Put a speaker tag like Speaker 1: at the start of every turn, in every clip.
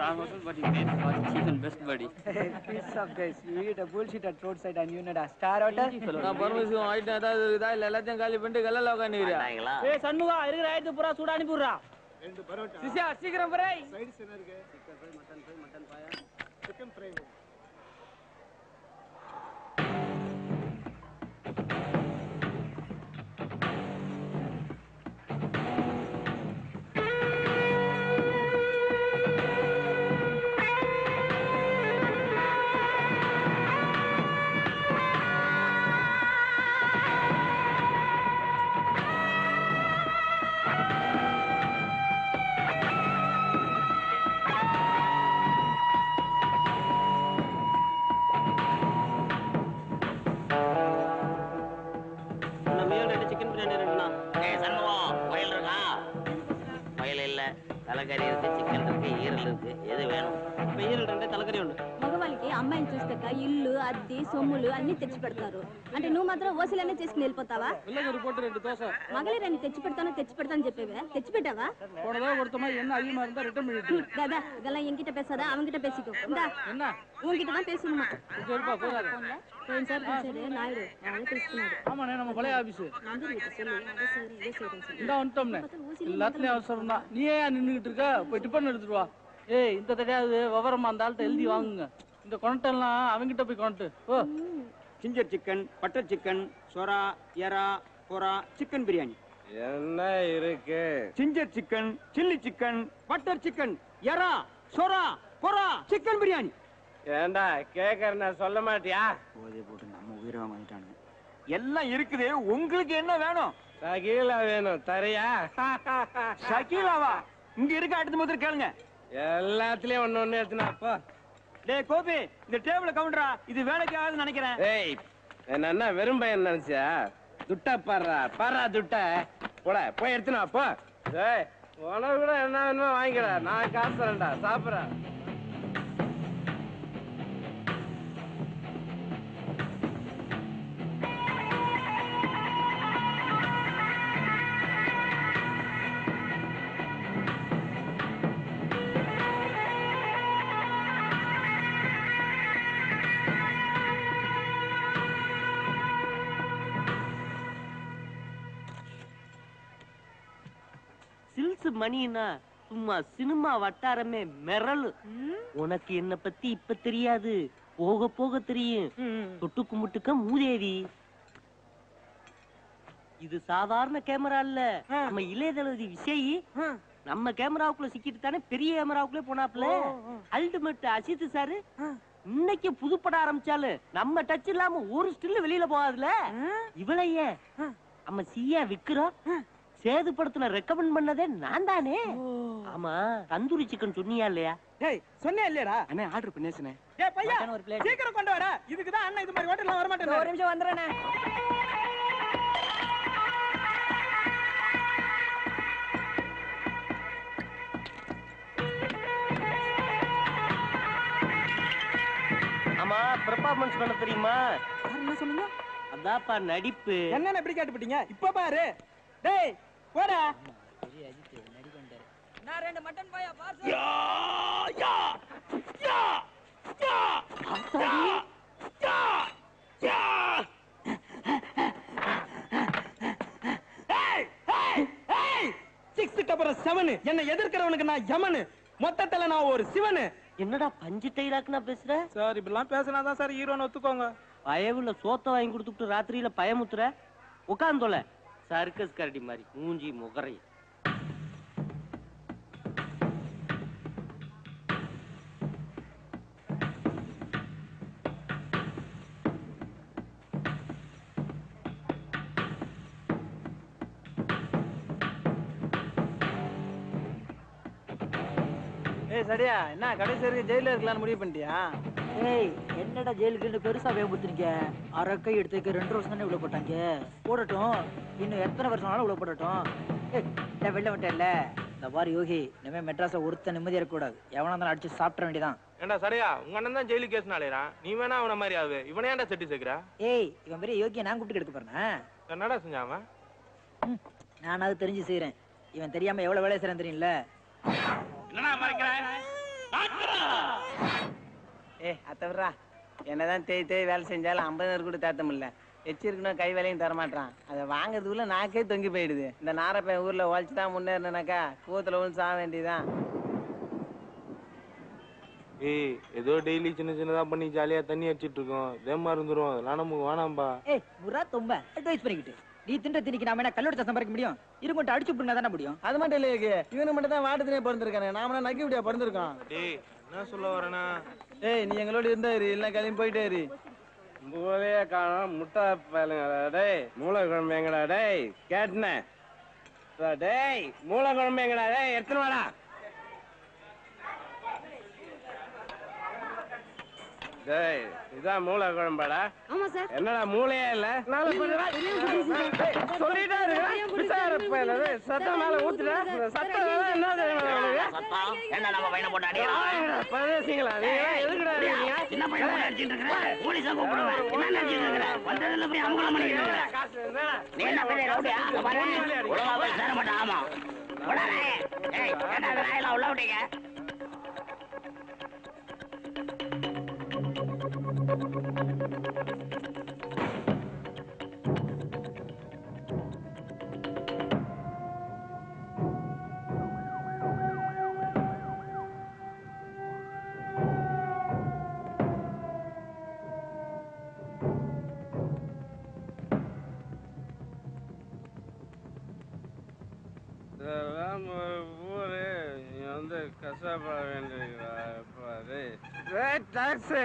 Speaker 1: Our hotel buddy made was chief and best buddy.
Speaker 2: Piece of guys. You eat a bullshit at roadside and you need a star hotel.
Speaker 3: நான் பரமசிவம் ஆயிட்டேன் ஏதாவது இருக்குதா இல்ல எல்லாத்தையும் காலி பண்ணிட்டு கல்ல உட்காந்துக்கிறியா
Speaker 4: ஏய் சண்முகா இருக்கிற ஆயிரத்து பூரா சூடா அனுப்பிடுறா
Speaker 3: சிசியா சீக்கிரம் போறே
Speaker 4: இந்த மீல் ரெண்டு சிக்கன் பிரியாணி ரெண்டுண்ணா
Speaker 5: ஏய் சண்முகம் வயல் இருக்கா வயல் இல்ல தலைக்கறி இருக்கு சிக்கன் இருக்கு ஈரல் இருக்கு எது வேணும்
Speaker 4: இப்போ ஈரல் ரெண்டு తలకరి ఉండు
Speaker 6: మగవాళ్ళకి అమ్మాయిని చూస్తాక ఇల్లు అద్దె సొమ్ములు అన్ని తెచ్చి పెడతారు అంటే నువ్వు మాత్రం ఓసిలనే చేసుకుని వెళ్ళిపోతావా
Speaker 3: வில்லங்கரி போட்டு ரெண்டு தோசை
Speaker 6: మగలేరని తెచ్చి పెడతానో తెచ్చి పెడతాను చెప్పేవే తెచ్చి పెట్టావా
Speaker 3: போனதா கொடுத்தமா என்ன அதிகமா இருந்தா ரிட்டர்ன் பண்ணிட்டு
Speaker 6: தாதா இதெல்லாம் என்கிட்ட பேசாத அவன்கிட்ட பேசிக்கோ இந்தா
Speaker 3: என்ன
Speaker 6: உன்கிட்ட தான் பேசணுமா
Speaker 3: சரிப்பா போகாத
Speaker 6: போன சார் பிடிச்சாரு நாயுடு அவனே பேசினாரு
Speaker 3: ஆமாண்ணே நம்ம பழைய ஆபீஸ்
Speaker 6: நம்பர் கிட்ட சொல்லு இதை செய்யறேன் இதை செய்யறேன்னு சொல்லு
Speaker 3: இந்த வந்துட்டோம்னே எல்லாத்துலயும் அவசரம் தான் நீ ஏன் நின்றுகிட்டு இருக்க போய் டிஃபன் எடுத்துட்டு வா ஏய் இந்த தடையாவது விவரமா அந்த ஆள்கிட்ட எழுதி வாங்குங்க இந்த கொனட்டெல்லாம் அவங்கிட்ட போய் கொனட்டு ஓ
Speaker 1: Ginger chicken, butter chicken, sora, yara, kora, chicken biryani.
Speaker 3: என்ன இருக்கு
Speaker 1: Ginger chicken, chili chicken, butter chicken, yara, sora, kora, chicken biryani.
Speaker 3: ஏண்டா கேக்குறேன் சொல்ல மாட்டியா
Speaker 1: போதே போட்டு நம்ம உயிரை வாங்கிட்டானுங்க எல்லாம் இருக்குது உங்களுக்கு என்ன வேணும்
Speaker 3: சகீலா வேணும் தரையா
Speaker 1: ஷக்கீலாவா இங்க இருக்க அடுத்த முதல்ல கேளுங்க
Speaker 3: எல்லாத்துலயும் ஒண்ணு ஒண்ணு எடுத்துனா அப்போ
Speaker 1: டேய் கோபி இந்த டேபிள கவுண்டரா இது வேலைக்கு ஆகுதுன்னு நினைக்கிறேன்
Speaker 3: ஏய் என்ன வெறும் பையன் நினைச்சியா துட்டா பாடுறா பாடுறா துட்ட போட போய் எடுத்துனா போ ஏய் உனக்கு கூட என்ன வேணுமோ வாங்கிக்கடா நான் காசு தரேன்டா சாப்பிட்றேன்
Speaker 4: சில்ஸ் மணினா சும்மா சினிமா வட்டாரமே மிரளு உனக்கு என்ன பத்தி இப்ப தெரியாது போக போக தெரியும் தொட்டு கும்பிட்டுக்க மூதேவி இது சாதாரண கேமரா இல்ல நம்ம இளையதளபதி விஜய் நம்ம கேமராவுக்குள்ள சிக்கிட்டு தானே பெரிய கேமராவுக்குள்ளே போனாப்ல அல்டிமேட் அசித் சாரு இன்னைக்கு புதுப்பட ஆரம்பிச்சாலு நம்ம டச் இல்லாம ஒரு ஸ்டில் வெளியில போகாதுல இவள ஏன் நம்ம சியா விக்கிறோம் சேதுபடத்துல ரெக்கமெண்ட் பண்ணதே நான் தானே ஆமா தந்தூரி சிக்கன் சொன்னியா இல்லையா
Speaker 2: டேய் சொன்னே இல்லையடா
Speaker 1: அண்ணே ஆர்டர் பண்ணேசனே
Speaker 2: டேய் பையா
Speaker 4: மட்டன் ஒரு plate.
Speaker 2: சீக்கிரம் கொண்டு வாடா இதுக்கு தான் அண்ணன் இது மாதிரி ஹோட்டல்ல வர மாட்டேன் ஒரு நிமிஷம் வந்துறேனே
Speaker 4: ஆமா பெர்ஃபார்மன்ஸ் பண்ண தெரியுமா
Speaker 2: என்ன சொன்னீங்க
Speaker 4: அதாப்பா நடிப்பு
Speaker 2: என்னன்னு எப்படி கேட்டுப்பிட்டீங்க இப்ப பாரு டேய் போடா நான் ரெண்டு மட்டன் பாயா பார்சல் சிக்ஸ் அப்புறம் செவனு என்னை எதிர்க்கிறவனுக்கு நான் யமனு மொத்தத்துல நான் ஒரு சிவனு
Speaker 4: என்னடா பஞ்சு டைலாக்னா பேசுற
Speaker 2: சார் இப்படிலாம் பேசினாதான் சார் ஹீரோன்னு ஒத்துக்கோங்க
Speaker 4: பயவுல சோத்த வாங்கி கொடுத்துட்டு ராத்திரியில பயமுத்துற உட்காந்தோல சர்க்கஸ் கரடி மாதிரி மூஞ்சி முகரை
Speaker 2: ஏய் சரியா என்ன கடைசி வரைக்கும் ஜெயில இருக்கலாம்னு முடிவு பண்ணிட்டியா
Speaker 7: ஏய் என்னடா ஜெயிலுக்கு பெருசா வேகப்படுத்துறீங்க அரக்கை எடுத்து வைக்க ரெண்டு வருஷம் தானே இவ்வளவு போட்டாங்க போடட்டும் இன்னும் எத்தனை வருஷம் ஆனாலும் இவ்வளவு போடட்டும் ஏய் நான் வெளில விட்டேன்ல இந்த பாரு யோகி இனிமே மெட்ராஸை ஒருத்த நிம்மதியா இருக்கக்கூடாது எவனா இருந்தாலும் அடிச்சு சாப்பிட வேண்டியதான்
Speaker 3: ஏண்டா சரியா உங்க அண்ணன் தான் ஜெயிலுக்கு கேஸ் நாளையறான் நீ வேணா அவன மாதிரி ஆகு இவனே ஏன்டா செட்டி சேர்க்கிற
Speaker 7: ஏய் இவன் பெரிய யோகியை நான் கூப்பிட்டு எடுக்க போறேன்
Speaker 3: என்னடா செஞ்சாம
Speaker 7: நான் அது தெரிஞ்சு செய்றேன் இவன் தெரியாம எவ்வளவு வேலை செய்யறேன் தெரியும்ல
Speaker 5: என்னடா மறைக்கிற
Speaker 3: ஏ அத்தவரா என்னதான் தேய் தேய் வேலை செஞ்சாலும் ஐம்பது கூட தேத்த முடியல வச்சிருக்கணும் கை வேலையும் தரமாட்டான் அதை வாங்குறதுக்குள்ள நாக்கே தொங்கி போயிடுது இந்த நாரப்பையன் ஊர்ல உழைச்சு தான் முன்னேறினாக்கா கூத்துல விழுந்து சாக வேண்டியதுதான்
Speaker 8: ஏய் ஏதோ டெய்லி சின்ன சின்னதா பண்ணி ஜாலியா தண்ணி அடிச்சிட்டு இருக்கோம் இதே இருந்துரும் அதெல்லாம் நமக்கு வேணாம்பா
Speaker 7: ஏய் முறா தொம்ப அட்வைஸ் பண்ணிக்கிட்டு நீ தின்ற திணிக்கு நாம என்ன கல்லூரி சம்பாதிக்க முடியும் இருங்கொண்டு அடிச்சு விட்டுங்க தானே முடியும்
Speaker 3: அது மட்டும் இல்லையே இவனு மட்டும் தான் வாட்டத்தினே பிறந்திருக்கானே நாம நக்கி விடியா பிறந்திருக்கோம்
Speaker 8: டேய் என்ன சொல்ல வரேனா
Speaker 3: ஏய் நீ எங்களோட இருந்தா இரு இல்லை கிளம்பி போயிட்டே இரு மூலையே காணோம் முட்டை பயலுங்கடா டேய் மூளை குழம்பு எங்கடா டேய் கேட்டனே டேய் மூளை குழம்பு எங்கடா டேய் எடுத்துன்னு வாடா டேய் இதான் மூளை குழம்பாடா
Speaker 6: ஆமா சார்
Speaker 3: என்னடா மூளையே இல்ல நாளை கொஞ்சம் வா. ஏய், சொல்லிட்டே இருக்க பிசார பயல சத்தம் மேல ஊத்துடா சத்தம் வேணா என்ன தெரியுமா உனக்கு?
Speaker 5: சத்தம் என்ன நம்ம பையனை போட்டு அடிக்கிறோம்
Speaker 3: ஆயிடா, பரதேசிங்களா நீங்க எதுக்குடா இருக்கீங்க
Speaker 5: சின்ன பையன் போட்டு அடிச்சிட்டு இருக்கிற போலீஸா கூப்பிடுவேன் என்ன நினைச்சிட்டு இருக்கிற வந்ததுல போய் அமங்கலம் பண்ணிட்டு இருக்கிற
Speaker 3: காசு இருந்தா
Speaker 5: நீ என்ன பெரிய ரவுடியா அங்க பாரு ஒழுங்கா போய் சேர மாட்டான் ஆமா போடாதே. ஏய் என்ன அந்த நாயெல்லாம் உள்ள விட்டீங்க
Speaker 3: இதெல்லாம் ஒரு ஊரு நீ வந்து கஷ்டப்பட வேண்டியதா பாரு டாக்ஸி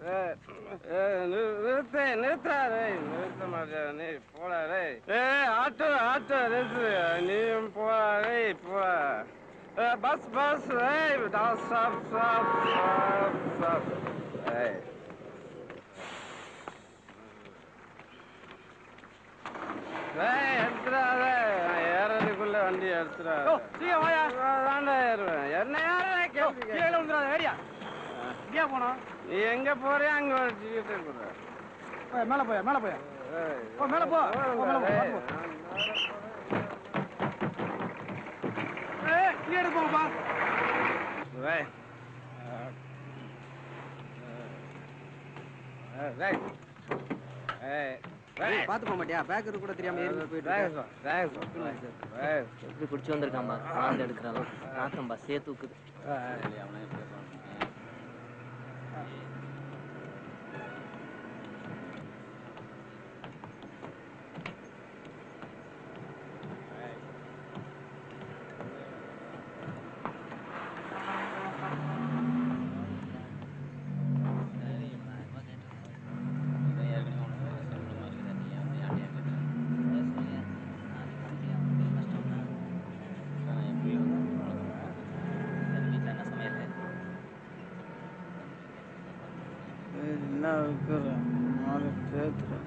Speaker 3: நிறுத்து நிறுத்தாரே நிறுத்த மாட்டியா நீ போடாரே ஏ ஆட்டோ ஆட்டோ நிறுத்து நீயும் போடாரே போ பஸ் பஸ் ஏய் ஸ்டாப் ஸ்டாப் ஸ்டாப் ஸ்டாப் ஏய் ஏய், எடுத்துடாத. நான் ஏறதுக்குள்ள வண்டி எடுத்துடாத. நான் தாண்டா ஏறுவேன். என்ன யாரா கேட்பீங்க? நீ எங்க போறியோ அங்க ஒரு ticket இருக்குடா.
Speaker 2: மேல போயா மேல போயா
Speaker 3: ஏய்,
Speaker 2: ஓ, மேல போ. ஓ, மேல போ, மேல
Speaker 3: ஏய்,
Speaker 2: போ.
Speaker 3: நான்
Speaker 2: நீ எடுப்போம்ப்பா
Speaker 3: ஏய். ஏய், ஏய். ஏய், ஏய்.
Speaker 2: பாத்து போக மாட்டியா பேக்கர் கூட தெரியாம ஏறி போயிட்டு
Speaker 3: Thanks, thanks, thanks.
Speaker 4: எப்படி குடிச்சு வந்திருக்காம்பா ஆந்து எடுக்கிறாலும் நாத்தம்பா சேர்த்து தூக்குது
Speaker 3: என்ன இருக்கிற நாலு பேத்துறேன்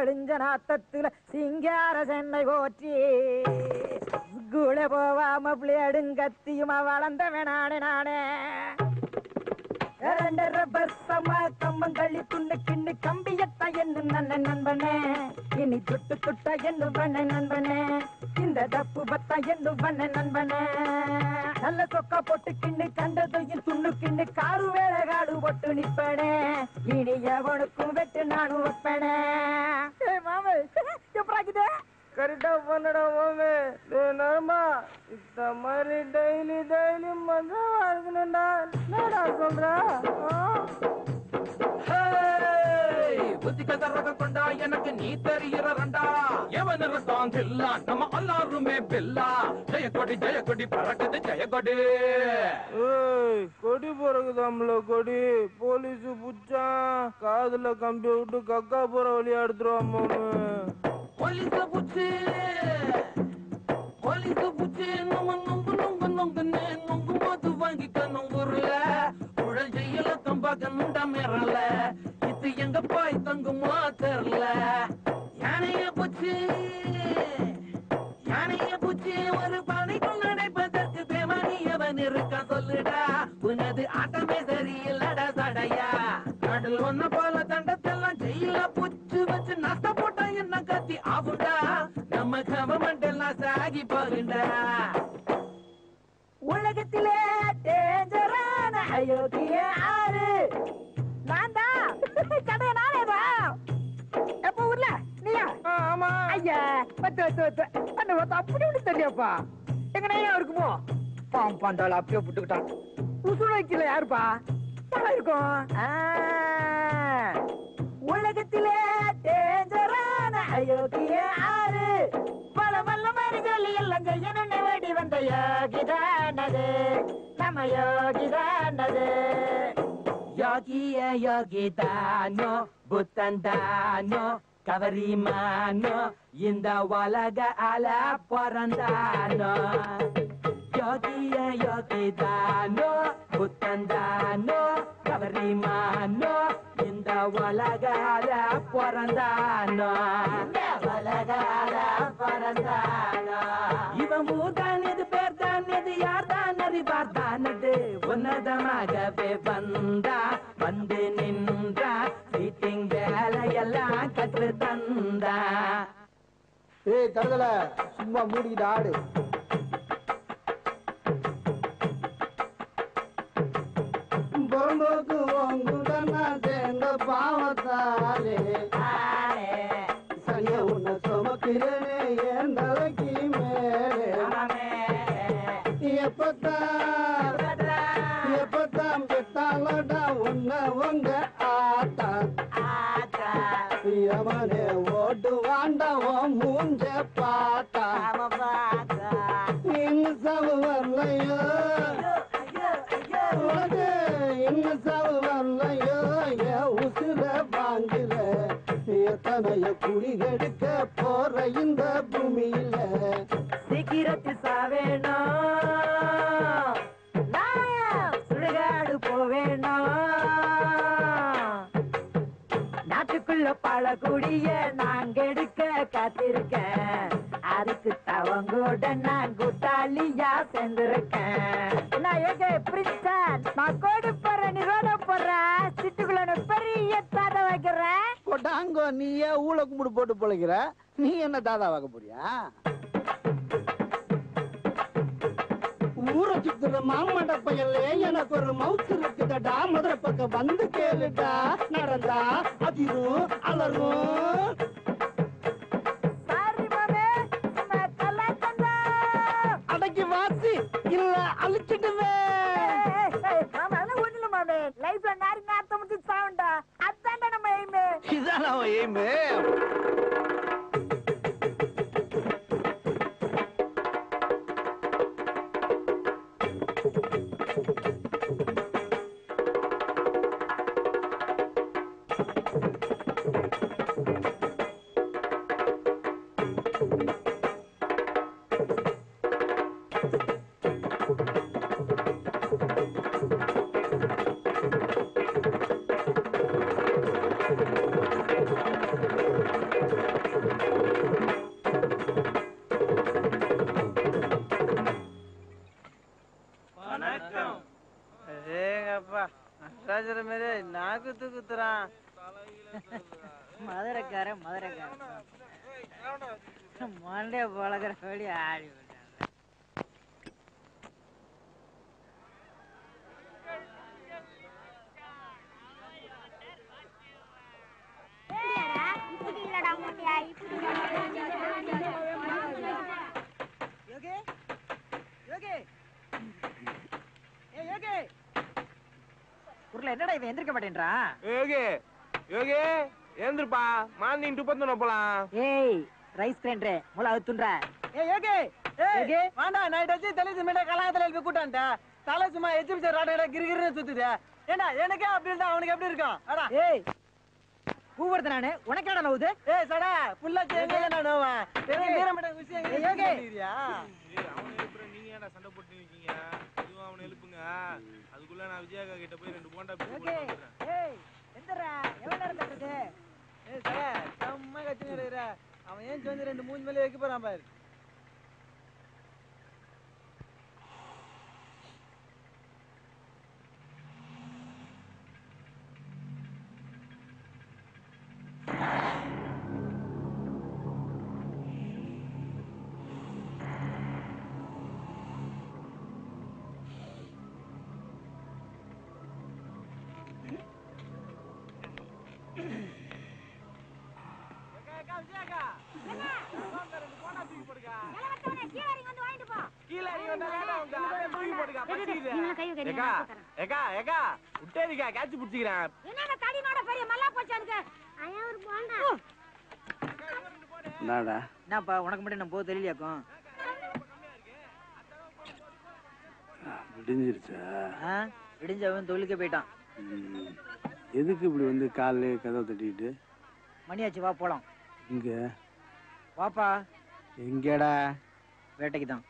Speaker 7: தெளிஞ்ச நாத்தத்துல சிங்கார சென்னை போற்றி கூட போவாம பிள்ளையடுங்கத்தியுமா வளர்ந்தவன் நானே நானே இரண்டரை வருஷமா கம்மங்களி துண்ணு கிண்ணு கம்பியத்தா என்று நன்ன நண்பனே இனி துட்டு துட்டா என்று பண்ண நண்பனே இந்த தப்பு பத்தா என்று பண்ண நண்பனே நல்ல சொக்கா போட்டு கிண்ணு கண்டதையும் துண்ணு கிண்ணு காரு வேலை காடு போட்டு நிப்பனே இனி எவனுக்கும் வெட்டு நானும் வைப்பனே மாமே எப்படாக்குது
Speaker 3: கரெக்டா பண்ணடா மாமே டேய் நர்மா இந்த மாதிரி டெய்லி டெய்லி மஜாவா இருக்கணும்டா என்னடா சொல்ற ஆ?
Speaker 9: புத்திக தரக கொண்டா எனக்கு நீ தெரிகிறண்டா எவன் இருக்கான் தில்லா நம்ம எல்லாருமே பில்லா ஜெய கொடி ஜெய கொடி பறக்குது ஜெய கொடி
Speaker 3: ஏய் கொடி பிறகுதாம்ல கொடி போலீஸ் புச்சான் காதுல கம்பி விட்டு கக்கா போற வழியா எடுத்துருவான் மாமே
Speaker 9: போலீஸ புச்சு போலீஸ புச்சு நம்ம நொங்கு நொங்கு நொங்குன்னு நொங்கு போது வாங்கிக்க நொங்குறல உழல் செய்யல தம்பாக்கணுண்டா மேறல இது எங்க பாய் தங்குமா தெரியல யானைய புச்சு யானைய புச்சு ஒரு பானைக்குள் நடைப்பதற்கு தேவானியவன் இருக்கா சொல்லுடா உனது ஆட்டமே சரியில்லடா சடையா கடல் ஒன்ன போல தண்டத்தெல்லாம் ஜெயில புச்சு வச்சு நஷ்ட போட்டா என்ன கத்தி ஆகுண்டா நம்ம கவர்மெண்ட் எல்லாம் சாகி போகுண்டா
Speaker 7: உலகத்திலே டேஞ்சரான அயோக்கிய ஆறு நான் தான் கதைய நானே தான் எப்ப ஊர்ல நீயா
Speaker 3: ஆமா
Speaker 7: ஐயா பத்து பத்து பத்து அந்த பத்து அப்படி ஒண்ணு தெரியப்பா எங்க நையா இருக்குமோ பாம் பாண்டாள் அப்படியே புட்டுக்கிட்டான் உசுர வைக்கல யாருப்பா யாரா இருக்கும் ஆ, உலகத்திலே டேஞ்சரான அயோக்கிய ஆறு பல வல்ல மாதிரி சொல்லி எல்லாம் செய்யணும்னு வேடி வந்த யோகிதானது நம்ம யோகிதானது
Speaker 9: யோகிய யோகிதானோ புத்தந்தானோ கவரிமானோ இந்த உலக அல பிறந்தானோ யோகிய யோகிதானோ புத்தந்தானோ கவரிமானோ இந்த உலக அல பிறந்தானோ இந்த உலக அல பிறந்தானோ இவன் ஊதானது பேர் தானது யார் தானது பார்த்தானது உன்னதமாகவே வந்தா வந்து நின்றா சீட்டிங் வேலையெல்லாம் கற்று தந்தா
Speaker 1: ஏய் தருதல சும்மா மூடிக்கிட்டு ஆடு பொறும்போக்கு உங்குடன் நான் சேர்ந்த பாவத்தாலே சனிய உன்னை சுமக்கிறேனே என் தலைக்கு மேலே எப்பத்தான் எப்பத்தான் பெத்தாலடா உன்னை உங்க ஆத்தா யமனே ஓட்டு வாண்டவன் மூஞ்ச பார்த்தா இன்னும் சாவு வரலையோ உனக்கு இன்னும் சாவு வரலையோ என் உசுர வாங்குற எத்தனைய குடிகெடுக்க போற இந்த பூமியில
Speaker 7: சீக்கிரத்தில் சாவேணும் நான் சுடுகாடு போவேணும் நாட்டுக்குள்ள பல குடிய நான் கெடுக்க காத்திருக்கேன் அதுக்கு தவங்கூட நான் கூட்டாளியா சேர்ந்திருக்கேன் நான் ஏக பிரின்சன் நான் கோடி போறேன் நீ ரோட போறேன் சிட்டுக்குள்ள நான் பெரிய தாத வைக்கிறேன்
Speaker 1: கொட்டாங்கோ நீயே ஊழ கும்பிடு போட்டு பொழைக்கிற நீ என்ன தாதா வாக்க போறியா ஊரை சுத்துற மாமண்ட பயலே எனக்கு ஒரு மவுத்து இருக்குதடா மதுரை பக்கம் வந்து கேளுடா நடந்தா அதிரும் அலரும்
Speaker 7: சாரி மாமே நம்ம கலாச்சந்தா
Speaker 1: அடக்கி வாசி இல்ல அழிச்சிடுவேன்
Speaker 7: மாமா அதெல்லாம் ஒண்ணுல மாமே லைஃப்ல நாரி நாத்த முடிச்சு சாவுண்டா அதான்டா நம்ம எய்மு
Speaker 1: இதான் அவன் எய்மு
Speaker 3: பாசுற மாதிரி நான் குத்து குத்துறான்
Speaker 7: மதுரைக்காரன் மதுரைக்காரன் மண்டே பழகிற வழி ஆடி விட்டாங்க யோகி யோகி ஏ யோகி உருள என்னடா இவன் எந்திரிக்க மாட்டேன்றான்
Speaker 8: யோகி யோகி ஏந்திருப்பா மார்னிங் டுப்பத்தன போலாம்
Speaker 7: ஏய் ரைஸ் கிரைண்டர் முளை அவுத்துன்ற ஏய் யோகி யோகி
Speaker 3: வேண்டாம் நைட் வச்சு தெளிச்சு மீண்டும் கலாயத்துல எழுப்பி கூட்டான்ட்ட தலை சும்மா எச்சு பிச்சை ராட்ட கிரிகிரின்னு சுத்துது ஏண்டா எனக்கே அப்படி இருந்தா அவனுக்கு எப்படி இருக்கும் அடா
Speaker 7: ஏய் கூவுறது நானு உனக்கு என்ன நவுது
Speaker 3: ஏய் சடா புள்ளாச்சி எங்க நான் நோவன் பெரிய வீரமட விஷயம்
Speaker 7: ஏய், யோகி.
Speaker 3: சொல்லிடுறியா
Speaker 8: ஏய், அவனை எழுப்புற நீங்க ஏன்டா சண்டை போட்டு இருக்கீங்க இதுவும் அவனை எழுப்புங்க அதுக்குள்ள நான் விஜயாக்கா கிட்ட போய் ரெண்டு போண்டா பிச்சு
Speaker 7: யோகி
Speaker 8: போட்டு வந்துடுறேன்
Speaker 7: ஏய் எந்திரா எவ்வளவு நேரம் தட்டுறது
Speaker 3: ஏய் சடா செம்ம கத்தினு இருக்கிற அவன் ஏன் வந்து ரெண்டு மூஞ்சி மேலே வைக்க போறான் பாரு கீழே இறங்கி வந்தா லேட்டா உங்க அப்படியே தூக்கி போட்டுக்க பச்சிக்குது ஏக்கா ஏக்கா ஏக்கா விட்டேரிக்கா கேட்ச் பிடிச்சிக்கிறேன்
Speaker 1: என்னடா
Speaker 7: என்னப்பா உனக்கு மட்டும் நம்ம போக தெரியலையாக்கும்
Speaker 1: விடிஞ்சிருச்சா
Speaker 7: ஆ விடிஞ்சவன் தொழிலுக்கே போயிட்டான்
Speaker 1: ம். எதுக்கு இப்படி வந்து காலையிலே கதவை தட்டிக்கிட்டு
Speaker 7: மணியாச்சு வா போலாம்
Speaker 1: இங்க
Speaker 7: வாப்பா
Speaker 1: எங்கடா
Speaker 7: வேட்டைக்கு தான்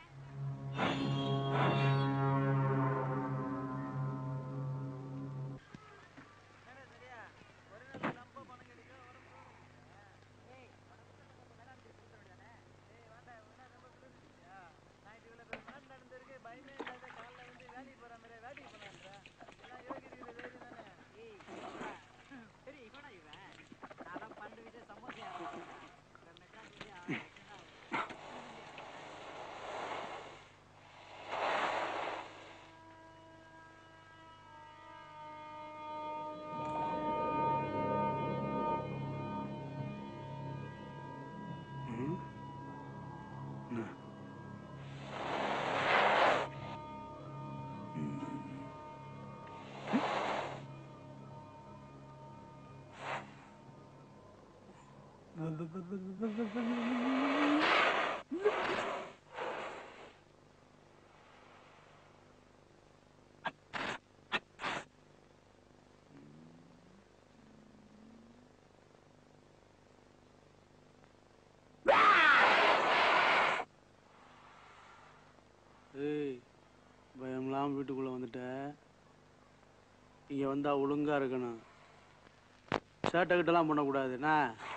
Speaker 1: ஏய் பயம்லாம் வீட்டுக்குள்ள வந்துட்ட இங்க வந்தா ஒழுங்கா இருக்கணும் சேட்டை கிட்டலாம் பண்ணக்கூடாது என்ன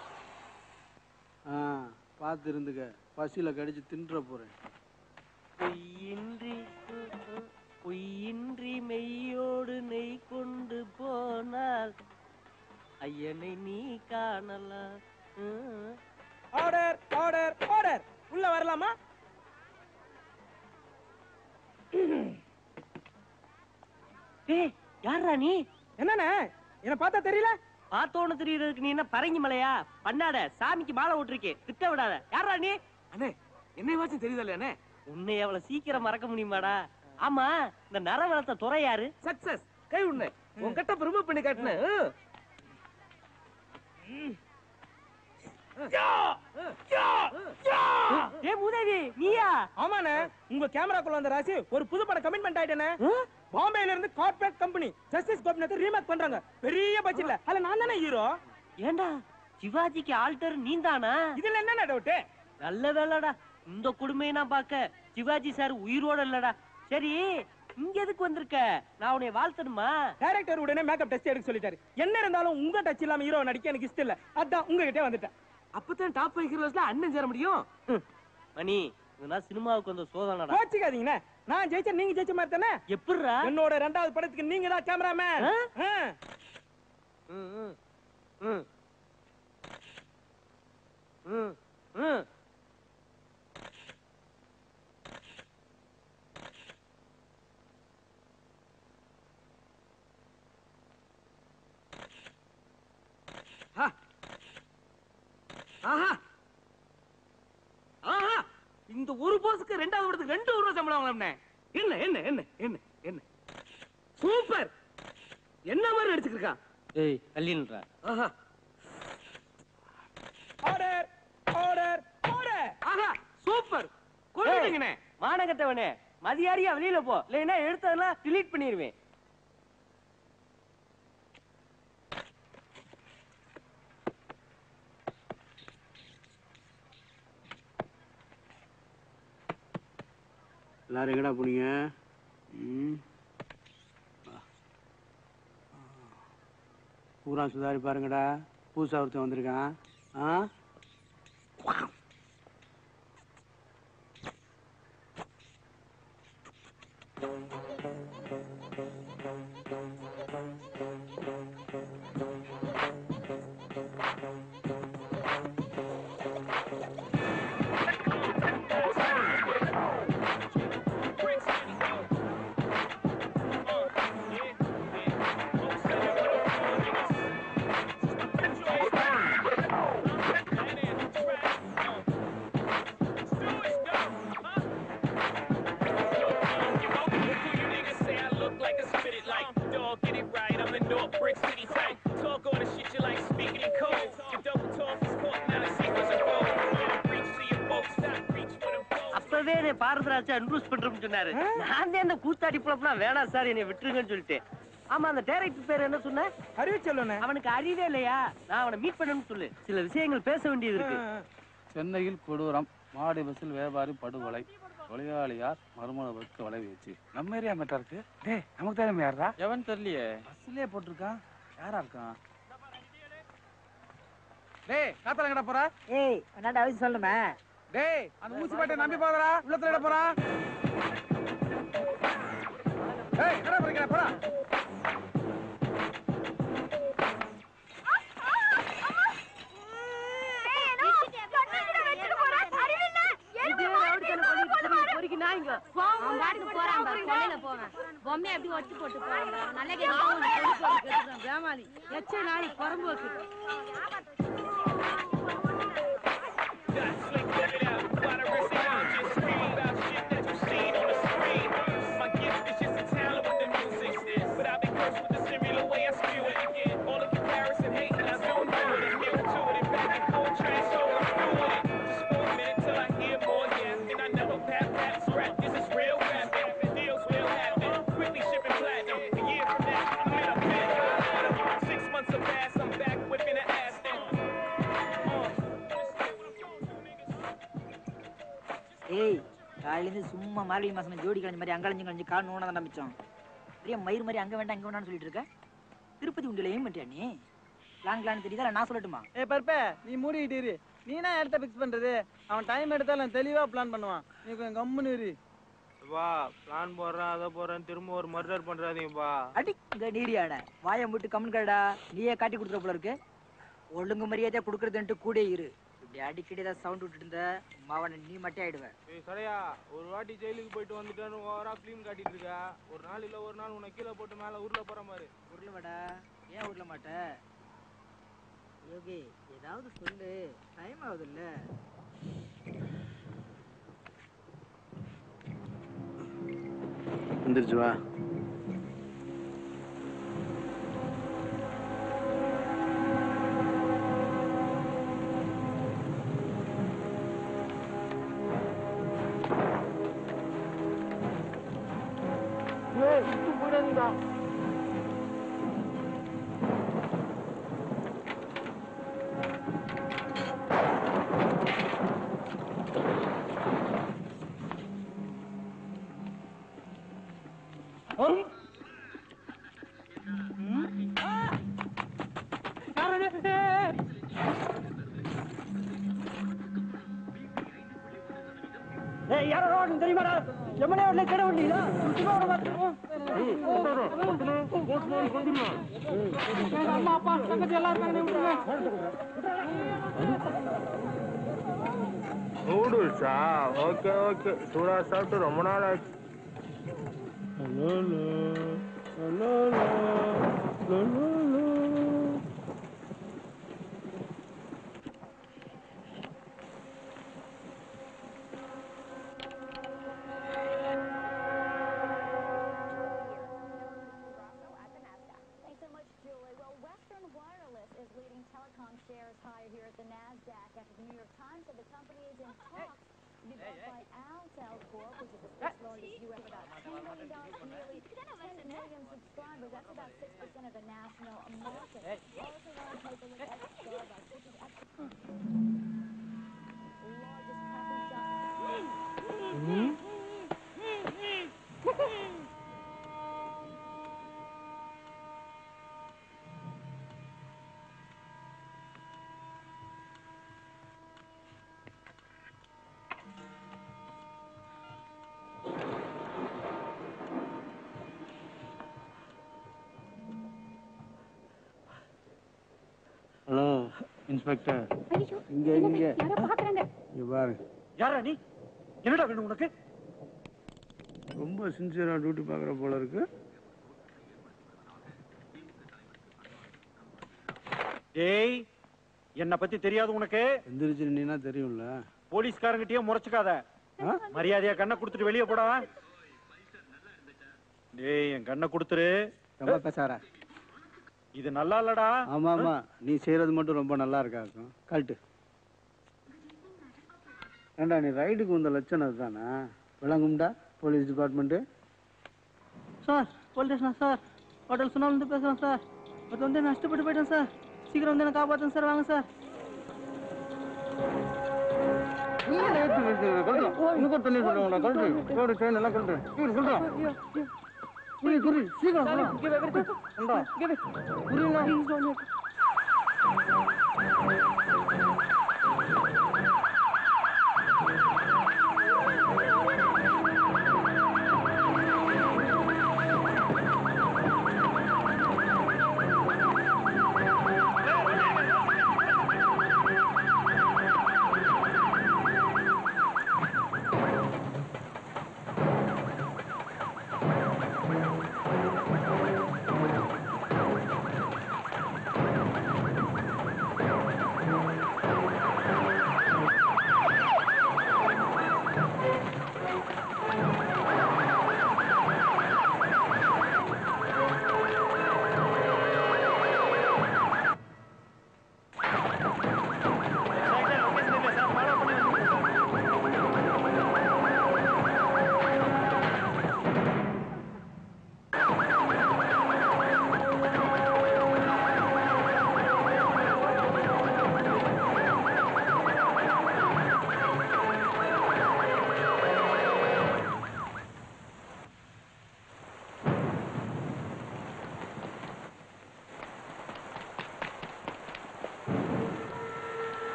Speaker 1: ஆ பார்த்து இருந்துக்க பசியில கடிச்சு தின்ற போறேன்
Speaker 4: பொய்யின்றி பொய்யின்றி மெய்யோடு நெய் கொண்டு போனால் ஐயனை நீ காணலாம் ம்.
Speaker 2: ஆர்டர் ஆர்டர் ஆர்டர் உள்ள வரலாமா
Speaker 4: ஏய் யாரா நீ
Speaker 2: என்னண்ணே என்ன பார்த்தா தெரியல
Speaker 4: பார்த்தோன்னு தெரியறதுக்கு நீ என்ன பரங்கி மலையா பண்ணாட சாமிக்கு மாலை விட்டுருக்கேன் திட்ட விடாத யாரா நீ
Speaker 3: அண்ணே என்னையவாச்சும் தெரியுதா அண்ணே
Speaker 4: உன்னை எவ்வளவு சீக்கிரம் மறக்க முடியுமாடா ஆமா இந்த நரவளத்த துறை யாரு
Speaker 3: சக்சஸ் கை உண்ணே உன் கட்ட ரிமூவ் பண்ணி காட்டுனேன்
Speaker 4: ஏ மூதேவி நீயா
Speaker 2: ஆமாண்ணே உங்க கேமராக்குள்ள வந்த ராசி ஒரு புது படம் கமிட்மெண்ட் ஆயிட்டேனே பாம்பேல இருந்து corporate company Justice Gopinath remake பண்றாங்க பெரிய பட்ஜெட்ல அதுல நான் தானே ஹீரோ
Speaker 4: ஏண்டா சிவாஜிக்கு ஆல்டர் நீந்தானா
Speaker 2: இதுல என்னண்ணே டவுட்
Speaker 4: நல்ல வேலைடா இந்த கொடுமையை நான் பார்க்க சிவாஜி சார் உயிரோட இல்லடா சரி இங்க எதுக்கு வந்திருக்க நான் உன்னை வாழ்த்தணுமா
Speaker 2: டைரக்டர் உடனே மேக்கப் டெஸ்ட் எடுக்க சொல்லிட்டாரு என்ன இருந்தாலும் உங்க டச் இல்லாம ஹீரோ நடிக்க எனக்கு இஷ்டம் இல்ல அதான் உங்ககிட்டே வந்துட்டேன்
Speaker 3: அப்பதான் டாப் ஃபைவ் ஹீரோஸ்ல அண்ணன் சேர முடியும்
Speaker 4: மணி இதெல்லாம் சினிமாவுக்கு வந்த சோதனைடா
Speaker 2: கோச்சிக்காதீங்கண்ணே நான் ஜெயிச்ச நீங்க ஜெயிச்ச மாதிரி தானே
Speaker 4: எப்படிரா
Speaker 2: என்னோட ரெண்டாவது படத்துக்கு நீங்க தான் கேமராமேன்
Speaker 4: ஆ?
Speaker 3: ம், ம், ம். ம், ம். ஆ. ஆஹா
Speaker 4: ஆஹா இந்த ஒரு போஸுக்கு ரெண்டாவது படத்துக்கு ரெண்டு ரூபா சம்பளம் வாங்கலாம்னே என்ன என்ன என்ன என்ன என்ன சூப்பர் என்ன மாதிரி நடிச்சுக்கிருக்கா ஏய் அள்ளின்றா ஆஹா
Speaker 2: ஆர்டர் ஆர்டர் ஆர்டர்
Speaker 4: ஆஹா சூப்பர் கொண்டுட்டீங்கண்ணே மானகத்தவனே மதியாரியா வெளியில போ இல்லைன்னா எடுத்ததெல்லாம் delete பண்ணிடுவேன்
Speaker 1: எல்லாரும் எங்கடா போனீங்க ம். பூரா சுதாரி பாருங்கடா புதுசா ஒருத்தன் வந்திருக்கான் ஆ
Speaker 4: அப்பவே என்னை பாரதராஜா இன்ட்ரூஸ் பண்றோம்னு சொன்னாரு நான் தான் இந்த கூத்தாடி பொழப்புலாம் வேணாம் சார் என்னை விட்டுருங்கன்னு சொல்லிட்டு ஆமா அந்த டைரக்டர் பேர் என்ன சொன்ன
Speaker 2: அறிவிச்சொல்லுண்ணே
Speaker 4: அவனுக்கு அறிவே இல்லையா நான் அவனை மீட் பண்ணணும்னு சொல்லு சில விஷயங்கள் பேச வேண்டியது இருக்கு
Speaker 10: சென்னையில் கொடூரம் மாடு பஸ்ஸில் வியாபாரி படுகொலை கொலையாளியார் மருமணவருக்கு வலை வீச்சு நம்ம ஏரியா மேட்டா இருக்கு டேய் நமக்கு தான் யாரா எவன் தெரியலையே பஸ்லயே போட்டிருக்கான் யாரா இருக்கான் டேய் காத்தல எங்கடா போற
Speaker 7: ஏய் என்னடா அவசியம் சொல்லுமே
Speaker 10: டேய் அந்த ஊசி பாட்டை நம்பி போதடா உள்ளத்துல எட போறான் டேய் என்ன பண்றீங்க போடா
Speaker 6: பொம்மை அப்படி ஒட்டு போட்டு போறாங்க நல்ல
Speaker 11: வேமாலி எச்ச நாளி குறம்போக்கு
Speaker 7: ஏய் காலையிலேருந்து சும்மா மார்கழி மாசம் ஜோடி கலைஞ்ச மாதிரி அங்கலைஞ்சு கலைஞ்சு கால் நோன தான் நம்பிச்சோம் பெரிய மயிர் மாதிரி அங்க வேண்டாம் இங்க வேண்டாம்னு சொல்லிட்டு இருக்க திருப்பதி உண்டியில ஏன் பண்ணியா நீ பிளான் பிளான் தெரியுதா இல்ல நான் சொல்லட்டுமா
Speaker 12: ஏ பருப்பே நீ மூடிக்கிட்டு இரு நீனா இடத்த ஃபிக்ஸ் பண்றது அவன் டைம் எடுத்தாலும் தெளிவா பிளான் பண்ணுவான் நீ கொஞ்சம் கம்முன்னு இரு
Speaker 8: வா பிளான் போடுறேன் அதை போடுறேன் திரும்ப ஒரு மர்டர் பண்றாதீங்கப்பா
Speaker 7: அடி இங்க நீடியாட வாயை முட்டு கம்மன் கடா நீயே காட்டி கொடுத்துற போல இருக்கு ஒழுங்கு மரியாதையா கொடுக்கறதுன்ட்டு கூட இரு இப்படி அடிக்கடி ஏதாவது சவுண்ட் விட்டுட்டு இருந்த மாவன நீ மட்டும் ஆயிடுவேன்
Speaker 8: ஏய் சடையா ஒரு வாட்டி ஜெயிலுக்கு போயிட்டு வந்துட்டேன்னு ஓவரா ஃபிலிம் காட்டிட்டு இருக்க ஒரு நாள் இல்ல ஒரு நாள் உன்னை கீழே போட்டு மேல உருள போற மாதிரி
Speaker 7: உருள வாடா ஏன் உருள மாட்ட யோகி ஏதாவது சொல்லு டைம் ஆகுதுல்ல
Speaker 1: வந்துருச்சு வா ஏய் யாரோ ரோடு தெரியுமாடா எம்மனே உள்ள கடை வண்டியா சுத்தமா விட மாட்டோம் அம்மா அப்பா தங்கச்சி எல்லாம் இருக்காங்க விட்டுருங்க
Speaker 3: நூடுல்ஸா ஓகே ஓகே சூடா சாப்பிட்டு ரொம்ப நாள் ஆச்சு
Speaker 13: Thanks so much, Julie. Well, Western Wireless is leading telecom shares higher here at the NASDAQ after the New York Times said the company is in talks to be bought by Altel Corp, which is the fifth largest U.S. about $10 million, nearly 10 million subscribers. That's about 6% of the national market. Also want to take a look at Starbucks, which is actually the largest coffee shop.
Speaker 10: Hello inspector இங்க இங்க இங்க பாரு
Speaker 1: யாரா நீ என்னடா வேணும் உனக்கு
Speaker 10: ரொம்ப சின்சியரா டியூட்டி பார்க்குற போல இருக்கு
Speaker 1: டேய் என்ன பத்தி தெரியாது உனக்கு
Speaker 10: எந்திரிச்சு நின்னா தெரியும்ல
Speaker 1: போலீஸ்காரங்கிட்டயே முறைச்சுக்காத மரியாதையா கண்ணை கொடுத்துட்டு வெளியே போடா டேய் என் கண்ணை கொடுத்துரு
Speaker 10: ரொம்ப பேசார
Speaker 1: இது நல்லா இல்லடா
Speaker 10: ஆமா ஆமா நீ செய்யறது மட்டும் ரொம்ப நல்லா இருக்கா இருக்கும் கழட்டு ஏண்டா நீ ரைடுக்கு வந்த லட்சணம் அதுதானே விளங்கும்டா போலீஸ் டிபார்ட்மெண்ட்டு
Speaker 7: சார் போலீஸ் ஸ்டேஷனா சார் ஹோட்டல் சுனாலேருந்து பேசுகிறேன் சார் ஒருத்தர் வந்து நஷ்டப்பட்டு போயிட்டேன் சார் சீக்கிரம் வந்து என்ன காப்பாற்றுங்க சார் வாங்க சார்
Speaker 10: இன்னும் தண்ணி சொல்லுவாங்களா கழட்டு கோடு செயின் எல்லாம் கழட்டு சீக்கிரம் சொல்றா புரி புரி சீக்கிரம் சொல்றா
Speaker 3: Hey,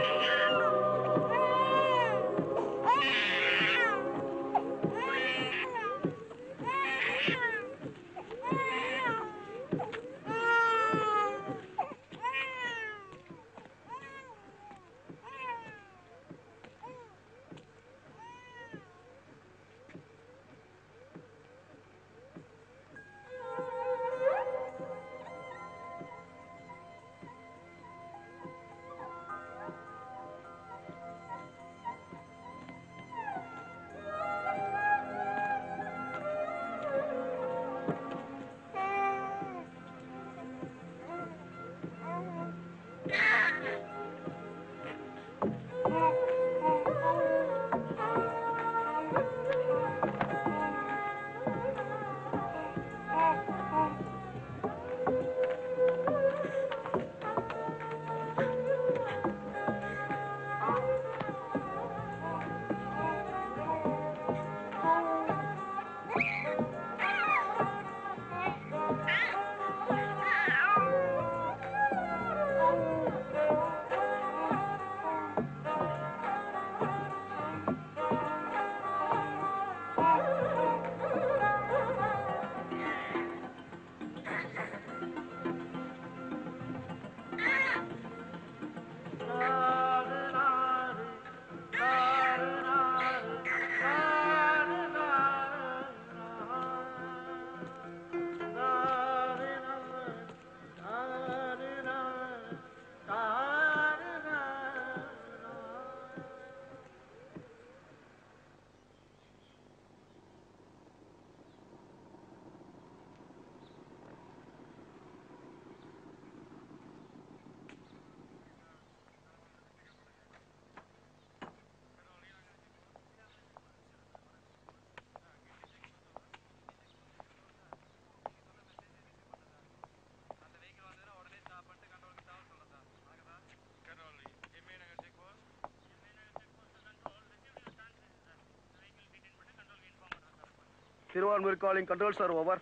Speaker 14: Thiruvanmiyur calling control sir over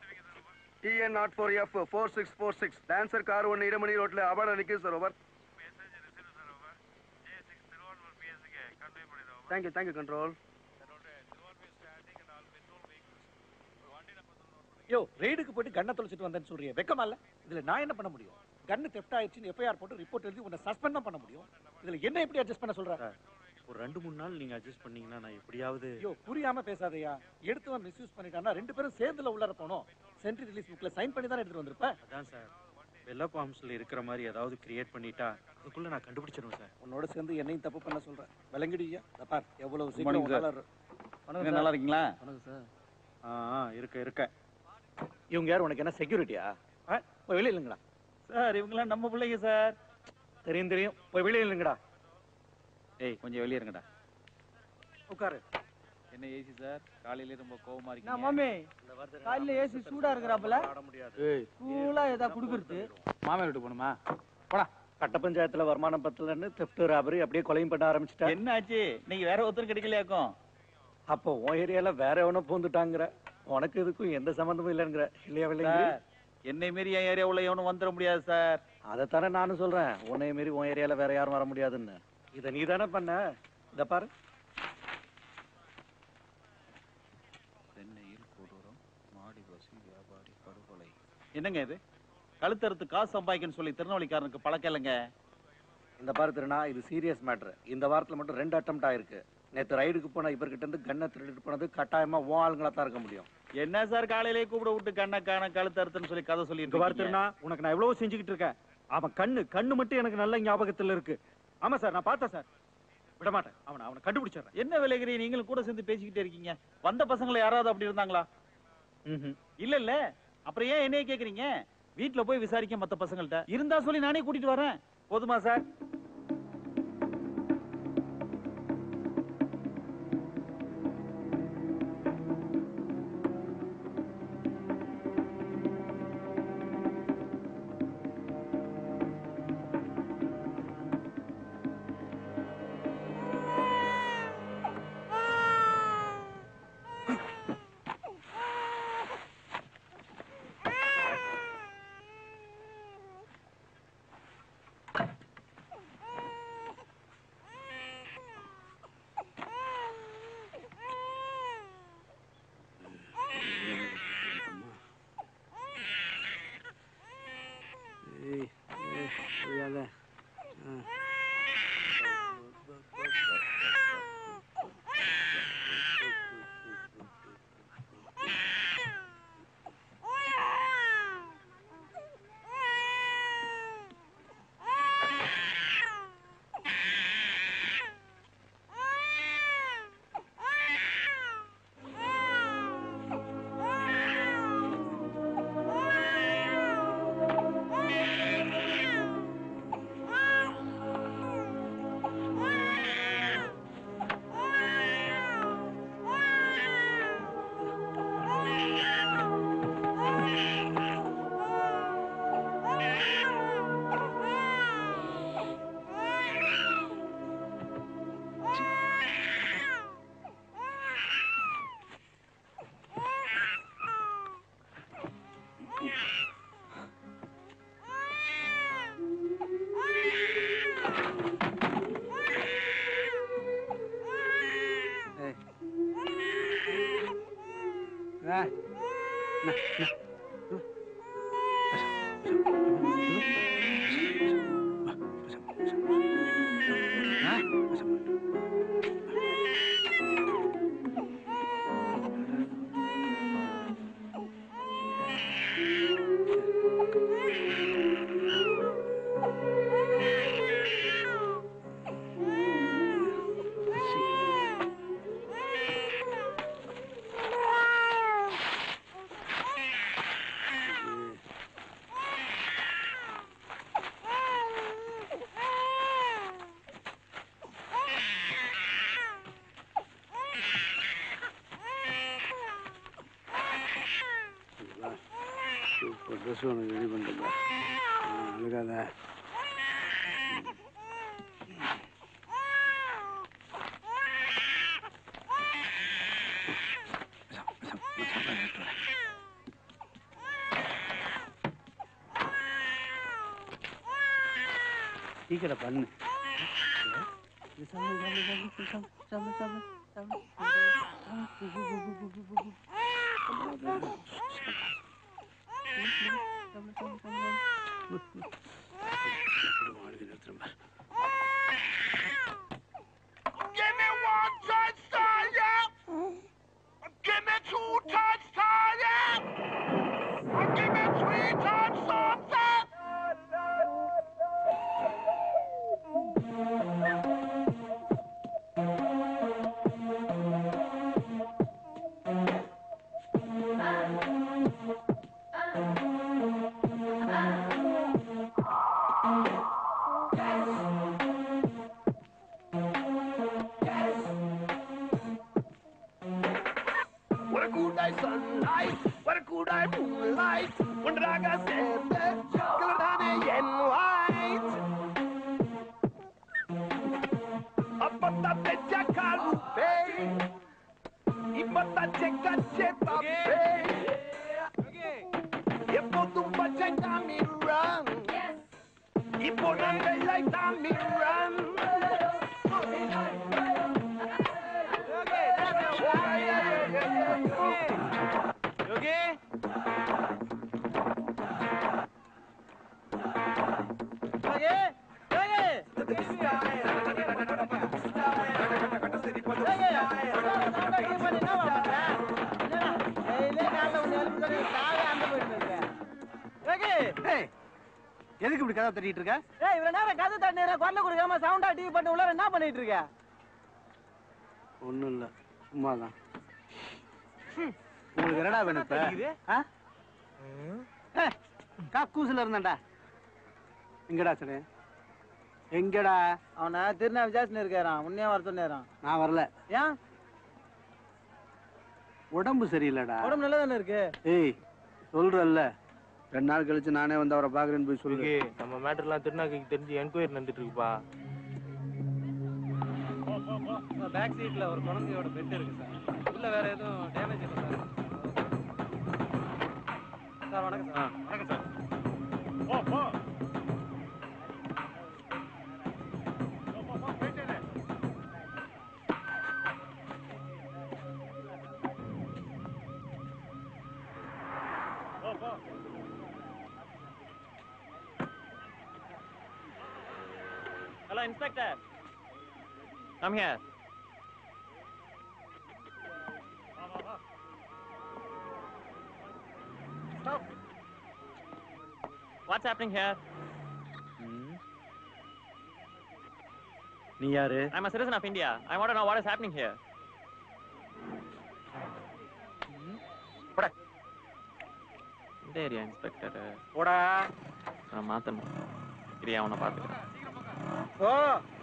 Speaker 14: TN nought four F four six four six dancer car ஒன்று இடமணி ரோட்டில் அபார்ட் நிற்குது sir over thank you thank you control
Speaker 15: யோ ரெய்டுக்கு போயிட்டு கண்ணை தொலைச்சிட்டு வந்தேன்னு சொல்றியே வெக்கமா இல்ல இதுல நான் என்ன பண்ண முடியும் கண்ணு தெஃப்ட் ஆயிடுச்சுன்னு எஃப்ஐஆர் போட்டு ரிப்போர்ட் எழுதி உன்னை சஸ்பெண்ட் தான் பண்ண முடியும் இதுல என்ன எப்படி அட்ஜஸ்ட் பண்ண சொல்ற
Speaker 16: ஒரு ரெண்டு மூணு நாள் நீங்க அட்ஜஸ்ட் பண்ணீங்கன்னா நான் எப்படியாவது
Speaker 15: ஐயோ புரியாம பேசாதயா எடுத்தவன் மிஸ்யூஸ் பண்ணிட்டான்னா ரெண்டு பேரும் சேர்ந்துல உள்ளார போனோம் சென்ட்ரி ரிலீஸ் புக்ல சைன் பண்ணி தான் எடுத்துட்டு வந்திருப்ப
Speaker 16: அதான் சார் வெள்ள ஃபார்ம்ஸ்ல இருக்கிற மாதிரி ஏதாவது கிரியேட் பண்ணிட்டா அதுக்குள்ள நான் கண்டுபிடிச்சிருவேன் சார்
Speaker 15: உன்னோட சேர்ந்து என்னையும் தப்பு பண்ண சொல்றேன் விளங்கிடுயா இதோ பார் எவ்வளவு
Speaker 16: morning,
Speaker 15: சீக்கிரம்
Speaker 16: sir.
Speaker 15: உன்னால
Speaker 16: வணக்கம்
Speaker 15: சார்.
Speaker 16: நல்லா இருக்கீங்களா
Speaker 15: வணக்கம் சார்
Speaker 16: ஆ ஆ, இருக்க இருக்க
Speaker 15: இவங்க யார் உனக்கு என்ன செக்யூரிட்டியா போய் வெளியே இல்லைங்கடா
Speaker 16: சார் இவங்கெல்லாம் நம்ம பிள்ளைங்க சார்
Speaker 15: தெரியும் தெரியும் போய் வெளியே இல்லைங்கடா
Speaker 10: ஏய் கொஞ்சம் வெளியே இருங்கடா
Speaker 15: உட்காரு
Speaker 10: என்ன ஏசி சார் காலையிலே ரொம்ப கோவமா
Speaker 12: நான் மாமி காலையில ஏசி சூடா இருக்கிறாப்புல கூலா ஏதா குடுக்குறது
Speaker 15: மாமன் வீட்டு போகணுமா போடா கட்ட பஞ்சாயத்துல வருமானம் பத்தலன்னு தெஃப்ட் ராபரி அப்படியே கொலையும் பண்ண ஆரம்பிச்சிட்டா
Speaker 10: என்ன ஆச்சு நீங்க வேற ஒருத்தர் கிடைக்கலையாக்கும்
Speaker 15: அப்போ உன் ஏரியால வேற எவனோ பூந்துட்டாங்கிற உனக்கு இதுக்கும் எந்த சம்பந்தமும் இல்லைங்கிற இல்லையா வில்லைங்க
Speaker 10: சார், என்னை மீறி என் ஏரியாவுல எவனும் வந்துட முடியாது சார்
Speaker 15: அதைத்தானே நானும் சொல்றேன் உன்னை மாரி உன் ஏரியால வேற யாரும் வர முடியாதுன்னு இதை நீ தானே பண்ண இத பாரு
Speaker 10: சென்னையில் கொடூரம் மாடி பசி வியாபாரி படுகொலை என்னங்க இது கழுத்தறுத்து காசு சம்பாதிக்கணும்னு சொல்லி திருநெல்வேலிக்காரனுக்கு பழக்கம் இல்லைங்க
Speaker 15: இந்த பாரு திருநா இது சீரியஸ் மேட்ரு இந்த வாரத்துல மட்டும் ரெண்டு அட்டம் ஆயிருக்கு நேத்து ரைடுக்கு போன இவர்கிட்ட இருந்து கண்ணை திருடிட்டு போனது கட்டாயமா உன் ஆளுங்களா தான் இருக்க முடியும்
Speaker 10: என்ன சார் காலையிலே கூப்பிட விட்டு கண்ணை காண கழுத்தறுத்துன்னு சொல்லி கதை சொல்லி
Speaker 16: இங்க பாரு திருநா உனக்கு நான் எவ்வளவு செஞ்சுக்கிட்டு இருக்கேன் அவன் கண்ணு கண்ணு மட்டும் எனக்கு நல்ல ஞாபகத்துல இருக்கு ஆமா சார் நான் பார்த்தேன் சார் விட மாட்டேன் அவனை அவனை கண்டுபிடிச்சிடுறேன்
Speaker 10: என்ன விலைகிறீ நீங்களும் கூட சேர்ந்து பேசிக்கிட்டே இருக்கீங்க வந்த பசங்களை யாராவது அப்படி இருந்தாங்களா இல்ல இல்ல அப்புறம் ஏன் என்னைய கேக்குறீங்க வீட்ல போய் விசாரிக்க மத்த பசங்கள்ட்ட இருந்தா சொல்லி நானே கூட்டிட்டு வரேன் போதுமா சார்
Speaker 14: சூப்பர் ட்ரெஸ் உனக்கு ரெடி பண்ணிட்டேன் அழுகாத சீக்கிரம் பண்ணு
Speaker 9: Give me one touch, Tanya. Give me two touch, Tanya. Give me three touch, something. What a cool day, sunlight. What a cool day, moonlight. When the dog got said that, color down and white. Up on the bed, Jack Calupe. Ibata checa cheta pe. E por um bache da me run. E por um like da me run.
Speaker 3: யோகி
Speaker 12: எதுக்கு இப்படி கதை தட்டிட்டு இருக்க
Speaker 7: ஏய் இவ்வளவு நேரம் கதை தண்ணீர குரல கொடுக்காம சவுண்டா டிவி பண்ணி உள்ள என்ன பண்ணிட்டு இருக்க
Speaker 14: ஒன்றும் இல்லை சும்மா தான் உங்களுக்கு என்னடா வேணும் இப்ப ஆ? ஏய், கக்கூசுல இருந்தேன்டா எங்கடா சரி எங்கடா
Speaker 12: அவனை திருநா விசாரிச்சுன்னு இருக்காரான் உன்னையே வர சொன்னேரான்
Speaker 14: நான் வரல
Speaker 12: ஏன்
Speaker 14: உடம்பு சரியில்லைடா
Speaker 12: உடம்பு நல்லா தானே இருக்கு
Speaker 14: ஏய் சொல்றல்ல ரெண்டு நாள் கழிச்சு நானே வந்து அவரை பாக்குறேன்னு போய் சொல்லு
Speaker 3: யோகி நம்ம மேட்டர்லாம் திருநாக்கு தெரிஞ்சு என்கொயரி நடந்துட்டு இருக்குப்பா
Speaker 10: பேக் சீட்ல ஒரு குழந்தையோட பெட் இருக்கு சார் உள்ள வேற எதுவும் டேமேஜ் இல்லை சார் சார் வணக்கம் சார் வணக்கம் sir
Speaker 17: Hello, Inspector. Come here. Stop. What's happening here?
Speaker 16: நீ யாரு
Speaker 17: I'm a citizen of India. I want to know what is happening here. இந்த ஏரியா இன்ஸ்பெக்டர்
Speaker 12: போடா
Speaker 17: நான் மாத்தணும் இரியா அவனை பார்த்துக்கிறேன்
Speaker 12: ஓ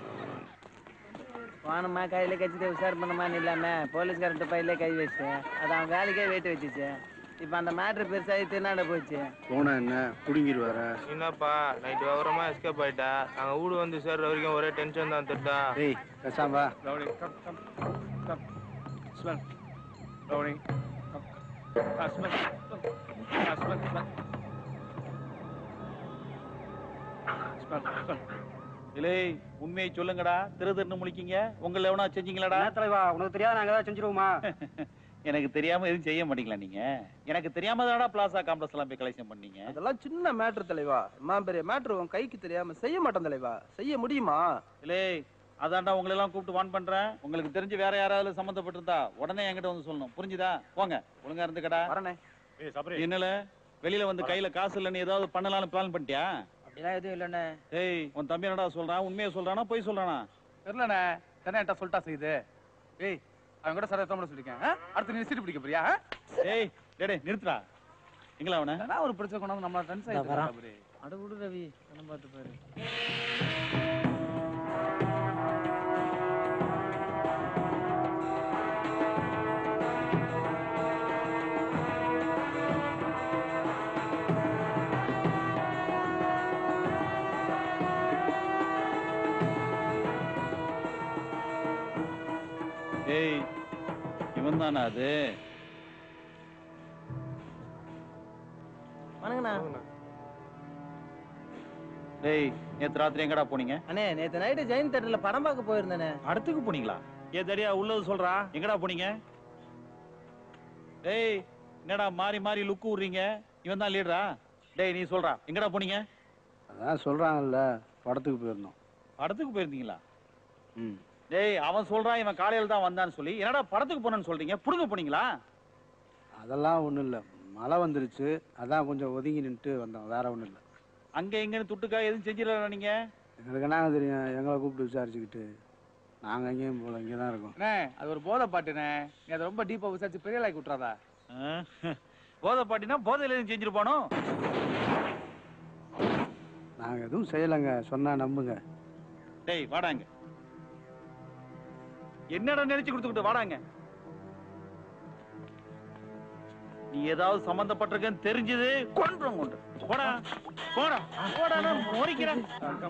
Speaker 12: போனமா கையில கட்சிட்டு விசாரணை பண்ணமான்னு இல்லாம போலீஸ்காரன்ட்ட பையில கை வச்சேன் அது அவன் வேலைக்கே வெயிட் வச்சுச்சு இப்ப அந்த மேட்ரு பெருசாகி திருநாட போச்சு
Speaker 14: போனா என்ன புடுங்கிடுவார
Speaker 3: என்னப்பா நைட் விவரமா எஸ்கேப் ஆயிட்டா நாங்க வீடு வந்து சேர்ற வரைக்கும் ஒரே டென்ஷன் தான் திட்டா
Speaker 14: ஏய் பேசாம வா
Speaker 10: rowdy come come come smell rowdy come ஆ ஸ்மெல் ஆ ஸ்மெல் ஸ்மெல் ஸ்மெல் ஸ்மெல் இல்லை உண்மையை சொல்லுங்கடா திரு திருன்னு முழிக்கீங்க உங்களை எவனா செஞ்சீங்களாடா
Speaker 16: தலைவா உனக்கு தெரியாது நாங்க ஏதாவது செஞ்சிருவோமா
Speaker 10: எனக்கு தெரியாம எதுவும் செய்ய மாட்டீங்களா நீங்க எனக்கு தெரியாம தானடா பிளாசா காம்ப்ளெக்ஸ் எல்லாம் போய் கலெக்ஷன் பண்ணீங்க
Speaker 3: அதெல்லாம் சின்ன மேட்ரு தலைவா அம்மா பெரிய மேட்ரு உன் கைக்கு தெரியாம செய்ய மாட்டேன் தலைவா செய்ய முடியுமா
Speaker 10: இல்லே அதான்டா உங்களை எல்லாம் கூப்பிட்டு வான் பண்றேன் உங்களுக்கு தெரிஞ்சு வேற யாராவது சம்மந்தப்பட்டிருந்தா உடனே என்கிட்ட வந்து சொல்லணும் புரிஞ்சுதா போங்க ஒழுங்கா இருந்துக்கடா
Speaker 3: வரனே
Speaker 10: என்னல வெளியில வந்து கையில காசு இல்லைன்னு ஏதாவது பண்ணலாம்னு பிளான் பண்ணிட்டியா
Speaker 7: அப்படிலாம் எதுவும் இல்லைண்ணே
Speaker 10: ஏய் உன் தம்பி என்னடா சொல்றான் உண்மையை சொல்றானா பொய் சொல்றானா
Speaker 18: தெரியலண்ணே தானே என்கிட்ட சொல்லிட்டா செய்யுது ஏய் அவன் கூட சார் எத்தனை சொல்லிருக்கேன் ஆ? அடுத்து நீ சீட்டு பிடிக்க போறியா ஆ?
Speaker 10: ஏய் டேய் டேய், நிறுத்துடா எங்களா அவன
Speaker 18: நான் ஒரு பிரச்சனை கொண்டாந்து நம்மள டென்ஸ்
Speaker 10: இதோ வரான்.
Speaker 18: ஆயிட்டு
Speaker 10: அட விடு ரவி பணம் பார்த்து பாரு ஏய் இவன் தானா அது
Speaker 12: வணங்கண்ணா
Speaker 10: டேய் நேத்து ராத்திரி எங்கடா போனீங்க
Speaker 12: அண்ணே நேத்து நைட்டு ஜெயின் தேட்டர்ல படம் பார்க்க போயிருந்தேனே
Speaker 10: அடுத்துக்கு போனீங்களா ஏ தடியா உள்ளது சொல்றா எங்கடா போனீங்க டேய் என்னடா மாறி மாறி லுக்கு விடுறீங்க இவன் தான் லீடரா டேய் நீ சொல்றா எங்கடா போனீங்க
Speaker 19: அதான் சொல்றாங்கல்ல படத்துக்கு போயிருந்தோம்
Speaker 10: படத்துக்கு போயிருந்தீங்களா
Speaker 19: ம்
Speaker 10: டேய் அவன் சொல்றான் இவன் காலையில தான் வந்தான்னு சொல்லி என்னடா படத்துக்கு போனேன்னு சொல்றீங்க புடுங்க போனீங்களா
Speaker 19: அதெல்லாம் ஒன்றும் இல்லை மழை வந்துருச்சு அதான் கொஞ்சம் ஒதுங்கி நின்றுட்டு வந்தோம் வேற ஒன்றும் இல்லை
Speaker 10: அங்க இங்கன்னு துட்டுக்கா எதுவும் செஞ்சிடலாம் நீங்க
Speaker 19: எங்களுக்கு என்ன தெரியும் எங்களை கூப்பிட்டு விசாரிச்சுக்கிட்டு நாங்கள் எங்கேயும் போகல இங்கே தான் இருக்கோம்
Speaker 18: அண்ணே அது ஒரு போதை பாட்டுண்ணே நீ அதை ரொம்ப டீப்பா விசாரிச்சு பெரிய லாய்க்கு விட்டுறாதா
Speaker 10: போதை பாட்டினா போதையில எதுவும் செஞ்சிருப்பானோ
Speaker 19: நாங்கள் எதுவும் செய்யலைங்க சொன்னால் நம்புங்க
Speaker 10: டேய் வாடாங்க என்னடா நினைச்சு கொடுத்துக்கிட்டு வாடாங்க நீ ஏதாவது சம்பந்தப்பட்டிருக்கன்னு தெரிஞ்சது கொன்றும் கொண்டு போடா போடா போடா நான் மோரிக்கிறேன்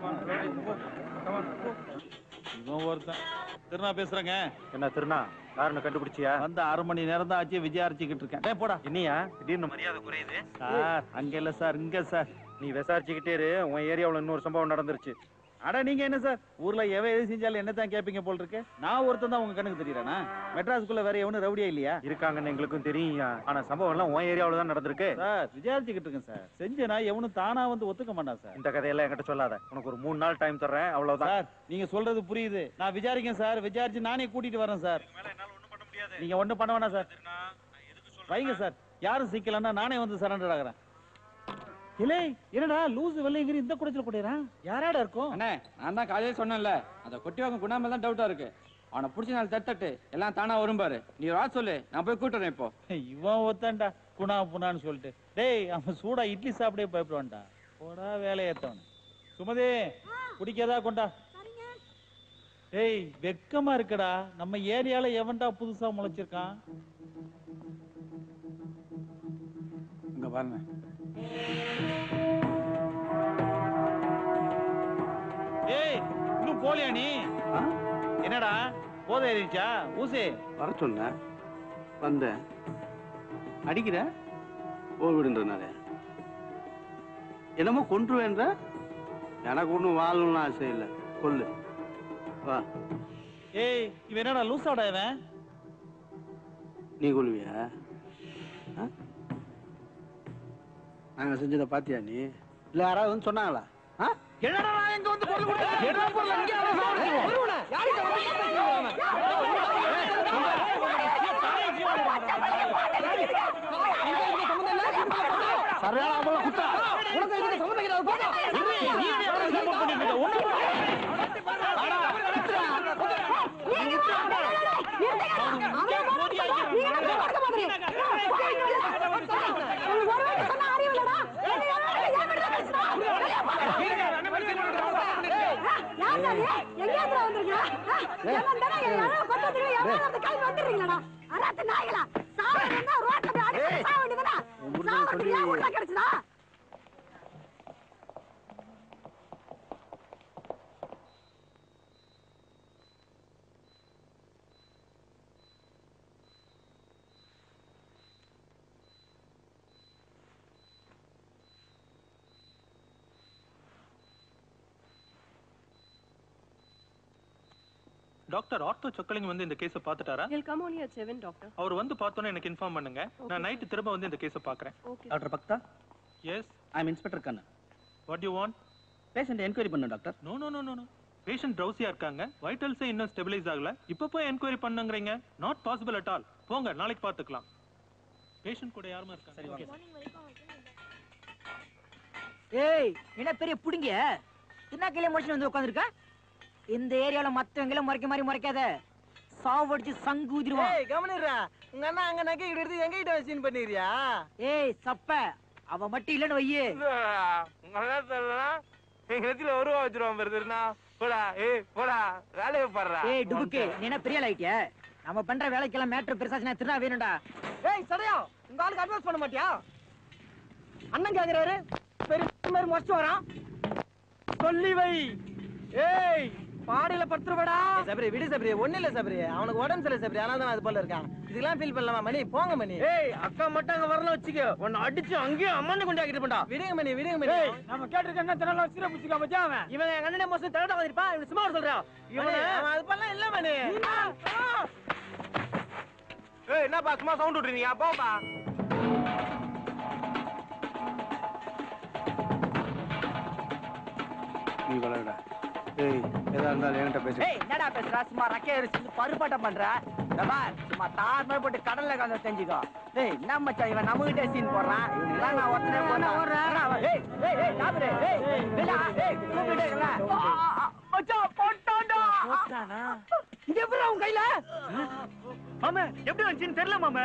Speaker 10: இவன் ஒருத்தன் திருநா பேசுறேங்க
Speaker 16: என்ன திருநா யாருன்னு கண்டுபிடிச்சியா
Speaker 10: வந்து அரை மணி நேரம் தான் ஆச்சு விசாரிச்சுக்கிட்டு இருக்கேன் டேய் போடா
Speaker 16: என்னையா திடீர்னு மரியாதை குறையுது
Speaker 10: சார் அங்க இல்ல சார் இங்க சார்
Speaker 16: நீ விசாரிச்சுக்கிட்டே இரு உன் ஏரியாவுல இன்னொரு சம்பவம் நடந்துருச்சு
Speaker 10: அட நீங்க என்ன சார் ஊர்ல எவன் எது செஞ்சாலும் என்ன தான் கேட்பீங்க போல் இருக்கு நான் ஒருத்தன் தான் உங்க கண்ணுக்கு தெரியறேனா மெட்ராஸ்க்குள்ள வேற எவனும் ரவுடியா இல்லையா
Speaker 16: இருக்காங்கன்னு எங்களுக்கும் தெரியும் ஆனா சம்பவம் எல்லாம் உன் ஏரியாவுல தான் நடந்திருக்கு
Speaker 10: சார் விசாரிச்சுக்கிட்டு இருக்கேன் சார் செஞ்சனா எவனும் தானா வந்து ஒத்துக்க மாட்டான் சார்
Speaker 16: இந்த கதையெல்லாம் என்கிட்ட சொல்லாத உனக்கு ஒரு மூணு நாள் டைம் தர்றேன் அவ்வளவுதான்
Speaker 10: சார் நீங்க சொல்றது புரியுது நான் விசாரிக்கேன் சார் விசாரிச்சு நானே கூட்டிட்டு வரேன் சார் நீங்க ஒண்ணும் பண்ண வேணாம் சார் வைங்க சார் யாரும் சிக்கலன்னா நானே வந்து சரண்டர் ஆகுறேன் இல்லை என்னடா லூஸ் வெள்ளைங்கிற இந்த குடத்துல குடிறான் யாராடா இருக்கும்
Speaker 20: அண்ணே நான் தான் காலையில சொன்னேன்ல அந்த கொட்டி வாங்க குணாமல் தான் டவுட்டா இருக்கு அவனை பிடிச்ச நாள் தட்டு எல்லாம் தானா வரும் பாரு நீ ஒரு ஆள் சொல்லு நான் போய் கூட்டுறேன் இப்போ
Speaker 10: இவன் ஒத்தான்டா குணா புனான்னு சொல்லிட்டு டேய் அவன் சூடா இட்லி சாப்பிடே பயப்படுவான்டா போடா வேலையை ஏத்தவன் சுமதி குடிக்கதா கொண்டா டேய் வெக்கமா இருக்குடா நம்ம ஏரியால எவன்டா புதுசா முளைச்சிருக்கான்
Speaker 19: இங்கே பாருங்க
Speaker 10: ஏய் இன்னும் போலியா நீ என்னடா போதை ஏறிச்சா ஊசி
Speaker 19: வர சொன்னேன் வந்தேன் அடிக்கிற ஓ விடுன்றனால என்னமோ கொன்றுவேன்ற எனக்கு ஒன்றும் வாழணும்னு ஆசை இல்லை கொல்லு வா
Speaker 10: ஏய் இவன் என்னடா லூசாடா இவன்
Speaker 19: நீ கொல்லுவியா ஆ? நாங்க செஞ்சதை பாத்தியா நீ இல்ல யாராவது வந்து சொன்னாங்களா ஆ?
Speaker 15: என்னடா நான் எங்க வந்து பொருள் கொடுத்தேன்? என்ன பொருள் அங்கே அவன் சாவடிச்சிருவோம்.
Speaker 19: சரியான அவளை குத்தா
Speaker 15: உனக்கு இதுக்கு சம்மந்தம் கிடையாது, போடா.
Speaker 10: நீ ஏன் அவனை support பண்ணிட்டு இருக்க? ஒண்ணும்
Speaker 21: டாக்டர் ஆர்த்தோ சொக்கலிங்க வந்து இந்த கேஸை பார்த்துட்டாரா
Speaker 22: He'll come only at 7, doctor.
Speaker 21: அவர் வந்து பார்த்தோன்னே எனக்கு இன்ஃபார்ம் பண்ணுங்க நான் நைட்டு திரும்ப வந்து இந்த கேஸை பார்க்குறேன்
Speaker 22: Okay.
Speaker 23: Doctor Bhakta
Speaker 21: yes
Speaker 23: I am inspector Kannan
Speaker 21: what you want
Speaker 23: patient enquiry பண்ண doctor
Speaker 21: no no no no no patient ட்ரௌசியா இருக்காங்க வைட்டல்ஸே இன்னும் ஸ்டெபிலைஸ் ஆகல இப்போ போய் என்கொயரி பண்ணுங்கிறீங்க நாட் பாசிபிள் அட் ஆல் போங்க நாளைக்கு பார்த்துக்கலாம் பேஷண்ட் கூட யாருமா இருக்காங்க
Speaker 7: ஏய் என்ன பெரிய புடிங்க என்ன கையில முடிச்சு வந்து உட்காந்துருக்க இந்த ஏரியால மத்தவங்கள முறைக்க மாதிரி முறைக்காத சாவடிச்சு சங்கு ஊதிருவான்
Speaker 12: ஏய் கவனிடுறா உங்க அண்ணா அங்க நகை எடுத்து எங்க கிட்ட சீன் பண்ணிடுறியா
Speaker 7: ஏய் சப்ப அவ மட்டும் இல்லன்னு வையே
Speaker 3: உங்க அண்ணா சொல்லலாம் எங்க நெத்தில ஒரு ரூபா வச்சிருவான் பெருதுனா போடா ஏய் போடா வேலையை பாடுறா
Speaker 7: ஏய் டுபுக்கு நீ என்ன பெரிய ஆயிட்டிய நம்ம பண்ற வேலைக்கெல்லாம் மேட்ரு பெருசாச்சுனா திருநா வேணும்டா
Speaker 12: ஏய் சடையா உங்க ஆளுக்கு அட்வான்ஸ் பண்ண மாட்டியா அண்ணன் கேக்குறாரு பெரிய மாதிரி முடிச்சு வரான் சொல்லி வை ஏய் பாடியில பத்து ரூபாடா சபரி விடு சபரி ஒண்ணு இல்ல சபரி அவனுக்கு உடம்பு சரியில்லை சபரி அதனால தான் அது போல இருக்கான் இதுக்கெல்லாம் ஃபீல் பண்ணலாமா மணி போங்க மணி ஏய் அக்கா மட்டும் அங்க வரல வச்சுக்க உன்னை அடிச்சு அங்கேயும் அம்மன்னு கொண்டாக்கிட்டு போண்டா விடுங்க மணி விடுங்க மணி நம்ம கேட்டிருக்க என்ன தினல சீர புடிச்சுக்க மச்சான் அவன் இவன் எங்க அண்ணனே மோசம் தரடா வந்திருப்பான் இவன் சும்மா சொல்றான் இவன் அவன் அது பண்ணலாம் இல்ல மணி
Speaker 3: ஏய் என்னப்பா சும்மா சவுண்ட் விட்டுறீங்க போப்பா
Speaker 19: நீ விளையாட ஏய் எதா இருந்தாலும் என்கிட்ட பேசு
Speaker 12: ஏய் என்னடா பேசுற சும்மா ரக்கே அடிச்சு பருப்பாட்டம் பண்ற இந்த பார் சும்மா தார் மாதிரி போட்டு கடல்ல கலந்து தெரிஞ்சுக்கோ டேய் என்ன மச்சான் இவன் நம்ம கிட்டே சீன் போடுறான் இவனுக்கு நான் ஒத்தனே போடுறேன் ஏய் ஏய் ஏய் சாப்பிடு ஏய் இல்லடா ஏய் கூப்பிட்டே இருக்கல மச்சான் போட்டான்டா போட்டானா இங்க எப்படி உன் கையில
Speaker 2: மாமா எப்படி வந்துச்சுன்னு தெரியல மாமா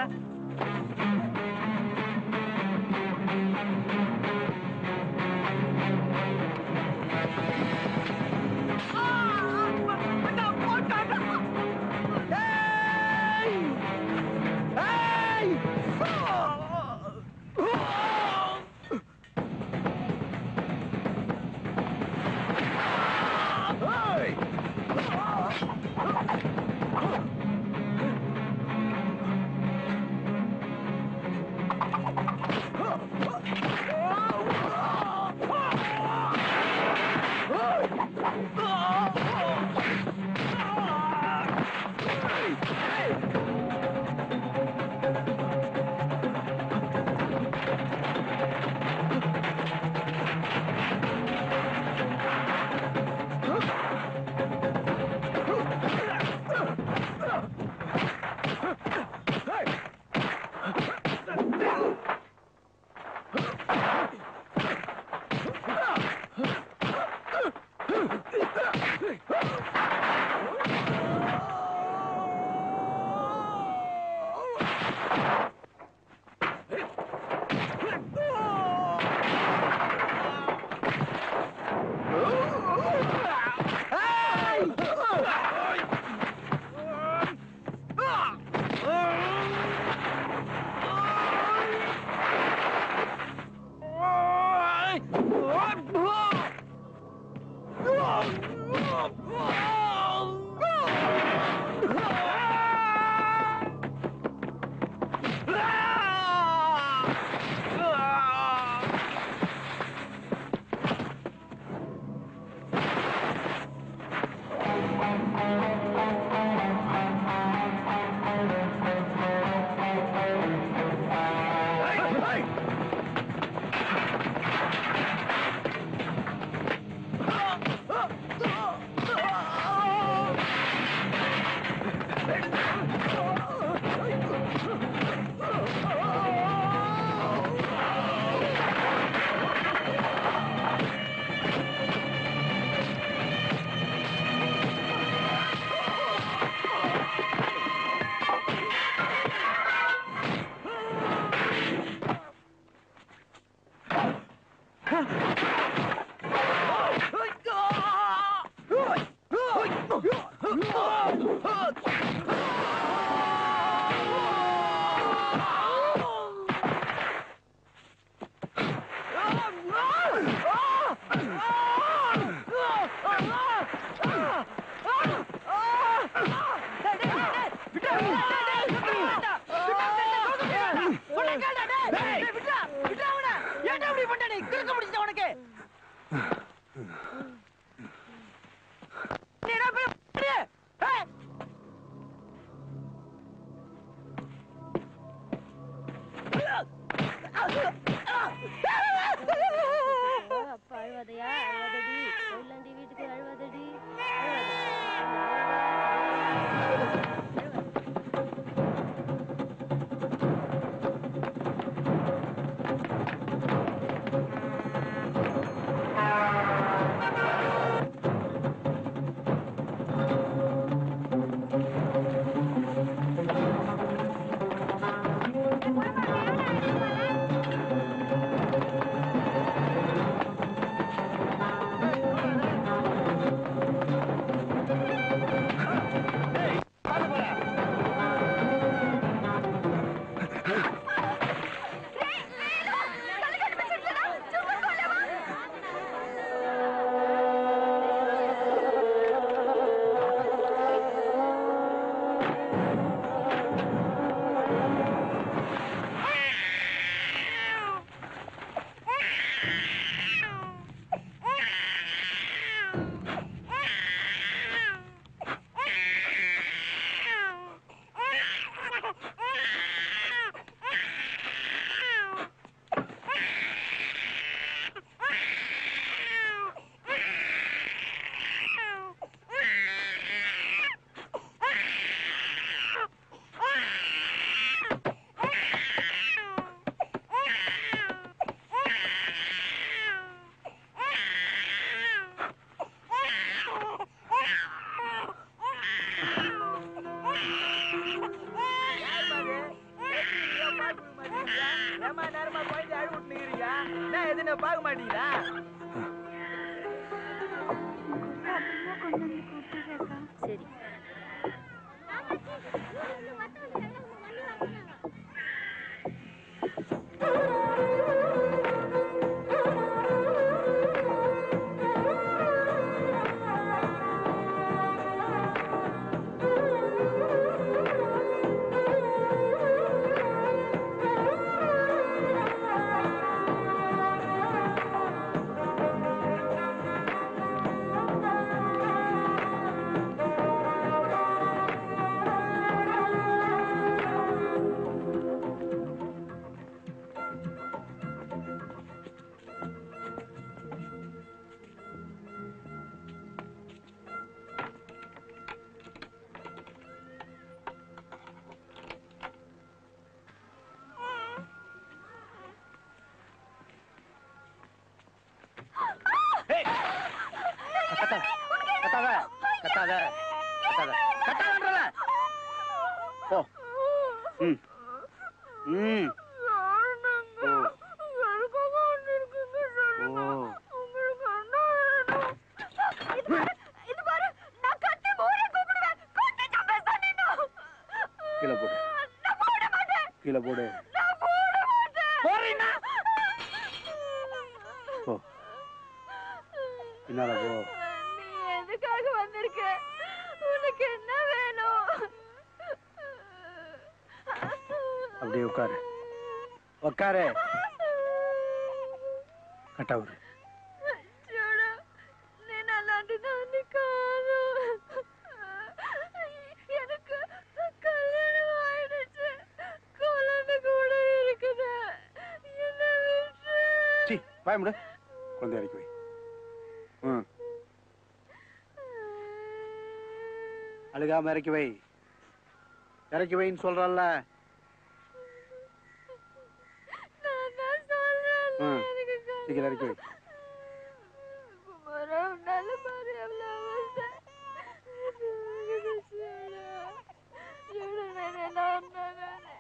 Speaker 12: இருக்கா நான் எதுன்னு பார்க்க மாட்டீங்களா
Speaker 6: சரி
Speaker 19: கத்தாத கத்தாத கத்தாத கத்தாத கத்தாதன்றல போ ம் ம் ஓ ஓ கீழே போடு கீழே போடு போ பின்னால போ
Speaker 4: நீ எதுக்காக வந்திருக்க உனக்கு என்ன வேணும்
Speaker 19: அப்படியே உட்காரு உட்காரு கட்டவுரு
Speaker 4: చూడు నేను అలాంటిదాన్ని కాదు எனக்கு கல்யாணம் ஆயிடுச்சு குழந்தை கூட இருக்குது என்ன விட்டு
Speaker 19: சி வாய முடு குழந்தை இறக்கி வை ம் அழுகாம இறக்கி வை இறக்கி வைன்னு சொல்றல்ல
Speaker 4: நான் தான் சொல்றேன்
Speaker 19: ம்
Speaker 4: எனக்கு
Speaker 19: சீக்கிரம் இறக்கி வை
Speaker 4: குமாரா உன்னால பாரு எவ்வளவு அவஸ்தை చూడు చూడు నేను ఎలా ఉన్నానని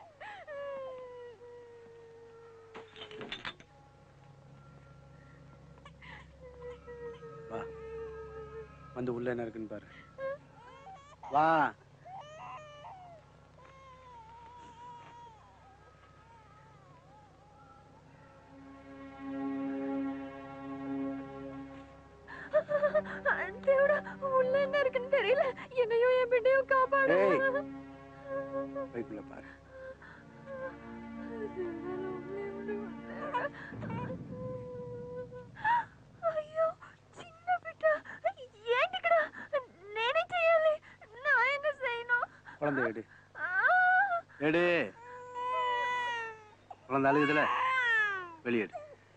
Speaker 19: வா வந்து உள்ள என்ன இருக்குன்னு பாரு வா
Speaker 4: దేవుడా உள்ள என்ன இருக்குன்னு தெரியல என்னையும் என் பிண்டையும் காப்பாடு
Speaker 19: ஏய். பைக்குள்ள பாரு
Speaker 4: అయ్యో చిన్న బిడ్డ ఏంటి ఇక్కడ నేనే చేయాలి నా என்ன செய்யணும்
Speaker 19: குழந்தை எடு எடு குழந்தை அழுகுதுல வெளியேடு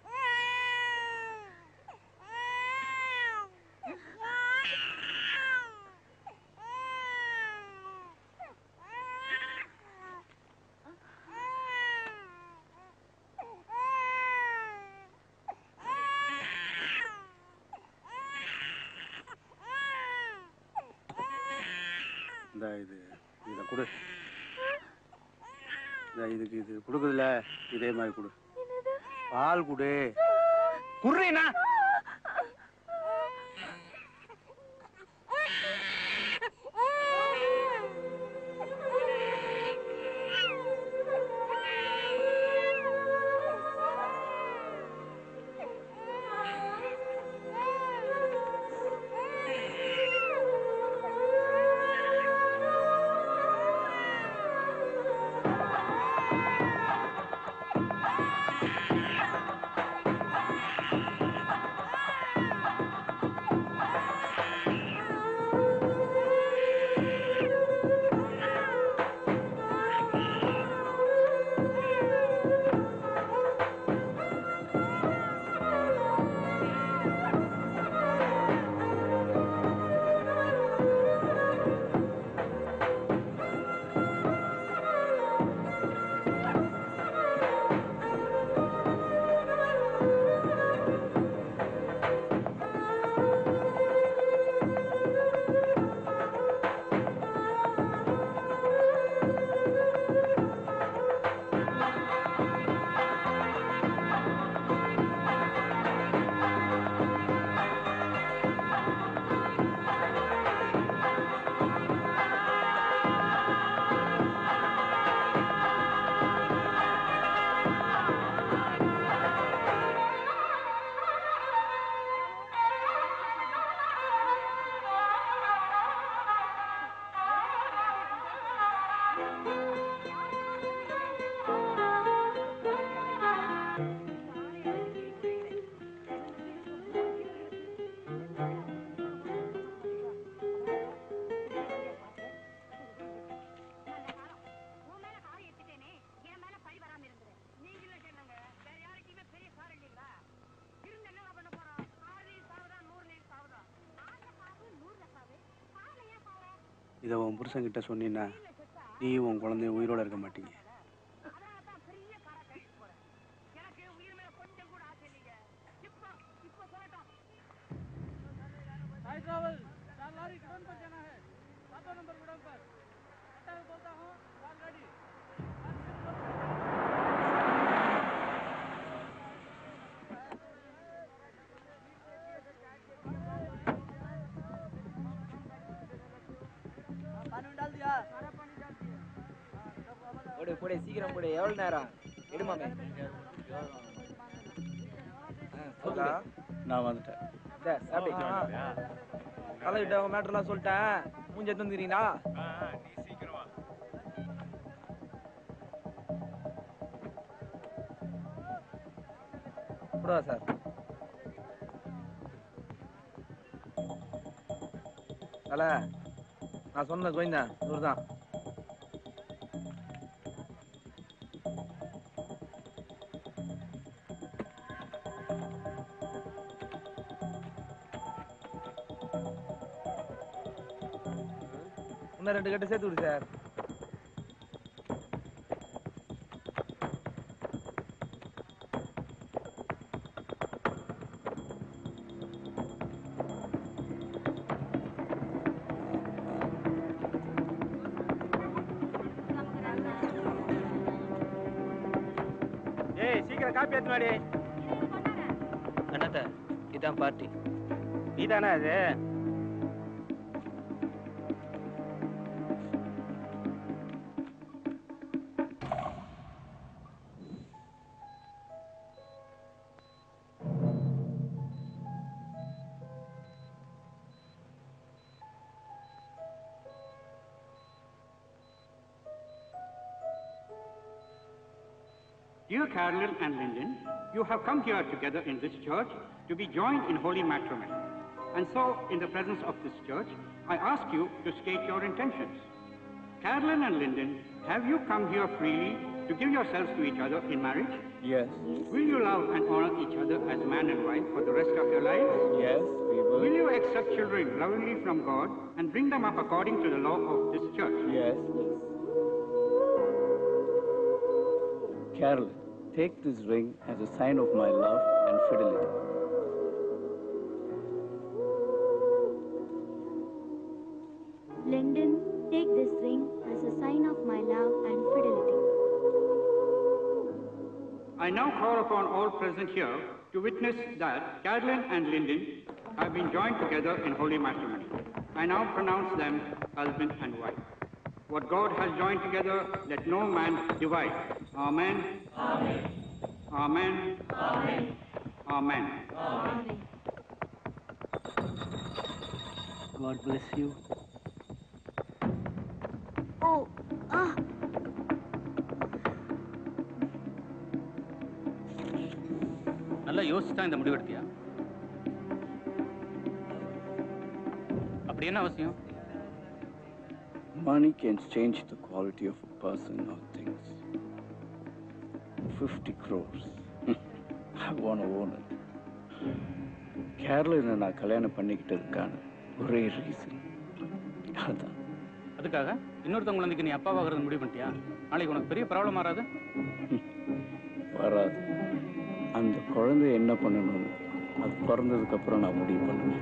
Speaker 19: இந்த இது இதை கொடு இந்த இதுக்கு இது கொடுக்குதுல இதே மாதிரி கொடு பால் கொடு குர்றீனா
Speaker 4: ஆ
Speaker 19: இதை உன் புருஷன்கிட்ட சொன்னீன்னா நீயும் உன் குழந்தையும் உயிரோட இருக்க மாட்டீங்க
Speaker 10: साई ट्रैवल चार लॉरी गुडन पर जाना है सातों नंबर गुडन पर मैं बोलता हूँ लाल गाड़ी
Speaker 12: போடு போடு சீக்கிரம் போடு எவ்வளவு நேரம் எடுமாமே சொல்லா
Speaker 19: நான் வந்துட்டேன்
Speaker 12: கலக்கிட்ட உங்க மேட்டர்லாம் சொல்லிட்டேன் மூஞ்ச தந்துக்கிறீங்களா போடுவா சார் தல நான் சொன்ன கோவிந்தா இவர் தான் இன்னும் ரெண்டு கட்டு சேர்த்து விடு சார்
Speaker 2: ஏய் சீக்கிரம் காப்பி எடுத்துனாடி
Speaker 12: அண்ணாத்த இதான் பார்ட்டி
Speaker 2: நீதானே அது
Speaker 5: Dear Carolyn and Lyndon, you have come here together in this church to be joined in holy matrimony. And so, in the presence of this church, I ask you to state your intentions. Carolyn and Lyndon, have you come here freely to give yourselves to each other in marriage?
Speaker 11: Yes.
Speaker 5: Will you love and honor each other as man and wife for the rest of your lives?
Speaker 11: Yes, we will.
Speaker 5: Will you accept children lovingly from God and bring them up according to the law of this church?
Speaker 11: Yes. Carol, take this ring as a sign of my love and fidelity.
Speaker 22: Lyndon, take this ring as a sign of my love and fidelity.
Speaker 5: I now call upon all present here to witness that Carolyn and Lyndon have been joined together in holy matrimony. I now pronounce them husband and wife. What God has joined together, let no man divide. Amen. Amen. Amen. Amen. Amen.
Speaker 11: God bless you.
Speaker 22: Oh, ah.
Speaker 23: நல்லா யோசிச்சு தான் இந்த முடிவு எடுத்தியா அப்படி என்ன அவசியம்
Speaker 11: Money can change the quality of a person or things. 50 crores. I want to own it. கேரளில் நான் கல்யாணம் பண்ணிக்கிட்டதுக்கான ஒரே ரீசன் அதான்
Speaker 23: அதுக்காக இன்னொருத்தவங்க குழந்தைக்கு நீ அப்பாவாகிறது முடிவு பண்ணிட்டியா நாளைக்கு உனக்கு பெரிய ப்ராப்ளம் வராது
Speaker 11: வராது அந்த குழந்தை என்ன பண்ணணும்னு அது பிறந்ததுக்கு அப்புறம் நான் முடிவு பண்ணுவேன்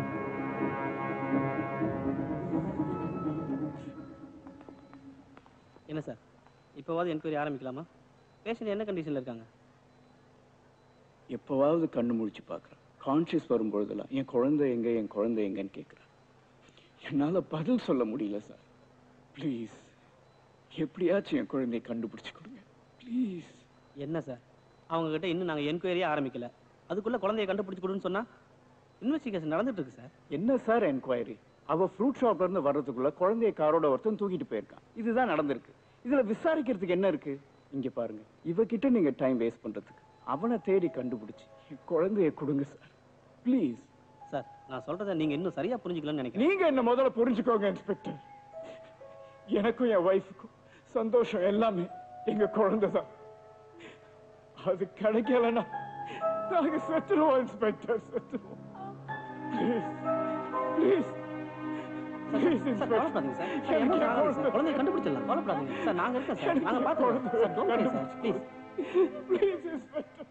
Speaker 23: என்ன சார் இப்போவாது என்கொயரி ஆரம்பிக்கலாமா பேஷண்ட் என்ன கண்டிஷனில் இருக்காங்க
Speaker 11: எப்போவாவது கண்ணு முழிச்சு பார்க்குறேன் கான்ஷியஸ் வரும்பொழுதெல்லாம் என் குழந்தை எங்க என் குழந்தை எங்கன்னு கேட்குறேன் என்னால் பதில் சொல்ல முடியல சார் ப்ளீஸ் எப்படியாச்சும் என் குழந்தையை கண்டுபிடிச்சு கொடுங்க ப்ளீஸ்
Speaker 23: என்ன சார் அவங்க கிட்ட இன்னும் நாங்கள் என்கொயரியே ஆரம்பிக்கல அதுக்குள்ள குழந்தைய கண்டுபிடிச்சு கொடுன்னு சொன்னா இன்வெஸ்டிகேஷன் நடந்துட்டு இருக்கு சார்
Speaker 11: என்ன சார் என்கொயரி அவ ஃப்ரூட் ஷாப்ல இருந்து வர்றதுக்குள்ள குழந்தைய காரோட ஒருத்தன் தூக்கிட்டு போயிருக்கான் இதுதான் நடந்திருக்கு இதுல விசாரிக்கிறதுக்கு என்ன இருக்கு இங்க பாருங்க இவகிட்ட நீங்க டைம் வேஸ்ட் பண்றதுக்கு அவனை தேடி கண்டுபிடிச்சு என் குழந்தைய கொடுங்க சார் ப்ளீஸ்
Speaker 23: சார் நான் சொல்றதை நீங்க இன்னும் சரியா புரிஞ்சுக்கலன்னு நினைக்கிறேன்
Speaker 11: நீங்க என்ன முதல்ல புரிஞ்சுக்கோங்க இன்ஸ்பெக்டர் எனக்கும் என் ஒய்ஃபுக்கும் சந்தோஷம் எல்லாமே எங்க குழந்தை தான் அது கிடைக்கலன்னா நாங்க செத்துருவோம் இன்ஸ்பெக்டர் செத்துருவோம் ப்ளீஸ் ப்ளீஸ்
Speaker 23: கவலைப்படாதீங்க சார் சார் எமோஷன் ஆகாதீங்க சார் குழந்தைய கண்டுபிடிச்சிடலாம் கவலைப்படாதீங்க சார் நாங்க இருக்கோம் சார் நாங்க பார்த்துக்கிறோம் sir don't sir please
Speaker 11: please inspector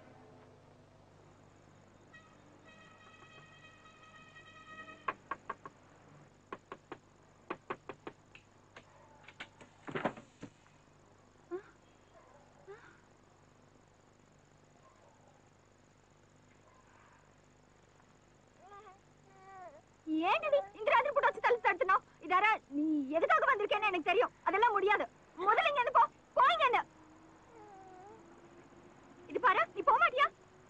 Speaker 4: ஏன்டி இந்த ராத்திரி போட்டு வச்சு தள்ளி தடுத்தணும் இதாரா நீ எதுக்காக வந்திருக்கேன்னு எனக்கு தெரியும் அதெல்லாம் முடியாது முதல்ல இங்க இருந்து போ போங்க என்ன இது பாரு நீ போக மாட்டியா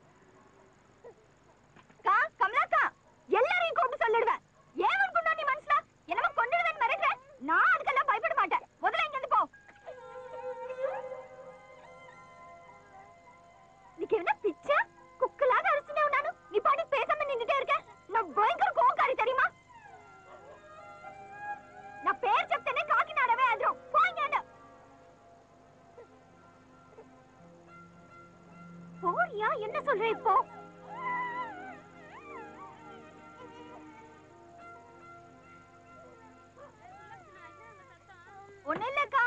Speaker 4: கா கமலாக்கா எல்லாரையும் கூப்பிட்டு சொல்லிடுவேன் ஏன் உனக்கு நீ மனசுல என்னமோ கொண்டுடுவேன் மிரட்டுற நான் அதுக்கெல்லாம் பயப்பட மாட்டேன் முதல்ல இங்க இருந்து போ நீக்கு என்ன பிச்சை குக்கலாக அரிசினே நானும் நீ பாடி பேசாம நின்னுட்டே இருக்க நான் பயங்கர கோவக்காரி தெரியுமா நான் பேர் చెప్తేనే కాకినాడవే అదరం పోయింగండి போறியா என்ன சொல்ற இப்போ ஒண்ணு இல்லக்கா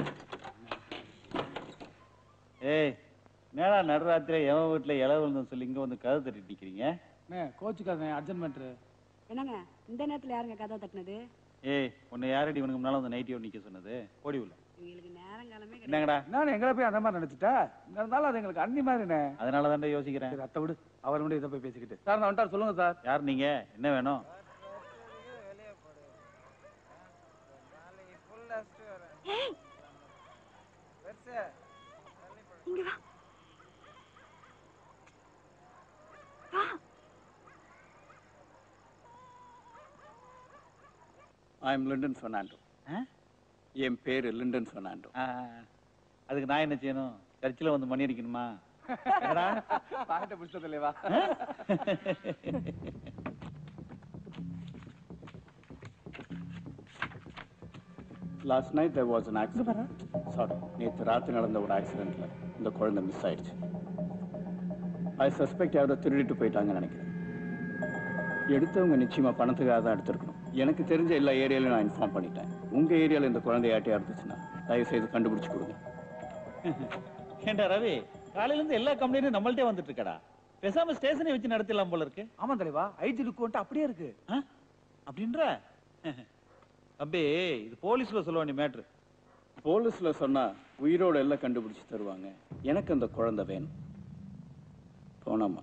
Speaker 16: ஏய் என்னடா நடுராத்திரி எவன் வீட்டுல இலை விழுந்தோம் சொல்லி இங்க வந்து கதை தட்டிட்டு நிக்கிறீங்க
Speaker 18: அண்ணே கோச்சுக்காதே அர்ஜென்ட் மேட்ரு
Speaker 1: என்னங்க இந்த நேரத்துல யாருங்க கதை தட்டினது
Speaker 16: ஏய் உன்னை யாரடி இவனுக்கு முன்னால வந்து நைட்டியோட நிக்க சொன்னது ஓடி உள்ள
Speaker 1: இவங்களுக்கு நேரங்காலமே
Speaker 16: என்னங்கடா
Speaker 18: நான் எங்களை போய் அந்த மாதிரி நினைச்சிட்டா இருந்தாலும் அது எங்களுக்கு அண்ணி மாதிரிண்ணே
Speaker 16: அதனால தான் யோசிக்கிறேன்
Speaker 18: சரி அத்தை விடு அவர் மட்டும் இதை போய் பேசிக்கிட்டு சார் நான் வந்துட்டார் சொல்லுங்க சார்
Speaker 16: யார் நீங்க என்ன வேணும்
Speaker 4: ஏய் இங்க வா வா
Speaker 11: ஐ எம் லிண்டன் ஃபெர்னாண்டோ என் பேரு லிண்டன் ஃபெர்னாண்டோ
Speaker 16: ஆ, அதுக்கு நான் என்ன செய்யணும் சர்ச்சில் வந்து மணி அடிக்கணுமா என்னடா?
Speaker 18: பாட்ட புஷ்டத்துல வா
Speaker 11: last night there was an accident sorry நேற்று ராத்திரி நடந்த ஒரு ஆக்சிடென்ட்ல இந்த குழந்தை மிஸ் ஆயிடுச்சு ஐ சஸ்பெக்ட் யாரோ திருடிட்டு போயிட்டாங்கன்னு நினைக்கிறேன் எடுத்தவங்க நிச்சயமா பணத்துக்காக தான் எடுத்திருக்கணும் எனக்கு தெரிஞ்ச எல்லா ஏரியாலையும் நான் இன்ஃபார்ம் பண்ணிட்டேன் உங்க ஏரியால இந்த குழந்தை யார்ட்டையா இருந்துச்சுன்னா தயவு செய்து கண்டுபிடிச்சு கொடுங்க
Speaker 16: ஏண்டா ரவி காலையில இருந்து எல்லா கம்பெனியும் நம்மள்ட்டே வந்துட்டு இருக்கடா பேசாம ஸ்டேஷனை வச்சு நடத்திடலாம் போல இருக்கு
Speaker 18: ஆமா தலைவா ஐஜி லுக்கு வந்துட்டு அப்படியே இருக்கு
Speaker 16: அப்படின்ற அம்பே இது போலீஸ்ல சொல்ல வேண்டிய மேட்ரு
Speaker 11: போலீஸ்ல சொன்னா உயிரோட எல்லாம் கண்டுபிடிச்சு தருவாங்க எனக்கு அந்த குழந்தை வேணும் போனாமா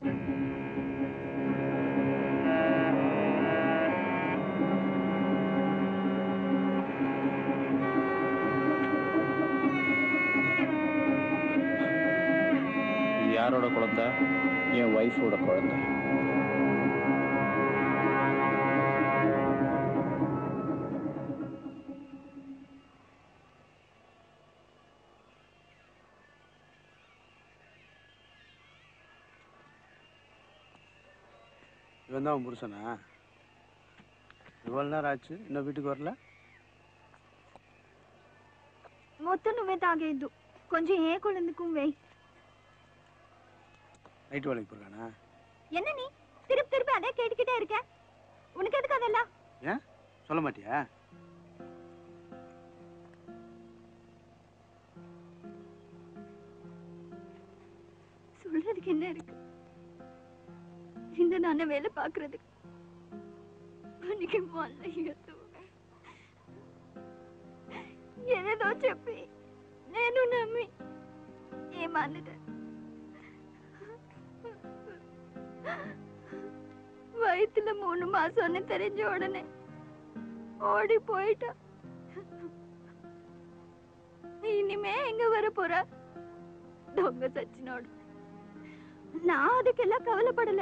Speaker 16: இது யாரோட குழந்தை
Speaker 11: என் ஒய்ஃபோட குழந்தை
Speaker 19: இவன் தான் உன் புருஷனா இவ்வளோ நேரம் ஆச்சு இன்னும் வீட்டுக்கு வரல
Speaker 4: మొత్తం నువ్వే తాగేద్దు కొంచెం ఏ కొలందుకు వేయి
Speaker 19: நைட்டு வேலைக்கு போயிருக்கானா
Speaker 4: என்ன நீ திருப்பி திருப்பி அதே கேட்டுக்கிட்டே இருக்க உனக்கு எதுக்கு அதெல்லாம்
Speaker 19: ஏன் சொல்ல மாட்டியா
Speaker 4: சொல்றதுக்கு என்ன இருக்கு இந்த நானே வேலை பாக்குறதுக்கு మనకి మల్లయ్యతో ఏదేదో చెప్పి నేను నమ్మి ఏమన్నది வயித்துல மூணு மாசம்னு தெரிஞ்ச உடனே ஓடி போயிட்டா இனிமே எங்க வர போற దొంగ చచ్చినోడు நான் அதுக்கெல்லாம் கவலைப்படல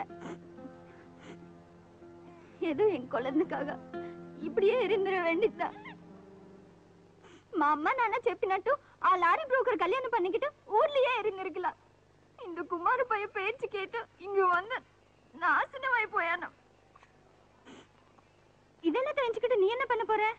Speaker 4: ஏதோ என் குழந்தைக்காக இப்படியே இருந்துட வேண்டியதுதான் మా అమ్మ నాన్న చెప్పినట్టు ఆ లారీ బ్రోకర్ కళ్యాణం பண்ணிக்கிட்டு ஊர்லயே இருந்திருக்கலாம் இந்த குமார பைய பேச்சு கேட்டு இங்க வந்து நாசனம் போயானோ இதெல்லாம் தெரிஞ்சுக்கிட்டு நீ என்ன பண்ண போற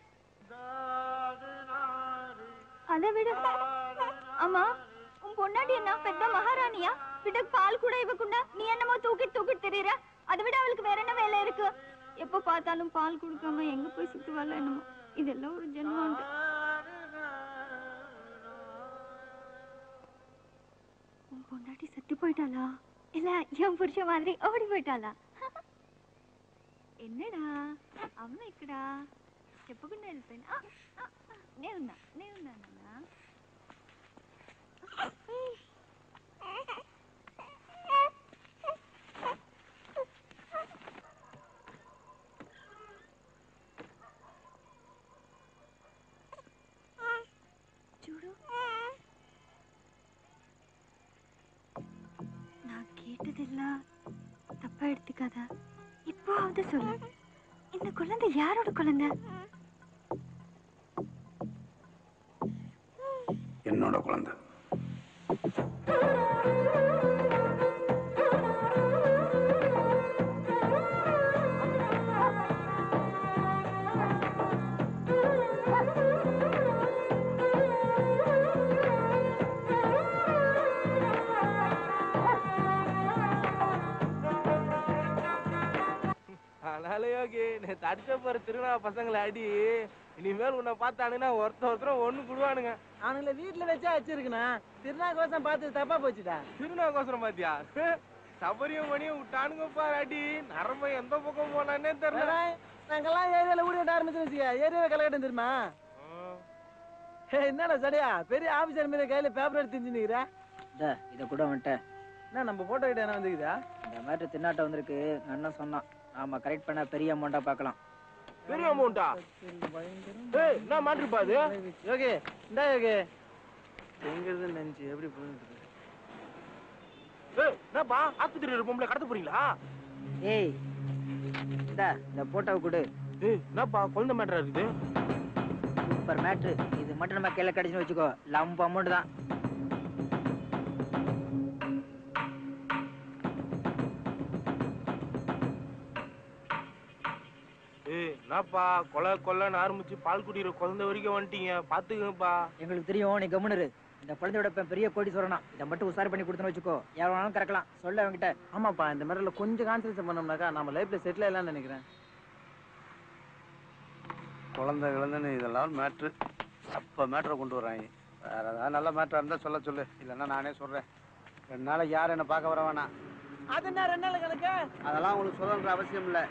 Speaker 4: அதை விட அம்மா உன் பொண்டாட்டி என்ன பெத்த மகாராணியா விட பால் கூட இவக்குண்டா நீ என்னமோ தூக்கிட்டு தூக்கிட்டு திரியற அதை விட அவளுக்கு வேற என்ன வேலை இருக்கு எப்ப பார்த்தாலும் பால் கொடுக்காம எங்க போய் சுத்துவாள் என்னமோ இதெல்லாம் ஒரு ஜென்மம் உன் பொண்டாட்டி செத்து போயிட்டாளா இல்ல என் புருஷ மாதிரி ஓடி போயிட்டாளா என்னடா అమ్మ ఇక్కడ చెప్పకుండా వెళ్ళిపోయినా ఆ, ఆ, ఆ, నేనున్నా నేనున్నానన్నా చూడు நான் கேட்டதெல்லாம் தப்பா எடுத்து కదా இப்போ அது சொல்லு இந்த குழந்தை யாரோட குழந்தை
Speaker 19: என்னோட குழந்தை
Speaker 3: அதனால யோகி நேற்று அடிச்ச போற திருவிழா பசங்களை அடி இனிமேல் உன்னை பார்த்தானுங்கன்னா ஒருத்தர் ஒருத்தரும் ஒண்ணு குடுவானுங்க
Speaker 12: அவனுங்கள வீட்டுல வச்சா வச்சிருக்கணும் திருநாகோசம் பார்த்து தப்பா போச்சுடா
Speaker 3: திருநாகோசரம் பாத்தியா சபரியும் மணியும் விட்டானுங்க பாரு அடி நரம்ப எந்த பக்கம் போனானே தெரியல
Speaker 12: நாங்கெல்லாம் ஏரியால ஊடி விட ஆரம்பிச்சு வச்சுக்க ஏரியாவை கலகட்டம் தெரியுமா ஏய், என்னடா சடையா பெரிய ஆபீசர் மீது கையில பேப்பர் எடுத்து திஞ்சுனுக்கிற
Speaker 7: இந்த இதை கூட வந்துட்டேன்
Speaker 12: என்ன நம்ம போட்டோ கிட்ட என்ன வந்துக்குதா
Speaker 7: இந்த மாதிரி தின்னாட்டம் வந்திருக்கு எங்க அண்ணன் சொன்னான் நாம கரெக்ட் பண்ண பெரிய அமௌண்டா பார்க்கலாம்
Speaker 3: பெரிய அமௌண்டா ஏய் என்ன மாட்டிருப்பா அது
Speaker 12: யோகி இந்தா யோகி எங்கிறது நினைச்சு எப்படி புரிஞ்சுது
Speaker 3: ஏய் என்னப்பா ஆஸ்பத்திரியில பொம்பளை கடத்த போறீங்களா
Speaker 7: ஏய் இந்த இந்த போட்டோவை கொடு
Speaker 3: ஏய் என்னப்பா குழந்தை மேட்டரா இருக்குது
Speaker 7: சூப்பர் மேட்ரு இது மட்டும் நம்ம கையில கிடைச்சுன்னு வச்சுக்கோ லம்ப அமௌண்ட் தான்
Speaker 3: ஏய் என்னப்பா கொலை கொலைன்னு ஆரம்பிச்சு பால் குடிக்கிற குழந்தை வரைக்கும் வந்துட்டீங்க பாத்துக்கங்கப்பா
Speaker 7: எங்களுக்கு தெரியும் நீ கம்முனு இந்த குழந்தையோட பெ- பெரிய கோடி சொல்லணும் இதை மட்டும் உசார் பண்ணி கொடுத்துன்னு வச்சுக்கோ எவ்வளோ வேணாலும் கறக்கலாம் சொல்ல அவன்கிட்ட
Speaker 12: ஆமாப்பா இந்த மாதிரில கொஞ்சம் கான்சன்ட்ரேஷன் பண்ணோம்னாக்கா நம்ம லைஃப்ல செட்டில் ஆகலாம்னு நினைக்கிறேன்
Speaker 19: குழந்தை கிழந்தைன்னு இதெல்லாம் மேட்ரு அப்போ மேட்ரை கொண்டு வராங்க வேற ஏதாவது நல்ல மேட்ரா இருந்தால் சொல்ல சொல்லு இல்லைன்னா நானே சொல்கிறேன் ரெண்டு நாளைக்கு யாரும் என்னை பார்க்க வர வேணாம்
Speaker 12: அது என்ன ரெண்டு நாள் கணக்கு
Speaker 19: அதெல்லாம் உங்களுக்கு சொல்லணுன்ற அவசியம் இல்லை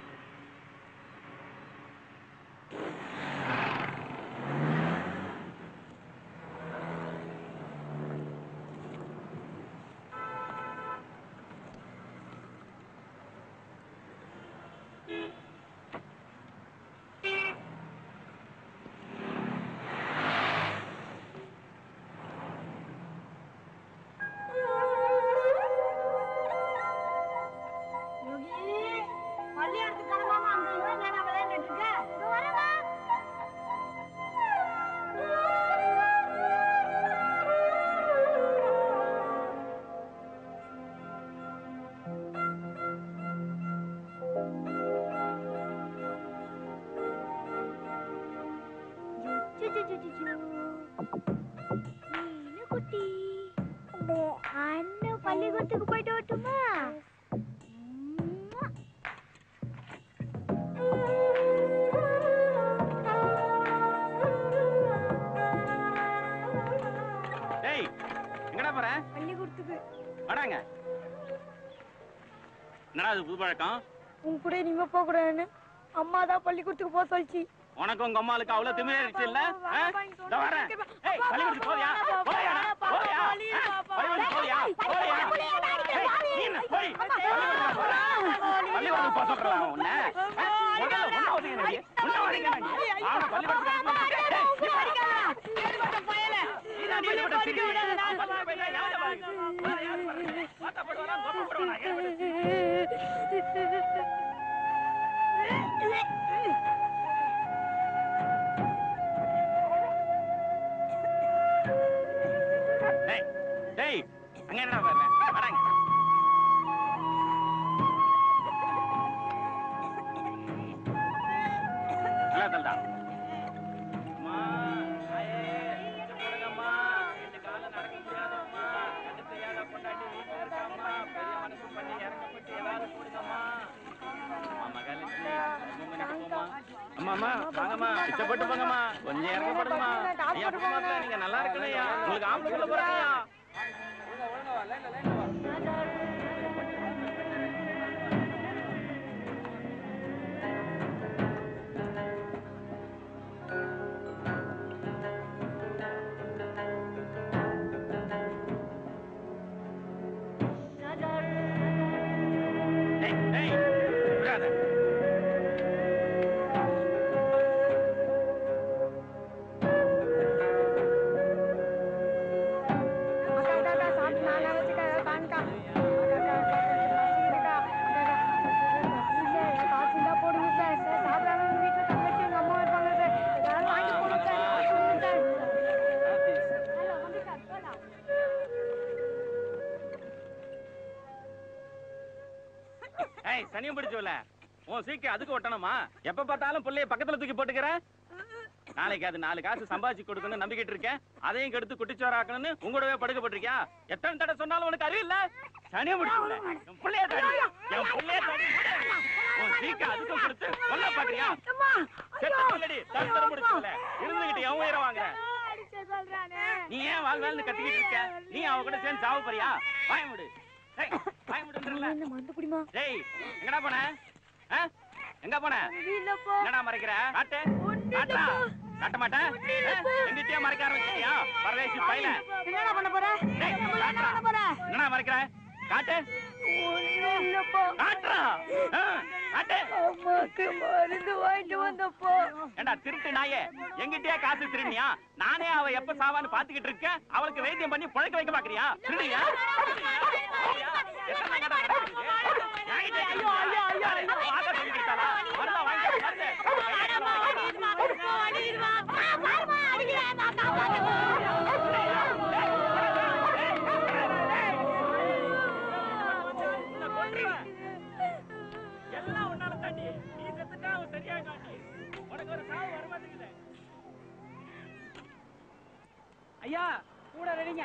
Speaker 4: பள்ளியாடத்துக்கு கிளம்பாம அங்க இவ்வளவு நேரம் விளையாண்டுட்டு இருக்க இதோ வரேம்மா. ஜு, ஜு, ஜு, ஜு, ஜு. மீனு குட்டி அண்ணன் பள்ளிக்கூடத்துக்கு போயிட்டு வரட்டுமா உம்மா.
Speaker 10: டேய் எங்கடா போற
Speaker 4: பள்ளிக்கூடத்துக்கு
Speaker 10: வாடாங்க என்னடா இது புது பழக்கம்
Speaker 4: உன் கூட இனிமே போக கூடாதுன்னு அம்மா தான் பள்ளிக்கூடத்துக்கு போக சொல்லிச்சு
Speaker 10: உனக்கு உங்க அம்மாளுக்கு அவ்வளவு திமிரடிச்சு இல்ல ஆ? இதோ வரேன் ஏய் பள்ளிக்கூடத்துக்கு போறியா போறியா போறியா ஆ? பள்ளிக்கூடத்துக்கு போறியா போறியா ஏய், நீ என்ன? போய். பள்ளிக்கூடத்துக்கு போறா? பள்ளிக்கூடத்துக்கு போக சொல்றேன் உன்னை ஆ? முதல்ல உன்னை ஒதுங்க நீ. உன்னை ஒதுங்க நீ. அவனை பள்ளிக்கூடத்துக்கு அனுப்பணும். ஏய், நீ போடா. நீதான் நீ வெளிப்பட்ட சிறுமி. பள்ளிக்கூடத்துக்கு போயிட்டா யாரை பாரு? யாரை பாரு? பார்த்தா போடுவானா? கோப்பை போடுவானா? ஏன் டேய் டேய் அங்க என்னடா பாரு வாடாங்க நல்லா தள்ளுடா அம்மா தாயே கொஞ்சம் போடுங்கம்மா ரெண்டு கால நடக்க முடியாதம்மா கண்ணு தெரியாத பொண்டாட்டி வீட்டுல இருக்காம்மா பெரிய மனசு பண்ணி இறக்கப்பட்டு ஏதாவது போடுங்கம்மா அம்மா மகாலட்சுமி
Speaker 17: வாங்கம்மா வாங்கம்மா இஷ்டப்பட்டு போங்கம்மா கொஞ்சம் இறக்கப்படுங்கம்மா ஐயா போமாப்ல நீங்க நல்லா இருக்கணையா உங்களுக்கு ஆம்பளை சொல்ல போறாங்கய்யா டேய், டேய், விடாத. ஏய் சனியம் பிடிச்சவல உன் சீக்கு அதுக்கு ஒட்டணுமா எப்ப பார்த்தாலும் புள்ளைய பக்கத்துல தூக்கி போட்டுக்கிற நாளைக்கு அது நாலு காசு சம்பாதிச்சு கொடுக்கணும்னு நம்பிக்கிட்டு இருக்கேன் அதையும் கெடுத்து குட்டிச்சோராக்கணும்னு உங்களோடவே படுக்கப்பட்டிருக்கியா எத்தனை தடவை சொன்னாலும் உனக்கு அறிவு இல்ல சனியம் பிடிச்சவல என் புள்ளைய தாடி என் புள்ளைய தாடி உன் சீக்க அதுக்கு கொடுத்து கொல்ல பாக்குறியா செத்த கொல்லடி தடுத்தர முடிச்சவல இருந்துகிட்டு எவன் உயிரை வாங்குற நீ ஏன் வாழ் வாழ்னு கத்திக்கிட்டு இருக்க நீ அவ கூட சேர்ந்து சாவு போறியா வாய முடு டேய், வாய முடுன்றல டேய் எங்கடா போன ஆ? எங்க போன என்னடா மறைக்கிற காட்டு காட்டுறா காட்ட மாட்டேன் எங்கிட்டயே மறைக்க ஆரம்பிச்சிட்டியா பரதேசி பையல
Speaker 4: என்னடா பண்ண போற
Speaker 17: டேய், காட்டுறா. என்னடா மறைக்கிற காட்டு காட்டுறா ஆ, காட்டு
Speaker 4: அம்மாக்கு மருந்து வாங்கிட்டு வந்தப்போ
Speaker 17: ஏண்டா திருட்டு நாயே எங்கிட்டயே காசு திருடியா நானே அவ எப்ப சாவான்னு பாத்துக்கிட்டு இருக்கேன் அவளுக்கு வைத்தியம் பண்ணி பழக்க வைக்க பாக்குறியா திருடியா எல்லாம் உன்னால தாண்டி நீ செத்துட்டா அவன் சரியா காட்டி உனக்கு ஒரு சாவு வரமாட்டேங்குது
Speaker 2: ஐயா கூட ரெடிங்க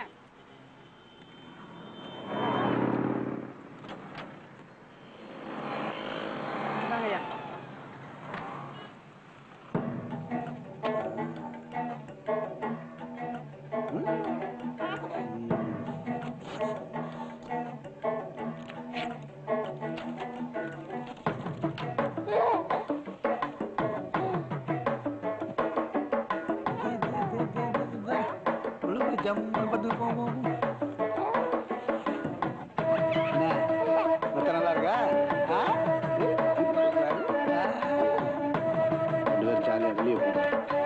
Speaker 2: இந்தாங்க ஐயா
Speaker 19: மொத்தம் நல்லா இருக்கா ஆ? ரெண்டு பேரும் ஜாலியாக வெளியே போகும்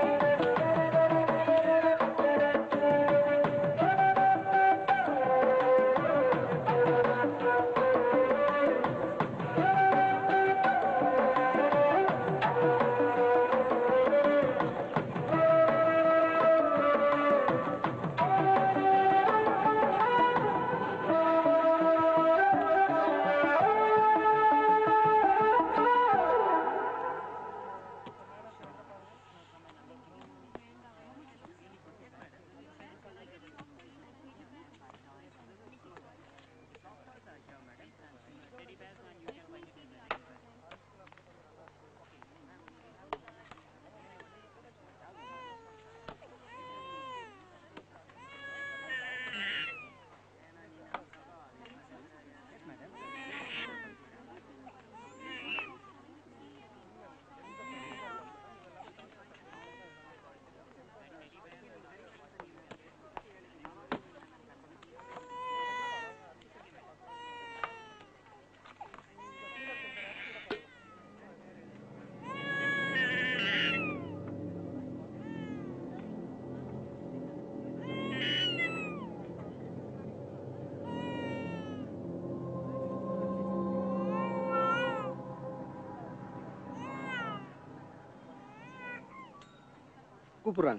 Speaker 19: கூப்பிடுறாங்க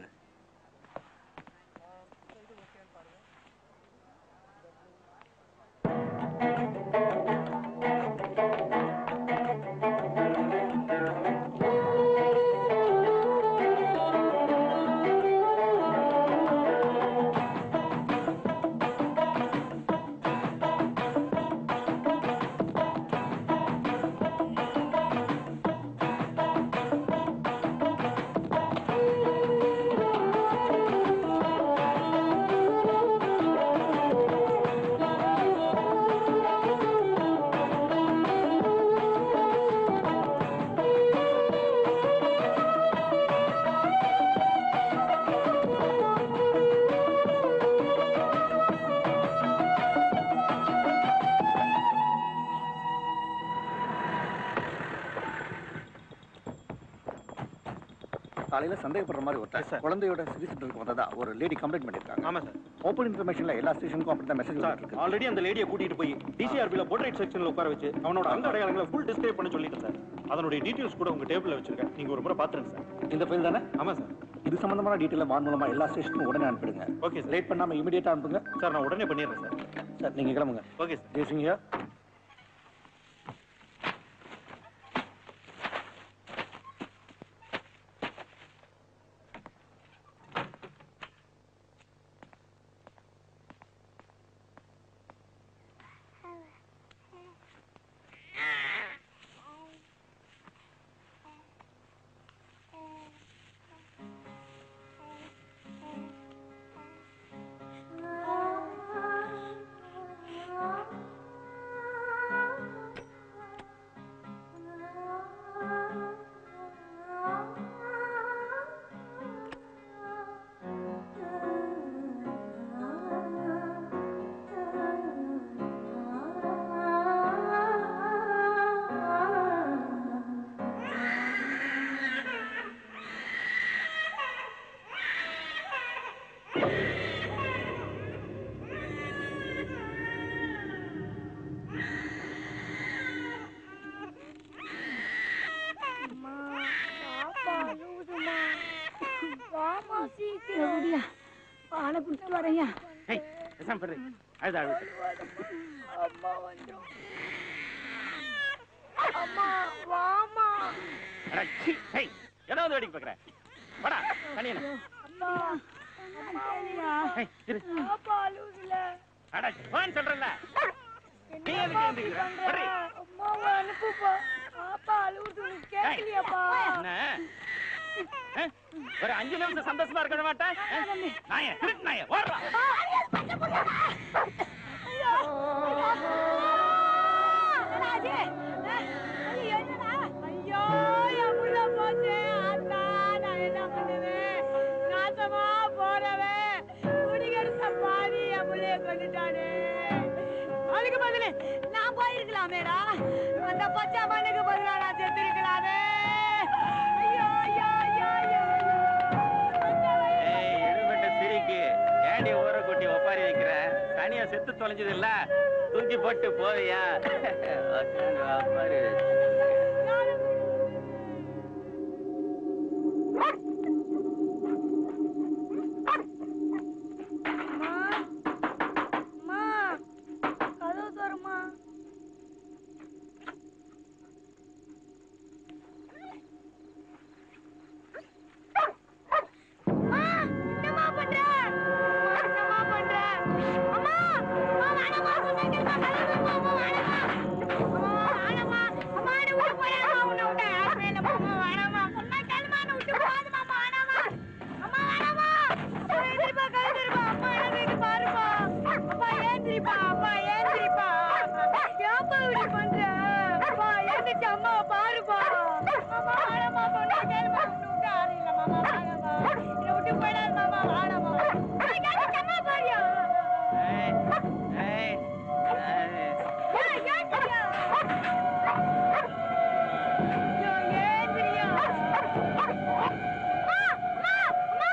Speaker 4: ஆ
Speaker 15: காலையில சந்தேகப்படுற மாதிரி ஒருத்தர் குழந்தையோட சிட்டி சென்டருக்கு வந்ததா ஒரு லேடி கம்ப்ளைண்ட் பண்ணிருக்காங்க
Speaker 16: ஆமா சார்
Speaker 15: ஓப்பன் இன்ஃபர்மேஷன்ல எல்லா ஸ்டேஷனுக்கும் அப்படி தான் மெசேஜ்
Speaker 16: சார்
Speaker 15: இருக்கு
Speaker 16: ஆல்ரெடி அந்த லேடியை கூட்டிட்டு போய் டிசிஆர்பில போர்ட்ரேட் செக்ஷன்ல உட்கார வச்சு அவனோட அங்க அடையாளங்களை ஃபுல் டிஸ்கிரைப் பண்ண சொல்லிட்டேன் சார் அதனுடைய டீடைல்ஸ் கூட உங்க டேபிள்ல வச்சிருக்கேன் நீங்க ஒரு முறை பாத்துருங்க சார்
Speaker 15: இந்த ஃபைல் தானே
Speaker 16: ஆமா சார்
Speaker 15: இது சம்பந்தமான டீட்டெயில் வான் மூலமா எல்லா ஸ்டேஷனுக்கும் உடனே அனுப்பிடுங்க
Speaker 16: ஓகே சார்
Speaker 15: லேட் பண்ணாம இமிடியேட்டா அனுப்புங்க
Speaker 16: சார் நான் உடனே பண்ணிடுறேன் சார்
Speaker 15: சார் நீங்க கிளம்புங்க
Speaker 16: ஓகே சார்
Speaker 15: ஜெய்சிங்கயா
Speaker 4: வாமா சீக்கிரம் பாலை குடிச்சிட்டு வரையா
Speaker 17: ஏய் பேசாம பாரு அழுது அழுது
Speaker 4: அம்மா வந்துரும் அம்மா வாமா
Speaker 17: அட, சீ, ஏய், ஏதாவது வேடிக்கை பார்க்கற வாடா தனியா
Speaker 4: அம்மா அம்மா இல்லையா
Speaker 17: ஏய், இரு.
Speaker 4: பாப்பா அழுகுதுல
Speaker 17: அட வான்னு சொல்றேன்ல நீ எதுக்கு எழுந்துக்கிற? வர்றி.
Speaker 4: அம்மாவை அனுப்புப்பா பாப்பா அழுகுது நீ கேட்கலையாப்பா
Speaker 17: என்ன ஆ? ஒரு அஞ்சு நிமிஷம் சந்தோஷமா இருக்க மாட்டேன் நாய திருட்டு நாய ஓடுறா
Speaker 4: ஐயோ என் புள்ள போச்சு ஆத்தா நான் என்ன பண்ணுவேன் நாசமா போறவன் குடிகெடுத்த பாதி என் புள்ளைய கொண்டுட்டானே அதுக்கு பதிலு நான் போயிருக்கலாமேடா அந்த பச்சை மண்ணுக்கு பதிலா நான் செத்துருக்கலாமே ஐயோ ஐயோ ஐயோ ஐயோ
Speaker 17: ஏய் எழுபட்ட சிரிக்கு ஏண்டி ஊற கொட்டி ஒப்பாரி வைக்கிற தனியா செத்து தொலைஞ்சது இல்ல தூக்கி போட்டு போவியா உக்காந்து ஒப்பாரி வச்சு.
Speaker 4: அம்மா கதவு தருமா அம்மா என்னம்மா பண்ற அம்மா, என்னம்மா பண்ற அம்மா அம்மா வேணாம்மா சொன்னாங்கம்மா கதவு தருமா அம்மா வேணாம்மா அம்மா வேணாம்மா அம்மா என்ன விட்டு போறாதம்மா உன்னை விட்டு யாருமே இல்லம்மா அம்மா வேணாம்மா சொன்னா கேளுமா என்ன விட்டு போகாதம்மா அம்மா வேணாம்மா அம்மா வேணாம்மா அம்மா எந்திரிப்பா கதவு தருமா அம்மா என்ன இருக்கு பாருப்பா அப்பா ஏந்திரிப்பா அப்பா ஏந்திரிப்பா ஏப்பா இப்படி பண்ற அப்பா ஏந்திரிச்சு அம்மா பாருப்பா அம்மா வேணாம்மா சொன்னா கேளுமா உன்னை விட்டு யாரும் இல்லம்மா அம்மா வேணாம்மா என்னை விட்டு போயிடாத மாமா வேணாம்மா நான் கேட்டுச்சு அம்மா பாரியா
Speaker 17: ஏய், ஏய், ஏய்.
Speaker 4: ஏய், ஏந்திரியா ஐயோ, ஏந்திரியா அம்மா, அம்மா, அம்மா!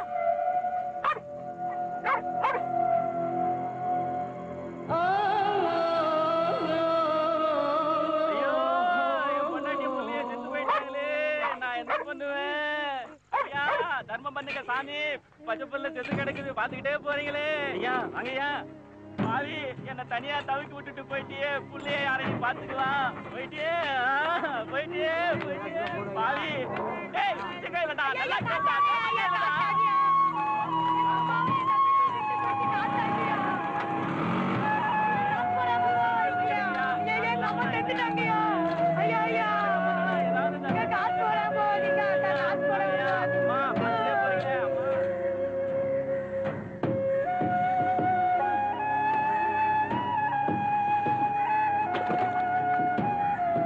Speaker 17: ஐயோ, என் பொண்டாட்டி புள்ளைய செத்து போயிட்டாங்களே. நான் என்ன பண்ணுவேன்? ஐயா, தர்மம் பண்ணுங்க சாமி பச்சை புள்ள செத்து கிடக்குது பாத்துக்கிட்டே போறீங்களே ஐயா வாங்கய்யா பாவி என்ன தனியா தவிக்க விட்டுட்டு போயிட்டியே புள்ளைய யாரையும் பாத்துக்கலாம் போயிட்டியே ஆ, போயிட்டியே போயிட்டியே பாவி ஏய் சிக்கை வேண்டா நல்லா கேட்டா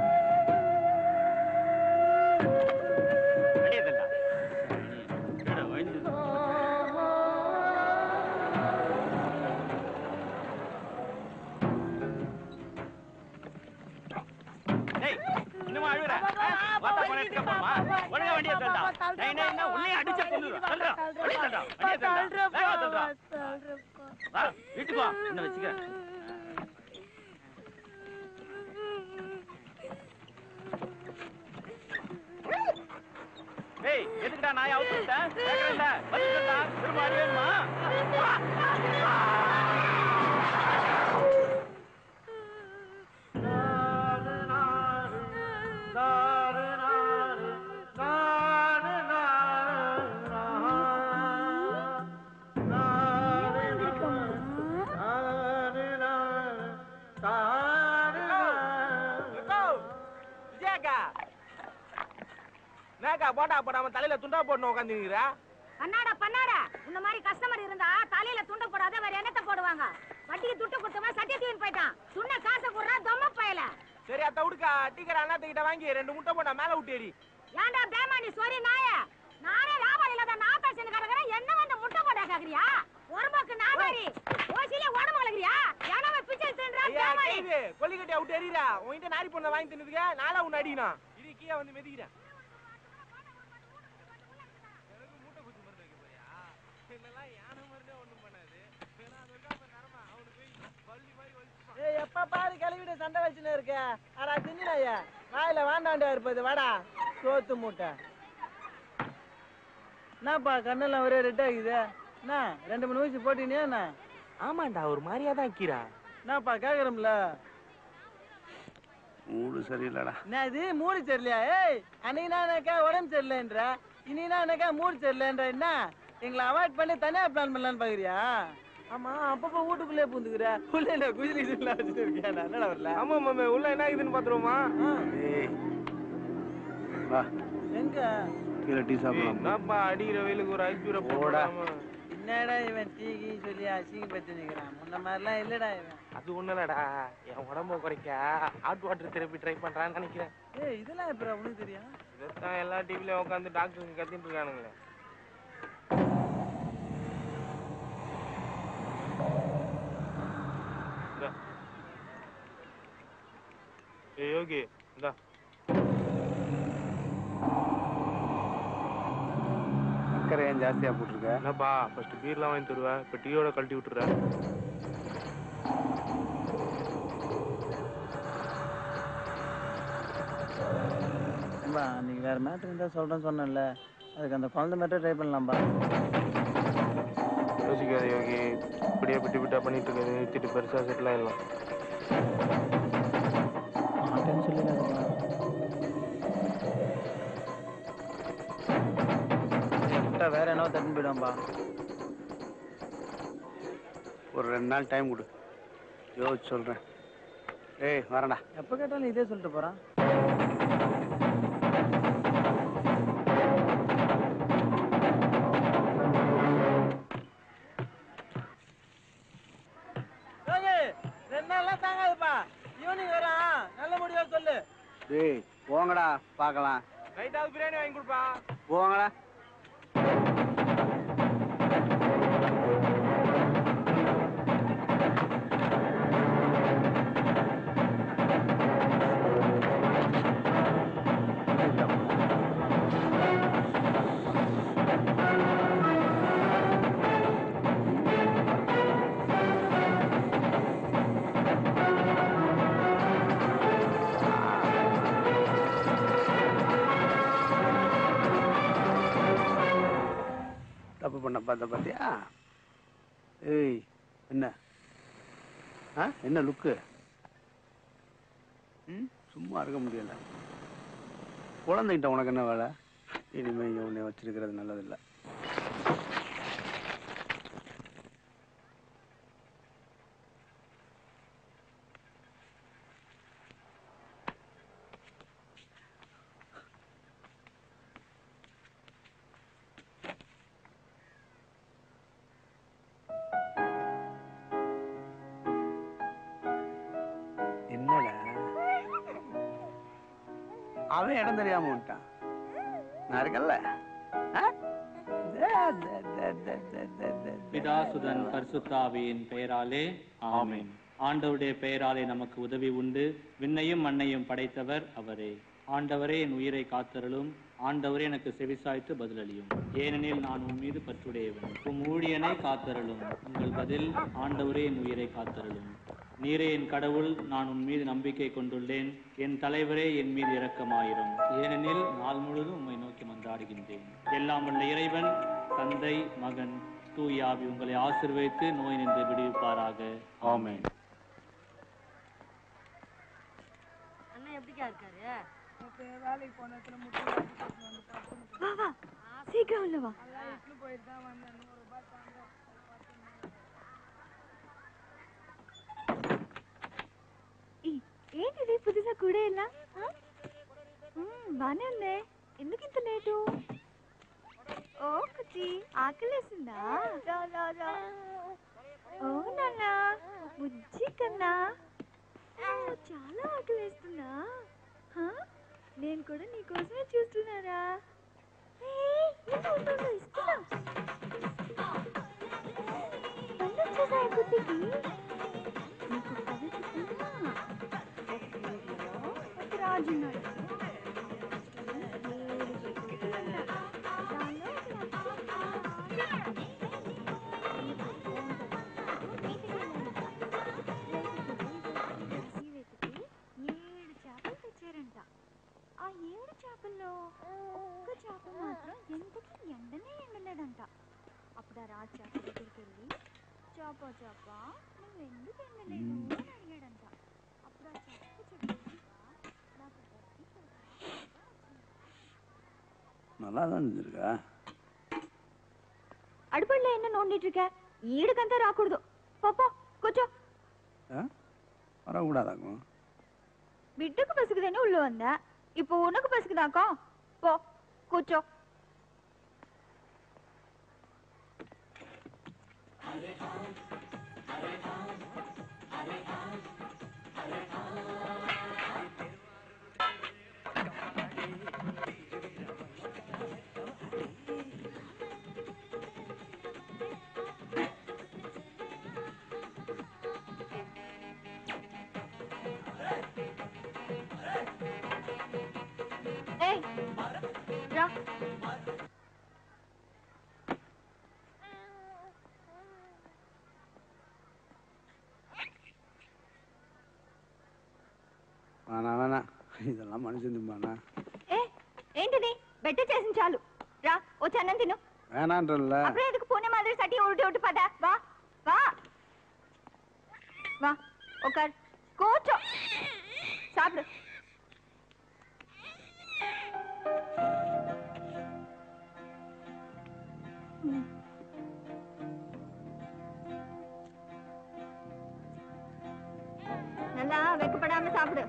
Speaker 17: ನಡೆಯೋದಿಲ್ಲ எடுத்துக்க போமா ஒழுங்கா வண்டியை தள்ளுடா நை நை உன்னைய அடிச்ச கொல்லுடா தள்ளுடா வண்டியை தள்ளுடா வண்டியை தள்ளுடா வேகமா தள்ளுடா வா வீட்டுக்கு வா என்ன வச்சுக்க ஏய் எதுக்குடா நாய் அவுத்து விட்ட கேக்குறேன்டா வச்சுக்கடா திரும்ப அடி வேணுமா
Speaker 12: விஜயாக்கா என்னக்கா போட்டா போடாம தலையில துண்டா போட்டு உட்காந்துக்கிறா
Speaker 8: பண்ணாடா பண்ணாடா இந்த மாதிரி கஸ்டமர் இருந்தா தலையில துண்டு போடாத வேற என்னத்த போடுவாங்க வட்டிக்கு துட்டு கொடுத்தவன் சட்டியத்தையும் போயிட்டான் சுண்ண காசை போடுறா தொம்ம பயல
Speaker 12: சரி அத்த விடுக்கா டீக்கர் அண்ணாத்துக்கிட்ட வாங்கி ரெண்டு முட்டை போட்டா மேல விட்டு அடி
Speaker 8: ஏன்டா பேமானி சோரி நாய நானே லாபம் இல்லாத நாத்தா சென்று கிடக்குறேன் என்ன வந்து முட்டை போட கேக்குறியா உடம்புக்கு நாதாரி ஓசில உடம்பு வளர்க்குறியா ஏன்னா பிச்சை தின்றா
Speaker 12: ஐயா
Speaker 8: பேமானி
Speaker 12: கேக்குது கொல்லிக்கட்டி விட்டு எறியறா உன்கிட்ட நாரி பொண்ணை வாங்கி தின்னதுக்கு நாளா உன்னை அடிக்கணும் இது கீழே வந்து மிதிக்கிறேன் எனக்கு மூட்டை குத்து மருந்து வைக்க போறியா? என்னெல்லாம் யானை மருந்தே ஒண்ணும் பண்ணாது. வேணா அது இருக்கா பாரு நரம்பு, அவனுக்கு போய் வள்ளி மாதிரி வலிச்சுப்பான்.
Speaker 9: ஏய் எப்ப பாரு கிளவிட சண்டை வச்சுன்னு இருக்க அடா தின்னுடாயா வாயில வாண்டாண்டா இருப்பது வாடா சோத்து மூட்டை என்னப்பா கண்ணெல்லாம் ஒரே ரெட் ஆகுது என்ன ரெண்டு மூணு ஊசி போட்டினே என்ன
Speaker 12: ஆமாண்டா ஒரு மாதிரியா தான் கீரா
Speaker 9: என்னப்பா கேக்குறோம்ல
Speaker 19: மூடு சரியில்லடா
Speaker 9: என்ன இது மூடு சரியில்லையா ஏய் அன்னைக்கு நானக்கா உடம்பு சரியில்லைன்ற இனி நானக்கா மூடு சரியில்லைன்ற என்ன எங்களை அவாய்ட் பண்ணி தனியா பிளான் பண்ணலான்னு பாக்குறியா ஆமா அப்பப்போ வீட்டுக்குள்ளே பூந்துக்கிற உள்ள என்ன குஜிலி குஜிலா வச்சுட்டு இருக்கியா நான் என்னடா வரல
Speaker 12: ஆமா மாமே உள்ள என்ன ஆகுதுன்னு பாத்துருவோமா
Speaker 19: ஏய் வா
Speaker 9: எங்க
Speaker 19: கீழே டீ சாப்பிடலாம்
Speaker 12: என்னப்பா அடிக்கிற வெயிலுக்கு ஒரு ஐஸ் பீரை
Speaker 19: போடா.
Speaker 12: போடாம
Speaker 9: என்னடா இவன் டீ கீ சொல்லி அசிங்கப்பட்டு நிக்கிறான் முன்ன மாதிரிலாம் இல்லடா இவன்
Speaker 12: அது ஒண்ணும் இல்லடா என் உடம்ப குறைக்க ஹாட் வாட்டர் தெரப்பி ட்ரை பண்றான்னு நினைக்கிறேன்
Speaker 9: ஏய் இதெல்லாம் எப்படா உனக்கு தெரியும்
Speaker 12: இதைத்தான் எல்லா டிவிலையும் உட்காந்து டாக்டருங்க கத்திட்டு இருக்கானுங்களே இந்தா. ஏய் யோகி இந்தா
Speaker 19: சர்க்கரை ஏன் ஜாஸ்தியா போட்டிருக்க
Speaker 12: என்னப்பா ஃபர்ஸ்ட் பீர்லாம் வாங்கி தருவேன் இப்போ டீயோட கழட்டி விட்டுறேன்
Speaker 9: ஏம்பா அன்னைக்கு வேற மேட்ரு இருந்தா சொல்றேன்னு சொன்னேன்ல அதுக்கு அந்த குழந்தை மேட்டர் ட்ரை பண்ணலாம்பா
Speaker 12: யோசிக்காத யோகி இப்படியே பிட்டு பிட்டா பண்ணிட்டு இருக்கிறது நிறுத்திட்டு பெருசா செட்டில் ஆயிடலாம்
Speaker 9: மாட்டேன்னு சொல்லிடாதப்பா விட்டா வேற என்ன தட்டுன்னு போயிடும்பா
Speaker 19: ஒரு ரெண்டு நாள் டைம் கொடு யோசிச்சு சொல்றேன் ஏய் வரேன்டா
Speaker 9: எப்ப கேட்டாலும் இதே சொல்லிட்டு போறான் ரெண்டு நாள்லாம் தாங்காதுப்பா ஈவினிங் வரான் நல்ல முடிவா சொல்லு
Speaker 19: டேய் போங்கடா பார்க்கலாம்
Speaker 12: நைட்டாவது பிரியாணி வாங்கி கொடுப்பா
Speaker 19: போங்கடா தப்பு பண்ண பார்த்த பார்த்தியா ஏய் என்ன ஆ என்ன லுக்கு ம் சும்மா இருக்க முடியல குழந்தைகிட்ட உனக்கு என்ன வேலை இனிமே இங்க உன்னை வச்சிருக்கிறது நல்லதில்லை என்னடா அவன் இடம் தெரியாம விட்டான் நான் இருக்கல்ல ஆ? தே, தே, தே, தே, தே, தே, தே.
Speaker 13: பிதாசுதன் பரிசுத்தாவியின் பெயராலே ஆமென் ஆண்டவருடைய பெயராலே நமக்கு உதவி உண்டு விண்ணையும் மண்ணையும் படைத்தவர் அவரே ஆண்டவரே என் உயிரை காத்தருளும் ஆண்டவரே எனக்கு செவிசாய்த்து பதிலளியும் ஏனெனில் நான் உன் மீது பற்றுடையவன் உம் ஊழியனை காத்தருளும் உங்கள் பதில் ஆண்டவரே என் உயிரை காத்தருளும் நீரே என் கடவுள் நான் உன் மீது நம்பிக்கை கொண்டுள்ளேன் என் தலைவரே என் மீது இரக்கமாயிரும் ஏனெனில் நாள் முழுவதும் உம்மை நோக்கி மன்றாடுகின்றேன் எல்லாம் வல்ல இறைவன் தந்தை மகன் தூயாவி உங்களை ஆசிர்வதித்து நோய் நின்று விடுவிப்பாராக ஆமென்
Speaker 8: அண்ணன் எப்படிக்கா இருக்காரு
Speaker 2: வேலைக்கு போன இடத்துல முட்டை வந்து
Speaker 4: வா வா சீக்கிரம் உள்ள வா
Speaker 2: இட்லி போயிட்டு தான் வந்தேன் நூறு ரூபாய் தாங்க
Speaker 4: ఈ, ఏంటిది పుదుసా కూడా ఇలా ఆ? మ్మ్, బానే ఉంది ఎందుకు ఇంత లేటు ఓ కుచి ఆకలేసిందా రా రా రా ఓ నాన్న బుజ్జి కన్నా ఓ, చాలా ఆకలేస్తుందా హా? నేను కూడా నీకోసమే చూస్తున్నారా ఏయ్, ఉండు, ఉండు, ఉండు, ఇస్తున్నా పళ్ళు వచ్చేసాయి కుట్టికి నీకు కథ చెప్తున్నా ఒక రాజున్నాడు ఏడు చేపలు తెచ్చారంట ఆ ఏడు చేపల్లో ఒక్క చేప మాత్రం ఎంతకి ఎండనే ఎండలేదంట అప్పుడు ఆ రాజు చేప దగ్గరికి వెళ్ళి చేప చేప నువ్వు ఎందుకు ఎండలేదు అని అడిగాడంట అప్పుడు ఆ చేప చెప్పిందంట నాకు గడ్డి కొరక
Speaker 19: நல்லா தான் இருந்திருக்கா
Speaker 4: அடுப்படில என்ன நோண்டிட்டு இருக்க ஈடுக்கந்தா ராக்கூடாது பாப்பா கூச்சோ
Speaker 19: வரக்கூடாதாக்கும்
Speaker 4: బిడ్డకు పసుకుదని ఉళ్ళు ఉందా இப்போ உனக்கு பசுக்குதாக்கா போ கூச்சோ ஏய் ரா
Speaker 19: வேணாம் வேணாம் இதெல்லாம் மனுஷன் திம்பானா
Speaker 4: ఏ ఏంటిది బెట్ట చేసిన చాలు రా వచ్చి అన్నం తిను
Speaker 19: வேணான்றல்ல
Speaker 4: అప్పుడే ఎందుకు పూణె మాదిరి సటి ఉల్టి ఉల్టి పద వా వా వా ఒక కూర్చో సాப்பிடு ம். நல்லா வெக்கப்படாம சாப்பிடு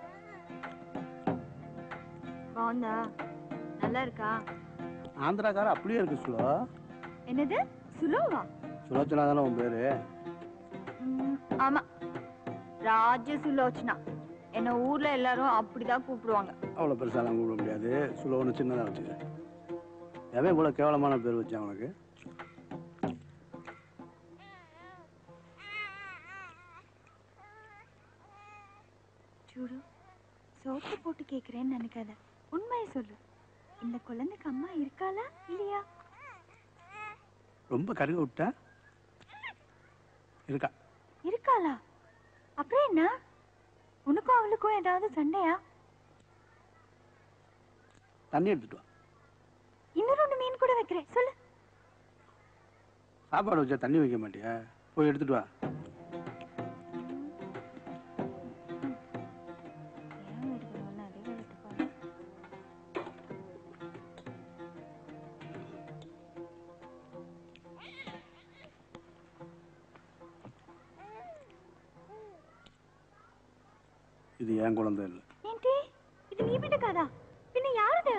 Speaker 4: బాగుందా நல்லா இருக்கா
Speaker 19: ஆந்திராக்கார அப்படியே இருக்கு சுலோ
Speaker 4: என்னது சுலோவா
Speaker 19: சுலோச்சனா தானே உன் பேரு
Speaker 4: ம், ஆமா ராஜ சுலோச்சனா என்ன ஊர்ல எல்லாரும் அப்படிதான் கூப்பிடுவாங்க
Speaker 19: அவ்வளோ பெருசாலாம் கூப்பிட முடியாது சுலோன்னு சின்னதாக வச்சுக்க எவன் இவ்வளோ கேவலமான பேர் வச்சான் உனக்கு
Speaker 4: చూడు சோப்பு போட்டு கேக்குறேன்னு நினைக்காத உண்மையை சொல்லு இந்த குழந்தைக்கு அம்மா இருக்காளா இல்லையா
Speaker 19: ரொம்ப கருக விட்டா இருக்கா
Speaker 4: இருக்காளா அப்புறம் என்ன உனக்கும் அவளுக்கும் ஏதாவது சண்டையா
Speaker 19: தண்ணி எடுத்துட்டு வா
Speaker 4: இன்னொரு ஒண்ணு மீன் கூட வைக்கிறேன் சொல்லு
Speaker 19: சாப்பாடு வச்சா தண்ணி வைக்க மாட்டியா போய் எடுத்துட்டு வா இது என் குழந்தை இல்லை
Speaker 4: ఏంటి ఇది నీ బిడ్డ కాదా పిన్న యారది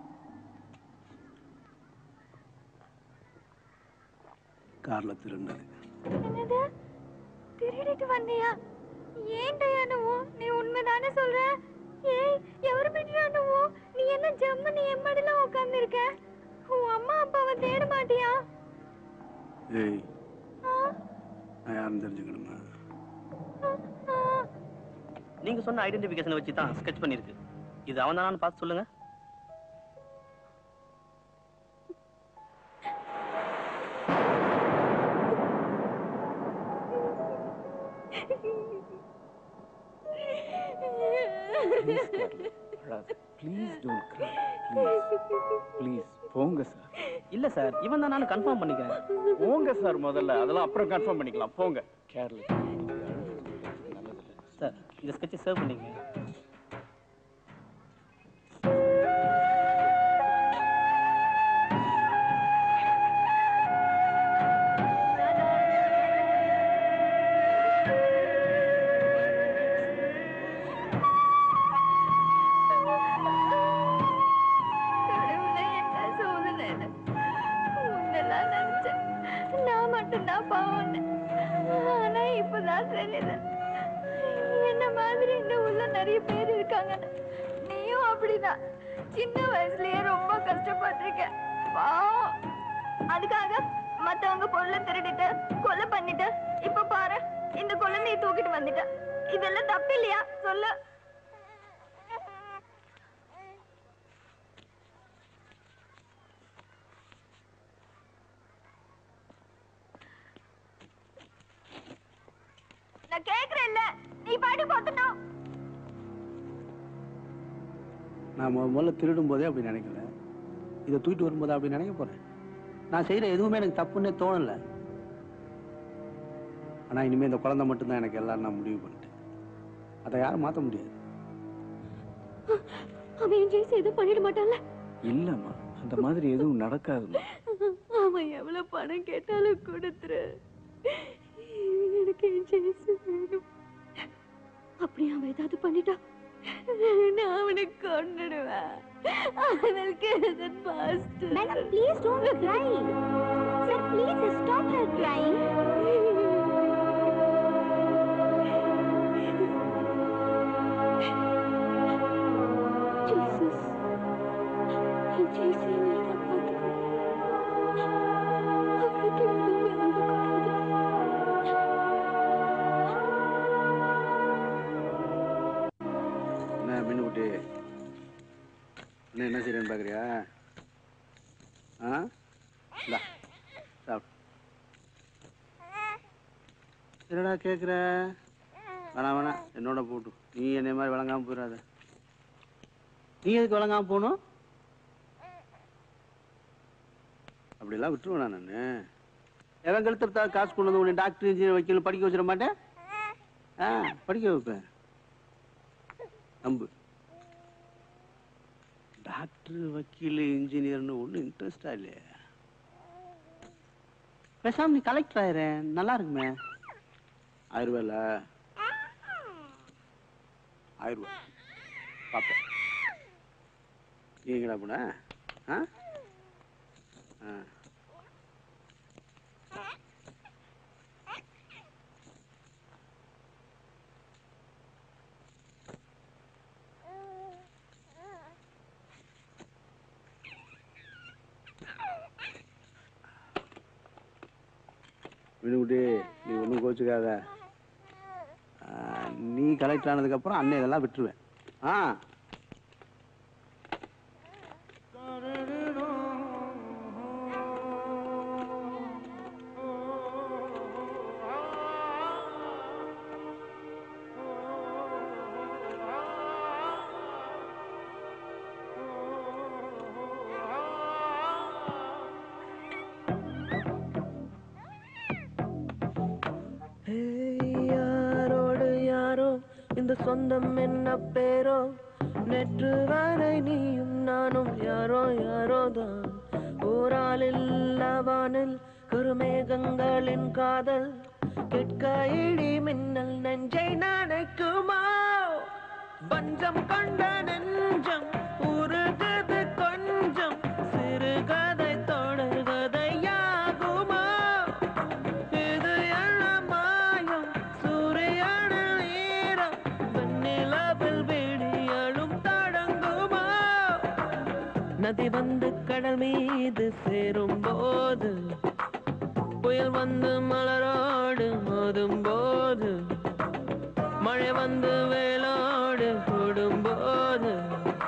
Speaker 19: காரில் திருண்டது
Speaker 4: என்னது திருடிட்டு வந்தியா ఏంటయ్యా నువ్వు నీ ఉண்மைதானே சொல்ற ஏய் ఎవరు బిడ్డరా నువ్వు நீ என்ன ஜம்மு நீ என் மடியில உட்கார்ந்திருக்க உன் அம்மா அப்பாவை தேட மாட்டியா
Speaker 19: ஏய்
Speaker 4: ஆ,
Speaker 19: நான் யாருன்னு தெரிஞ்சுக்கணுமா
Speaker 23: நீங்க சொன்ன ஐடென்டிஃபிகேஷனை வச்சு தான் ஸ்கெட்ச் பண்ணிருக்கு இது அவன் தானான்னு பார்த்து சொல்லுங்க
Speaker 11: please don't cry please please போங்க சார்
Speaker 23: இல்ல சார் இவன் தான் நான் கன்ஃபார்ம் பண்ணிக்கிறேன்
Speaker 11: போங்க சார் முதல்ல அதெல்லாம் அப்புறம் கன்ஃபார்ம் பண்ணிக்கலாம் போங்க கேர்லி
Speaker 23: சார் இந்த ஸ்கெட்சை சேவ் பண்ணிக்கங்க
Speaker 4: கடவுளே, என்ன சோதனை இது? முன்னெல்லாம் நினைச்சேன், நான் மட்டும்தான் பாவம்னு. ஆனா இப்பதான் தெரியுது. என்ன மாதிரி இந்த ஊர்ல நிறைய பேர் இருக்காங்கன்னு. நீயும் அப்படிதான் சின்ன வயசுலயே ரொம்ப கஷ்டப்பட்டிருக்க பாவம் அதுக்காக மத்தவங்க பொருளை திருடிட்டு கொலை பண்ணிட்டு இப்ப பாரு இந்த குழந்தைய தூக்கிட்டு வந்துட்ட இதெல்லாம் தப்பு இல்லையா சொல்லு நான் கேக்குறேன்ல நீ பாட்டு பார்த்துட்டோம்
Speaker 19: நான் முத முதல்ல திருடும் போதே அப்படி நினைக்கல இதை தூக்கிட்டு வரும்போது அப்படி நினைக்க போறேன் நான் செய்யற எதுவுமே எனக்கு தப்புன்னே தோணல ஆனா இனிமே இந்த குழந்தை மட்டும்தான் எனக்கு எல்லாம் நான் முடிவு பண்ணிட்டேன் அதை யாரும் மாத்த முடியாது
Speaker 4: அவன் ஜெயிச்சு எதுவும் பண்ணிட மாட்டான்ல
Speaker 11: இல்லம்மா அந்த மாதிரி எதுவும் நடக்காதும்மா
Speaker 4: அவன் எவ்வளவு பணம் கேட்டாலும் கொடுத்துரு எனக்கு என் ஜெயிச்சு வேணும் அப்படி அவன் ஏதாவது பண்ணிட்டா நான் அவனை கொன்னுடுவேன் அவள் கிரதன் pastor
Speaker 22: Madam, please don't cry. Sir, please stop her crying.
Speaker 4: Jesus. என் ஜெயிச்சு நீதான் பார்த்துக்கணும். அவளுக்கு எதுவுமே ஆகக்கூடாது.
Speaker 19: என்ன மீனுக்குட்டி என்ன என்ன செய்யறேன்னு பாக்குறியா ஆ இந்தா சாப்பிடு என்னடா கேட்குற வேணாம் வேணாம் என்னோட போட்டு நீ என்னை மாதிரி விளங்காம போயிடாத நீ எதுக்கு விளங்காம போகணும் அப்படிலாம் விட்டுருவேன் நான் எவன் கழுத்து காசு கொண்டு வந்து உன்னை டாக்டர் இன்ஜினியர் வைக்கணும் படிக்க வச்சிட மாட்டேன் ஆ படிக்க வைப்பேன் நம்பு டாக்டர் வக்கீல் இன்ஜினியர்னு ஒன்றும் இன்ட்ரெஸ்டா இல்லையா பேசாம நீ கலெக்டர் ஆயிரேன் நல்லா இருக்குமே ஆயிரம் ரூபாயில ஆயிரம் ரூபாய் பார்ப்பேன் நீ எங்கடா போன ஆ ஆ வினுக்குட்டி நீ ஒன்றும் கோச்சுக்காத ஆ, நீ கலெக்டர் ஆனதுக்கப்புறம் அண்ணன் இதெல்லாம் விட்டுருவேன் ஆ
Speaker 14: யாரோடு யாரோ இந்த சொந்தம் என்ன பேரோ நேற்று வரை நீயும் நானும் யாரோ யாரோ தான் ஓராலில் வானில் கருமேகங்களின் காதல் கேட்க இடி மின்னல் நெஞ்சை நனைக்குமா பஞ்சம் கொண்ட நெஞ்சம் உருகுது கொஞ்சம் சிறுகதை தொடர்கதையாகுமா இது என்ன மாயம் சூரியனில் ஈரம் வெண்ணிலவில் விடியலும் தொடங்குமா நதி வந்து கடல் மீது சேரும் போது புயல் வந்து மலரோடு மோதும் போது மழை வந்து வேலோடு கூடும் போது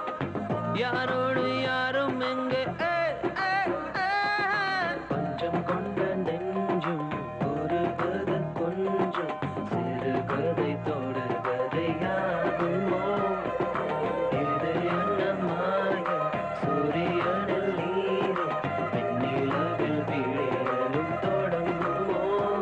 Speaker 14: யாரோடு யாரும் எங்கே ஏய், ஏய், ஏய். பஞ்சம் கொண்ட நெஞ்சும் ஒருவது கொஞ்சம் சிறு கதை தொடர் கதையாகுமோ இது என்ன மாயம் சூரியனில் நீரும் வெண்ணிலவில் விழியலும் தொடங்குமோ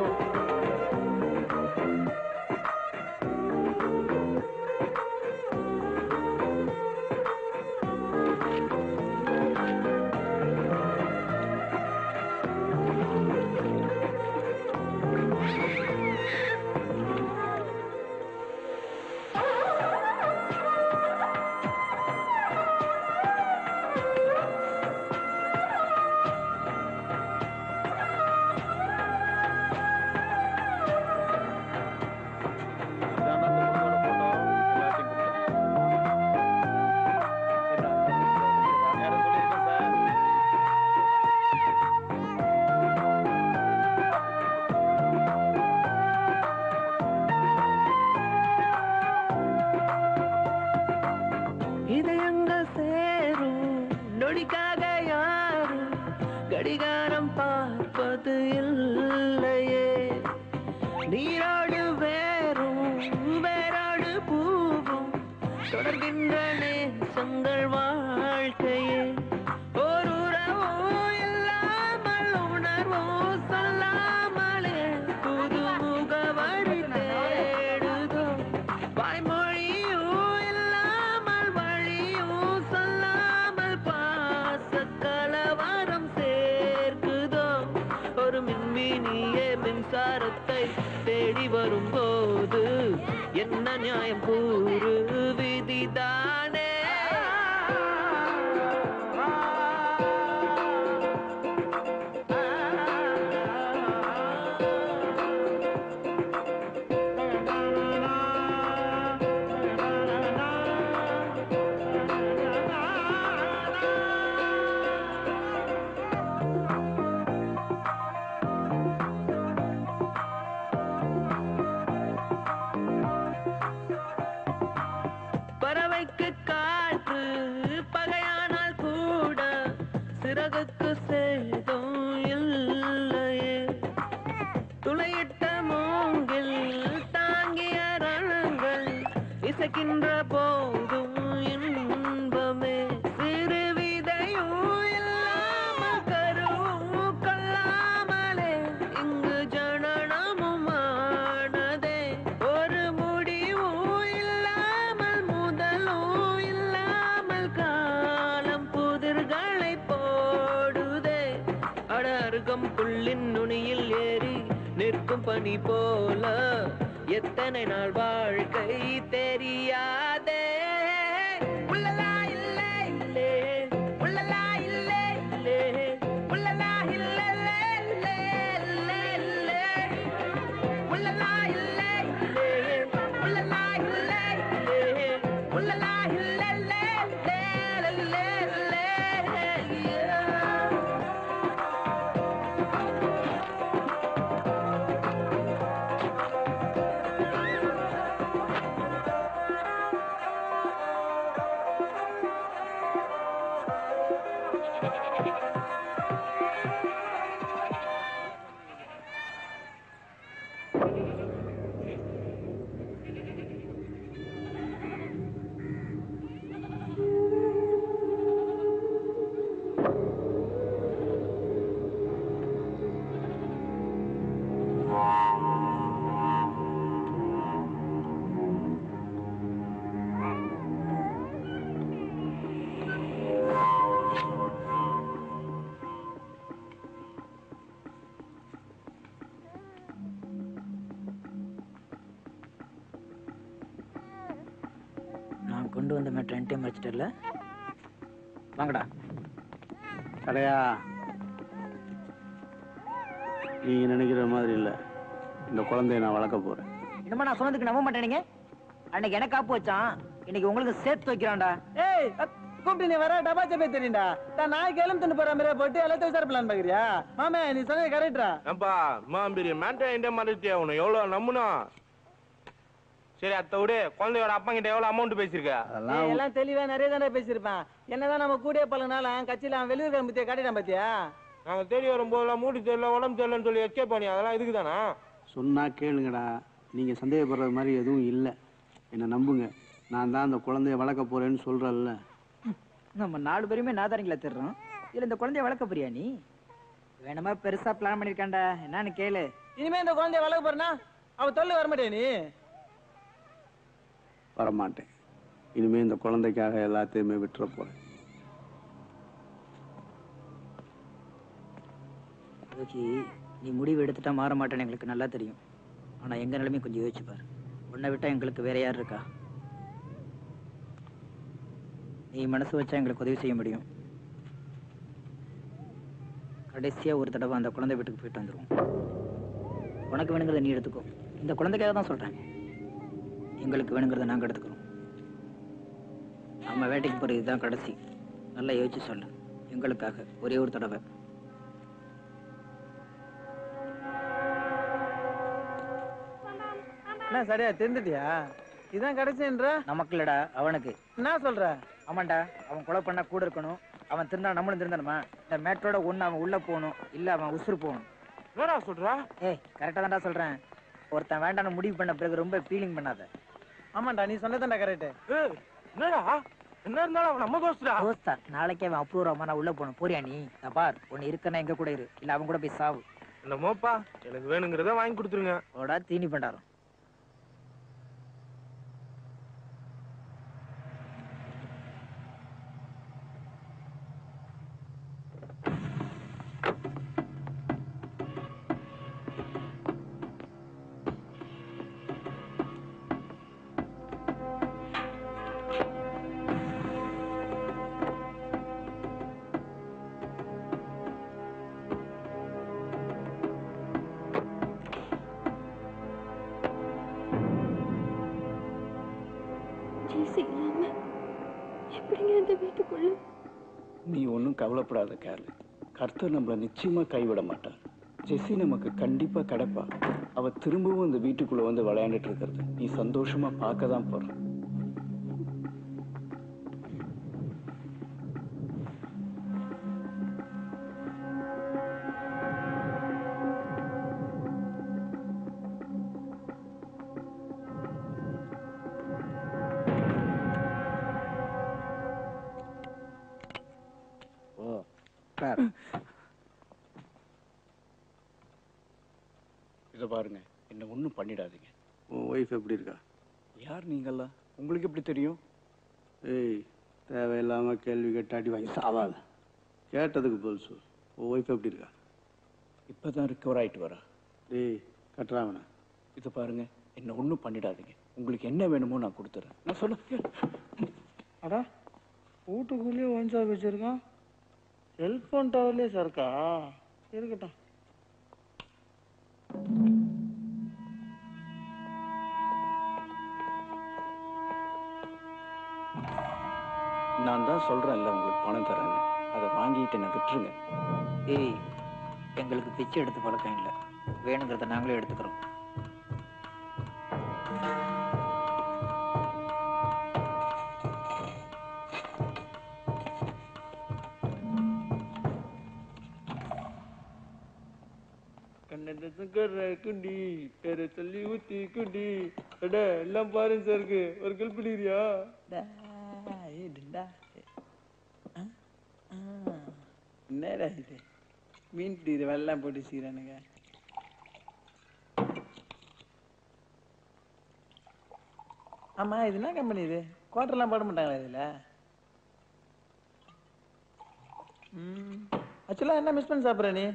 Speaker 14: இதயங்கள் சேரும் நொடிக்காக யாரும் கடிகாரம் பார்ப்பது இல்லையே நீரோடு வேறும் வேரோடு பூவும் தொடர்கின்ற நேசங்கள் வாழ்க்கையே ஒரு உறவோ இல்லாமல் உணர்வோ சொல்லாமலே புது முகவரி தேடுதோ வாய்மொழியோ இல்லாமல் வழியோ சொல்லாமல் பாச கலவரம் சேர்க்குதோ ஒரு மின்மினியே மின்சாரத்தை தேடி வரும்போது என்ன நியாயம் கூறு விதிதானே பறவைக்கு காற்று பகையானால் கூட சிறகுக்கு சேதம் இல்லையே துளையிட்ட மூங்கில் தாங்கிய ரணங்கள் இசைக்கின்ற போதும் இன்பமே சிறு விதையும் இல்லாமல் கருவும் கொள்ளாமலே இங்கு ஜனனமும் ஆனதே ஒரு முடிவும் இல்லாமல் முதலும் இல்லாமல் காலம் புதிர்களை போடுதே அட அருகம் புல்லின் நுனியில் ஏறி நிற்கும் பனி போல எத்தனை நாள் வாழ்க்கை தெரியாதே உள்ளலா இல்லை இல்லே உள்ளலா இல்லை இல்லே உள்ளலா இல்லை இல்லை இல்லை இல்லை உள்ளலா இல்லை இல்லே உள்ளலா இல்லை இல்லே உள்ளலா இல்லை இல்லை இல்லை இல்லை
Speaker 7: நான் கொண்டு வந்த மேட்ரு ரெண்டு டைம் வச்சுட்டல வாங்கடா
Speaker 19: கடையா நீங்க நினைக்கிற மாதிரி இல்ல இந்த குழந்தைய நான் வளர்க்க போறேன்
Speaker 7: என்னமா நான் சொன்னதுக்கு நம்ப மாட்டேனீங்க அன்னைக்கு எனக்கு காப்பு வச்சான் இன்னைக்கு உங்களுக்கு சேர்த்து வைக்கிறான்டா
Speaker 9: ஏய் அப்- கூப்பிட்டு நீ வர டபா சப்பே தெரியும்டா தான் நாய்க்கு எலும்பு தின்னு போற மாதிரி போட்டு எல்லாத்தையும் விசாரி பிளான் பாக்குறியா மாமே நீ சொன்னது கரெக்டா
Speaker 6: ஏன்பா மாம்பெரிய மேண்டை இந்த மாதிரி உன்னை எவ்வளோ நம்புனா
Speaker 3: சரி அத்தை விடு குழந்தையோட அப்பா கிட்ட எவ்வளவு அமௌண்ட் பேசியிருக்க
Speaker 9: ஏய், எல்லாம் தெளிவா நிறைய தானே பேசியிருப்பேன் என்னதான் நம்ம கூடயே பழகினால கட்சியில அவன் வெளியூர் கிளம்பித்திய காட்டிட்டான் பாத்தியா
Speaker 3: நாங்க தேடி வரும்போதெல்லாம் மூடி தெரியல உடம்பு தெரியலன்னு சொல்லி எஸ்கேப் பண்ணி அதெல்லாம் இதுக்கு தானா
Speaker 19: சொன்னா கேளுங்கடா நீங்க சந்தேகப்படுறது மாதிரி எதுவும் இல்லை என்னை நம்புங்க நான் தான் அந்த குழந்தைய வளர்க்க போறேன்னு சொல்றேன்ல
Speaker 7: நம்ம நாலு பேருமே நாதாரிங்களா தர்றோம் இதுல இந்த குழந்தைய வளர்க்க போறியா நீ வேணுமா பெருசா பிளான் பண்ணிருக்காண்டா என்னன்னு கேளு
Speaker 9: இனிமே இந்த குழந்தைய வளர்க்க போறனா அவ தொல்லை வரமாட்டே நீ
Speaker 19: வரமாட்டேன் இனிமே இந்த குழந்தைக்காக எல்லாத்தையுமே விட்டுற போறேன்
Speaker 7: யோகி நீ முடிவு எடுத்துட்டா மாற மாட்டேன்னு எங்களுக்கு நல்லா தெரியும் ஆனா எங்க நிலைமை கொஞ்சம் யோசிச்சு பாரு உன்னை விட்டா எங்களுக்கு வேற யார் இருக்கா நீ மனசு வச்சா எங்களுக்கு உதவி செய்ய முடியும் கடைசியா ஒரு தடவை அந்த குழந்தை வீட்டுக்கு போயிட்டு வந்துருவோம் உனக்கு வேணுங்கிறத நீ எடுத்துக்கோ இந்த குழந்தைக்காக தான் சொல்றேன் எங்களுக்கு வேணுங்கிறத நாங்க எடுத்துக்கிறோம் நம்ம வேட்டைக்கு போறது இதுதான் கடைசி நல்லா யோசிச்சு சொல்லு எங்களுக்காக ஒரே ஒரு தடவை
Speaker 9: என்ன சரியா தெரிஞ்சுட்டியா இதான் கடைசின்ற
Speaker 7: நமக்கு இல்லடா அவனுக்கு
Speaker 9: என்ன சொல்ற
Speaker 7: ஆமாண்டா அவன் கொலை பண்ணா கூட இருக்கணும் அவன் திருந்தா நம்மளும் திருந்தணுமா இந்த மேட்டரோட ஒண்ணு அவன் உள்ள போகணும் இல்ல அவன் உசுறு போகணும்
Speaker 3: என்னடா சொல்றா
Speaker 7: ஏய் கரெக்டா தான்டா சொல்றேன் ஒருத்தன் வேண்டாம்னு முடிவு பண்ண பிறகு ரொம்ப ஃபீலிங் பண்ணாத
Speaker 9: ஆமாண்டா நீ சொன்னதான்டா கரெக்ட்
Speaker 3: என்னடா என்ன இருந்தாலும் அவன் நம்ம தோஸ்தா
Speaker 7: தோஸ்தா நாளைக்கே அவன் அப்ரூவ் ஆமா நான் உள்ள போகணும் போறியா நீ இதோ பார் ஒன்னு இருக்கனா எங்க கூட இரு இல்ல அவன் கூட போய் சாவு
Speaker 3: என்னமோப்பா எனக்கு வேணுங்கிறத வாங்கி கொடுத்துருங்க
Speaker 7: ஓடா தீனி பண்டாரம்
Speaker 22: ஜேசி இல்லாம எப்படிங்க இந்த வீட்டுக்குள்ள
Speaker 11: நீ ஒன்றும் கவலைப்படாத கேர்ள் கர்த்தர் நம்மளை நிச்சயமா கைவிட மாட்டார் ஜெஸ்ஸி நமக்கு கண்டிப்பா கிடைப்பா அவ திரும்பவும் இந்த வீட்டுக்குள்ள வந்து விளையாண்டுட்டு இருக்கிறது நீ சந்தோஷமா பார்க்க தான் போற
Speaker 19: ஓ உட்கார்.
Speaker 11: இதை பாருங்க என்ன ஒன்றும் பண்ணிடாதீங்க
Speaker 19: உன் ஒய்ஃப் எப்படி இருக்கா
Speaker 11: யார் நீங்கெல்லாம் உங்களுக்கு எப்படி தெரியும்
Speaker 19: ஏய் தேவையில்லாம கேள்வி கேட்டு அடி வாங்கி சாவாத கேட்டதுக்கு பதில் சொல் உன் ஒய்ஃப் எப்படி இருக்கா
Speaker 11: இப்பதான் ரிக்கவர் ஆயிட்டு வரா
Speaker 19: டேய் கட்டுறாவனா
Speaker 11: இதை பாருங்க என்ன ஒன்றும் பண்ணிடாதீங்க உங்களுக்கு என்ன வேணுமோ நான் கொடுத்துறேன் நான் சொல்ல
Speaker 9: அடா வீட்டுக்குள்ளேயே ஒன் ஷாப் வச்சிருக்கான் செல்போன் டவர்லயே சர்க்கா இருக்கட்டும்
Speaker 11: நான் தான் சொல்றேன்ல உங்களுக்கு பணம் தரேன்னு அதை வாங்கிட்டு என்ன விட்டுருங்க
Speaker 7: ஏய் எங்களுக்கு பிச்சை எடுத்து பழக்கம் இல்லை வேணுங்கிறத நாங்களே எடுத்துக்கிறோம்
Speaker 9: கண்ணட சங்கர குண்டி பேரை சொல்லி ஊத்தி குண்டி அட எல்லாம் பாருங்க சாருக்கு ஒரு கல் பிடிக்கிறியா என்னடா இது மீன் பிடிக்கிற வெள்ளம் போட்டு செய்கிறானுங்க ஆமா இது என்ன கம்பெனி இது குவார்டர்லாம் போட மாட்டாங்களா இதுல ம் ஆக்சுவலாக என்ன மிஸ் பண்ணி சாப்பிட்ற நீ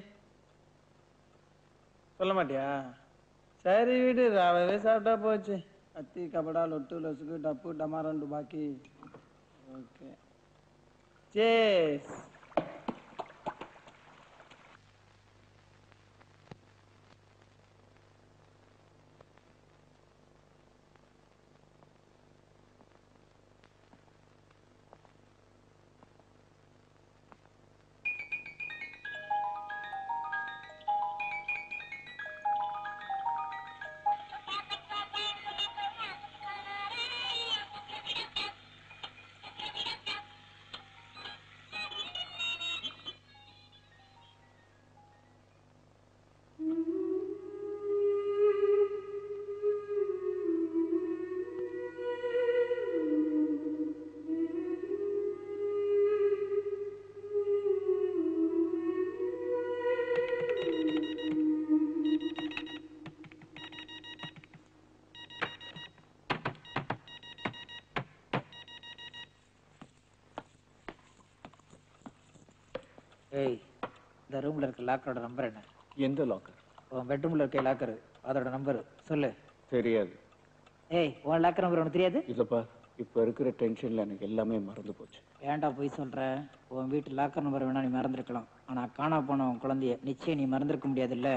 Speaker 9: சொல்ல மாட்டியா சரி விடு ராவே சாப்பிட்டா போச்சு அத்தி கபடா லொட்டு லொசுக்கு டப்பு டமாரண்டு பாக்கி ஓகே சேஸ்
Speaker 7: ஏய் இந்த ரூம்ல இருக்க லாக்கரோட நம்பர் என்ன
Speaker 11: எந்த லாக்கர்
Speaker 7: உன் பெட்ரூம்ல இருக்க லாக்கர் அதோட நம்பர் சொல்லு
Speaker 11: தெரியாது
Speaker 7: ஏய் உன் லாக்கர் நம்பர் உனக்கு தெரியாது
Speaker 11: இல்லப்பா இப்ப இருக்கிற டென்ஷன்ல எனக்கு எல்லாமே மறந்து போச்சு
Speaker 7: ஏன்டா போய் சொல்ற உன் வீட்டு லாக்கர் நம்பர் வேணா நீ மறந்துருக்கலாம் ஆனா காணா போன உன் குழந்தைய நிச்சயம் நீ மறந்துருக்க முடியாதுல்ல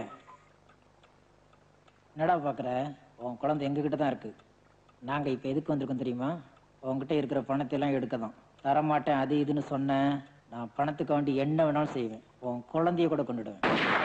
Speaker 7: என்னடா பாக்குற உன் குழந்தை எங்க கிட்ட தான் இருக்கு நாங்க இப்ப எதுக்கு வந்திருக்கோம் தெரியுமா உன்கிட்ட இருக்கிற பணத்தை எல்லாம் எடுக்க தான் தரமாட்டேன் அது இதுன்னு சொன்னேன் நான் பணத்துக்கு வேண்டி என்ன வேணாலும் செய்வேன் உன் குழந்தைய கூட கொண்டுடுவேன்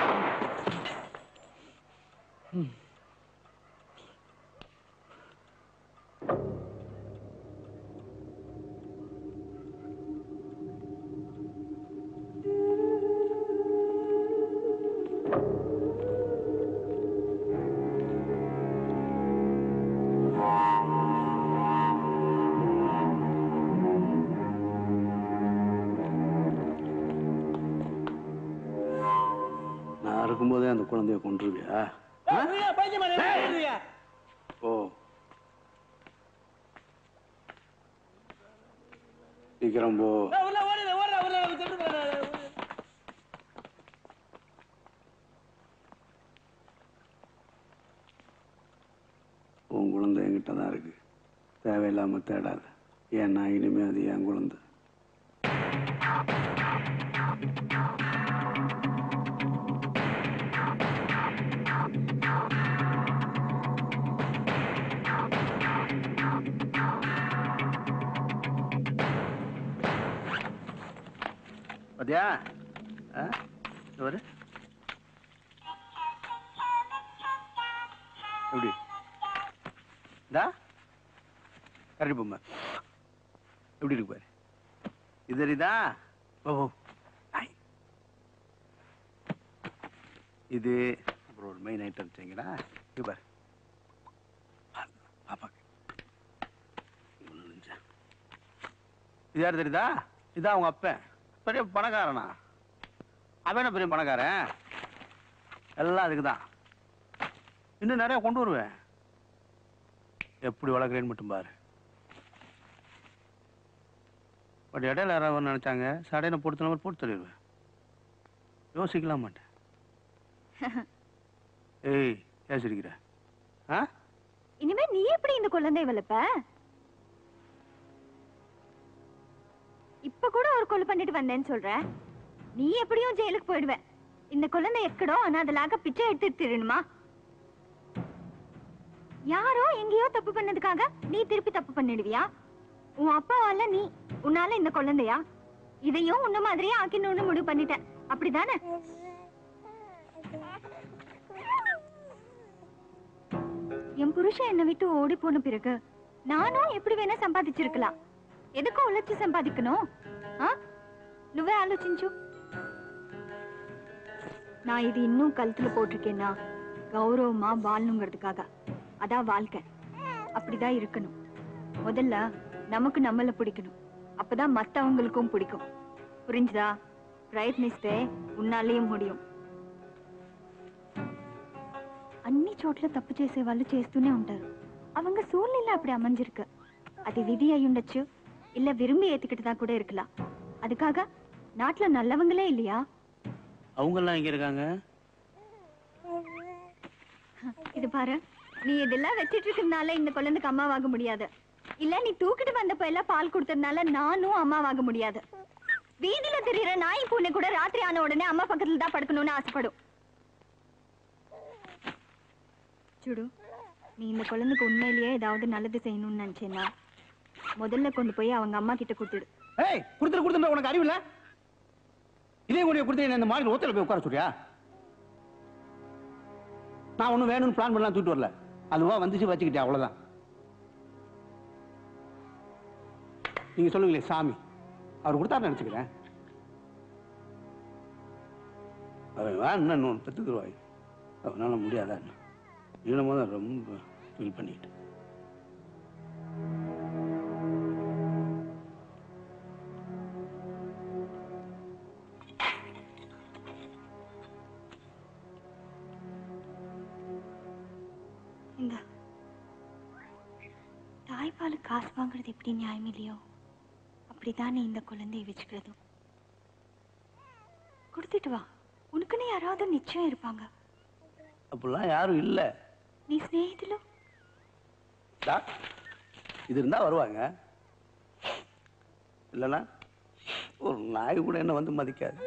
Speaker 19: நான் இருக்கும்போதே அந்த குழந்தைய கொண்டுருவியா ஓ சீக்கிரம் போ உன் குழந்தை என்கிட்ட தான் இருக்கு தேவையில்லாம தேடாத ஏன்னா இனிமே அது என் குழந்தை பாத்தியா ஆ இங்க பாரு எப்படி இந்தா கரடி பொம்மை எப்படி இருக்கு பாரு இது தெரியுதா ஓ ஓ. ஐ. இது அப்புறம் ஒரு மெயின் ஐட்டம் வச்சிங்களா இது பாரு பாப்பாக்கு இவ்வளவு நெஞ்சா. இது யாரு தெரியுதா இதான் அவங்க அப்பன் பெரிய பணக்காரனா அவன் என்ன பெரிய பணக்காரன் எல்லாம் அதுக்கு தான் இன்னும் நிறைய கொண்டு வருவேன் எப்படி வளர்க்குறேன்னு மட்டும் பாரு பட் இடையில யாராவது நினைச்சாங்க சடையில போட்டு நம்பர் போட்டு தள்ளிடுவேன் யோசிக்கலாம் மாட்டேன் ஏய் ஏன் சிரிக்கிற ஆ
Speaker 4: இனிமே நீ எப்படி இந்த குழந்தைய வளர்ப்ப இப்ப கூட ஒரு கொலை பண்ணிட்டு வந்தேன்னு சொல்ற நீ எப்படியும் ஜெயிலுக்கு போயிடுவ இந்த குழந்தை எக்கடோ அனாதலாக பிச்சை எடுத்து திருணுமா யாரோ எங்கேயோ தப்பு பண்ணதுக்காக நீ திருப்பி தப்பு பண்ணிடுவியா உன் அப்பாவால நீ உன்னால இந்த குழந்தையா இதையும் உன்ன மாதிரியே ஆக்கிடணும்னு முடிவு பண்ணிட்டேன் அப்படிதானே என் புருஷன் என்னை விட்டு ஓடி போன பிறகு நானும் எப்படி வேணா సంపాదించిరుకலாம் ఎదుకో ఉలచ్చి సంపాదిக்கணும் ఆ నువ్వే ఆలోచించు நான் இது இன்னும் கழுத்துல போட்டிருக்கேன்னா கௌரவமா வாழணுங்கிறதுக்காக அதான் வாழ்க்கை அப்படிதான் இருக்கணும் முதல்ல நமக்கு நம்மள பிடிக்கணும் அப்பதான் மத்தவங்களுக்கும் பிடிக்கும் புரிஞ்சுதா ప్రయత్నిస్తే ఉన్నాలేం முடியும் అన్ని చోట్ల తప్పు చేసే వాళ్ళు చేస్తూనే ఉంటారు அவங்க சூழ்நிலை அப்படி அமைஞ்சிருக்கு அது விதி ఉండొచ్చు இல்ல விரும்பி ஏத்துக்கிட்டதா கூட இருக்கலாம் அதுக்காக நாட்டுல நல்லவங்களே இல்லையா
Speaker 19: அவங்கெல்லாம் எங்க இருக்காங்க
Speaker 4: இது பாரு நீ இதெல்லாம் வச்சிட்டு இருக்கறதுனால இந்த குழந்தைக்கு அம்மாவாக முடியாது இல்ல நீ தூக்கிட்டு வந்தப்ப எல்லாம் பால் கொடுத்ததுனால நானும் அம்மாவாக முடியாது வீதியில தெரியற நாய் பூனை கூட ராத்திரி ஆன உடனே அம்மா பக்கத்துல தான் படுக்கணும்னு ஆசைப்படும் சுடு நீ இந்த குழந்தைக்கு உண்மையிலேயே ஏதாவது நல்லது செய்யணும்னு நினைச்சேன்னா முதல்ல கொண்டு போய் அவங்க அம்மா கிட்ட கொடுத்துடு
Speaker 19: ஏய் கொடுத்துரு கொடுத்துரு உனக்கு அறிவு இல்ல இதே கூட கொடுத்து என்ன இந்த மாதிரி ஒத்தையில போய் உட்கார சொல்றியா நான் ஒன்றும் வேணும்னு பிளான் பண்ணலாம் தூக்கிட்டு வரல அதுவா வந்துச்சு வச்சுக்கிட்டே அவ்வளவுதான் நீங்க சொல்லுங்களே சாமி அவர் கொடுத்தாரு நினைச்சுக்கிறேன் அவன் வேணும் இன்னும் பெற்று தருவாய் அவனால முடியாதா ஈனமாக தான் ரொம்ப ஃபீல் பண்ணிட்டு
Speaker 4: இந்த தாய்ப்பால் காசு வாங்குறது எப்படி நியாயம் இல்லையோ அப்படிதானே இந்த குழந்தையை வச்சுக்கிறதும் கொடுத்துட்டு வா உனக்குன்னு யாராவது நிச்சயம் இருப்பாங்க
Speaker 19: அப்படிலாம் யாரும் இல்ல
Speaker 4: నీ స్నేహితులు
Speaker 19: டா, இது இருந்தா வருவாங்க இல்லைன்னா ஒரு நாய் கூட என்ன வந்து மதிக்காது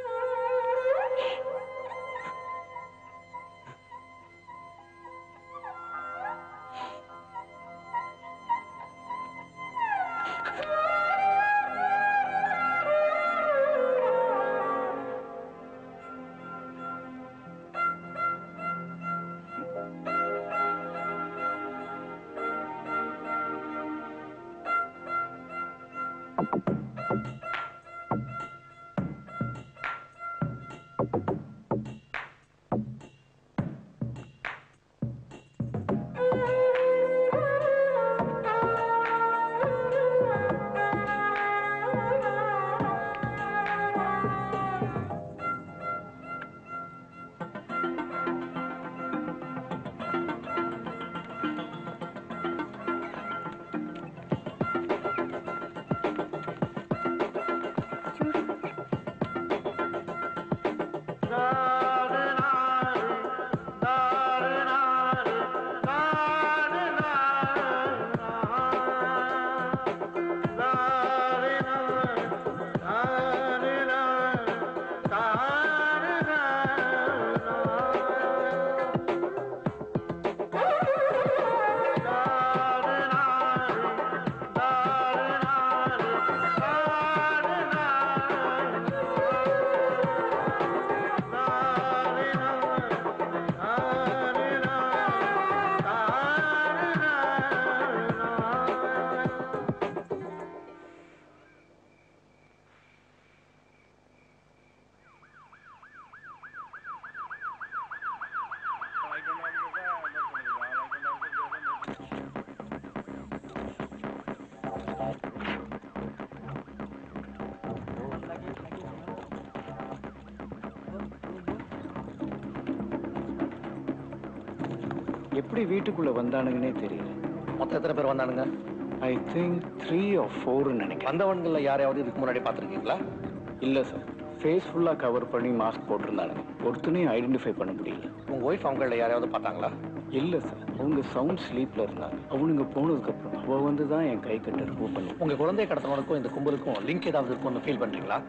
Speaker 11: எப்படி வீட்டுக்குள்ள வந்தானுங்கன்னே தெரியல
Speaker 6: மொத்தம் எத்தனை பேர் வந்தானுங்க
Speaker 11: ஐ திங்க் த்ரீ ஆர் ஃபோர்னு நினைக்கிறேன்
Speaker 6: வந்தவன்களில் யாரையாவது இதுக்கு முன்னாடி பார்த்துருக்கீங்களா
Speaker 11: இல்ல சார் ஃபேஸ் ஃபுல்லா கவர் பண்ணி மாஸ்க் போட்டிருந்தானுங்க ஒருத்தனையும் ஐடென்டிஃபை பண்ண முடியல
Speaker 6: உங்க ஒய்ஃப் அவங்கள யாரையாவது பார்த்தாங்களா
Speaker 11: இல்ல சார் அவங்க சவுண்ட் ஸ்லீப்ல இருந்தாங்க அவனுங்க போனதுக்கு அப்புறம் அவ வந்து தான் என் கை கட்ட ரிமூவ் பண்ணி
Speaker 6: உங்க குழந்தை கடத்தவனுக்கும் இந்த கும்பலுக்கும் லிங்க் ஏதாவது இருக்கும்னு ஃபீல் பண்றீங்களா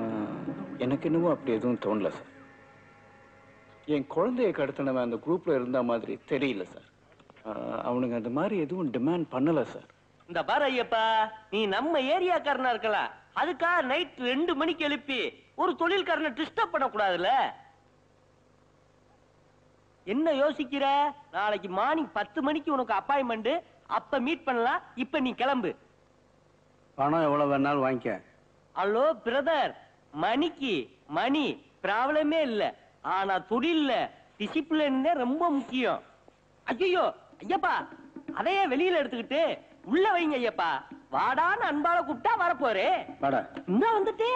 Speaker 11: எனக்கு என்னவோ அப்படி எதுவும் தோணல சார் என் குழந்தைய கடத்தினவன் அந்த குரூப்ல இருந்த மாதிரி தெரியல சார் ஆஹ் அவனுங்க அந்த மாதிரி எதுவும் டிமாண்ட் பண்ணல சார்
Speaker 20: இந்த பாரு ஐயப்பா நீ நம்ம ஏரியாக்காரனா இருக்கலாம் அதுக்காக நைட் ரெண்டு மணிக்கு எழுப்பி ஒரு தொழில்காரனை டிஸ்டர்ப் பண்ணக்கூடாதுல்ல என்ன யோசிக்கிற நாளைக்கு மார்னிங் பத்து மணிக்கு உனக்கு அப்பாயின்மெண்ட் அப்ப மீட் பண்ணலாம் இப்ப நீ கிளம்பு
Speaker 19: பணம் எவ்வளவு வேணாலும் வாங்கிக்க
Speaker 20: ஹலோ பிரதர் மணிக்கு மணி ப்ராப்ளமே இல்ல ஆனா தொழில்ல டிசிப்ளின் ரொம்ப முக்கியம் ஐயோ ஐயப்பா அதையே வெளியில எடுத்துக்கிட்டு உள்ள வைங்க ஐயப்பா வாடான்னு அன்பால கூப்பிட்டா வரப்போறே
Speaker 19: வாடா
Speaker 20: இந்த வந்துட்டு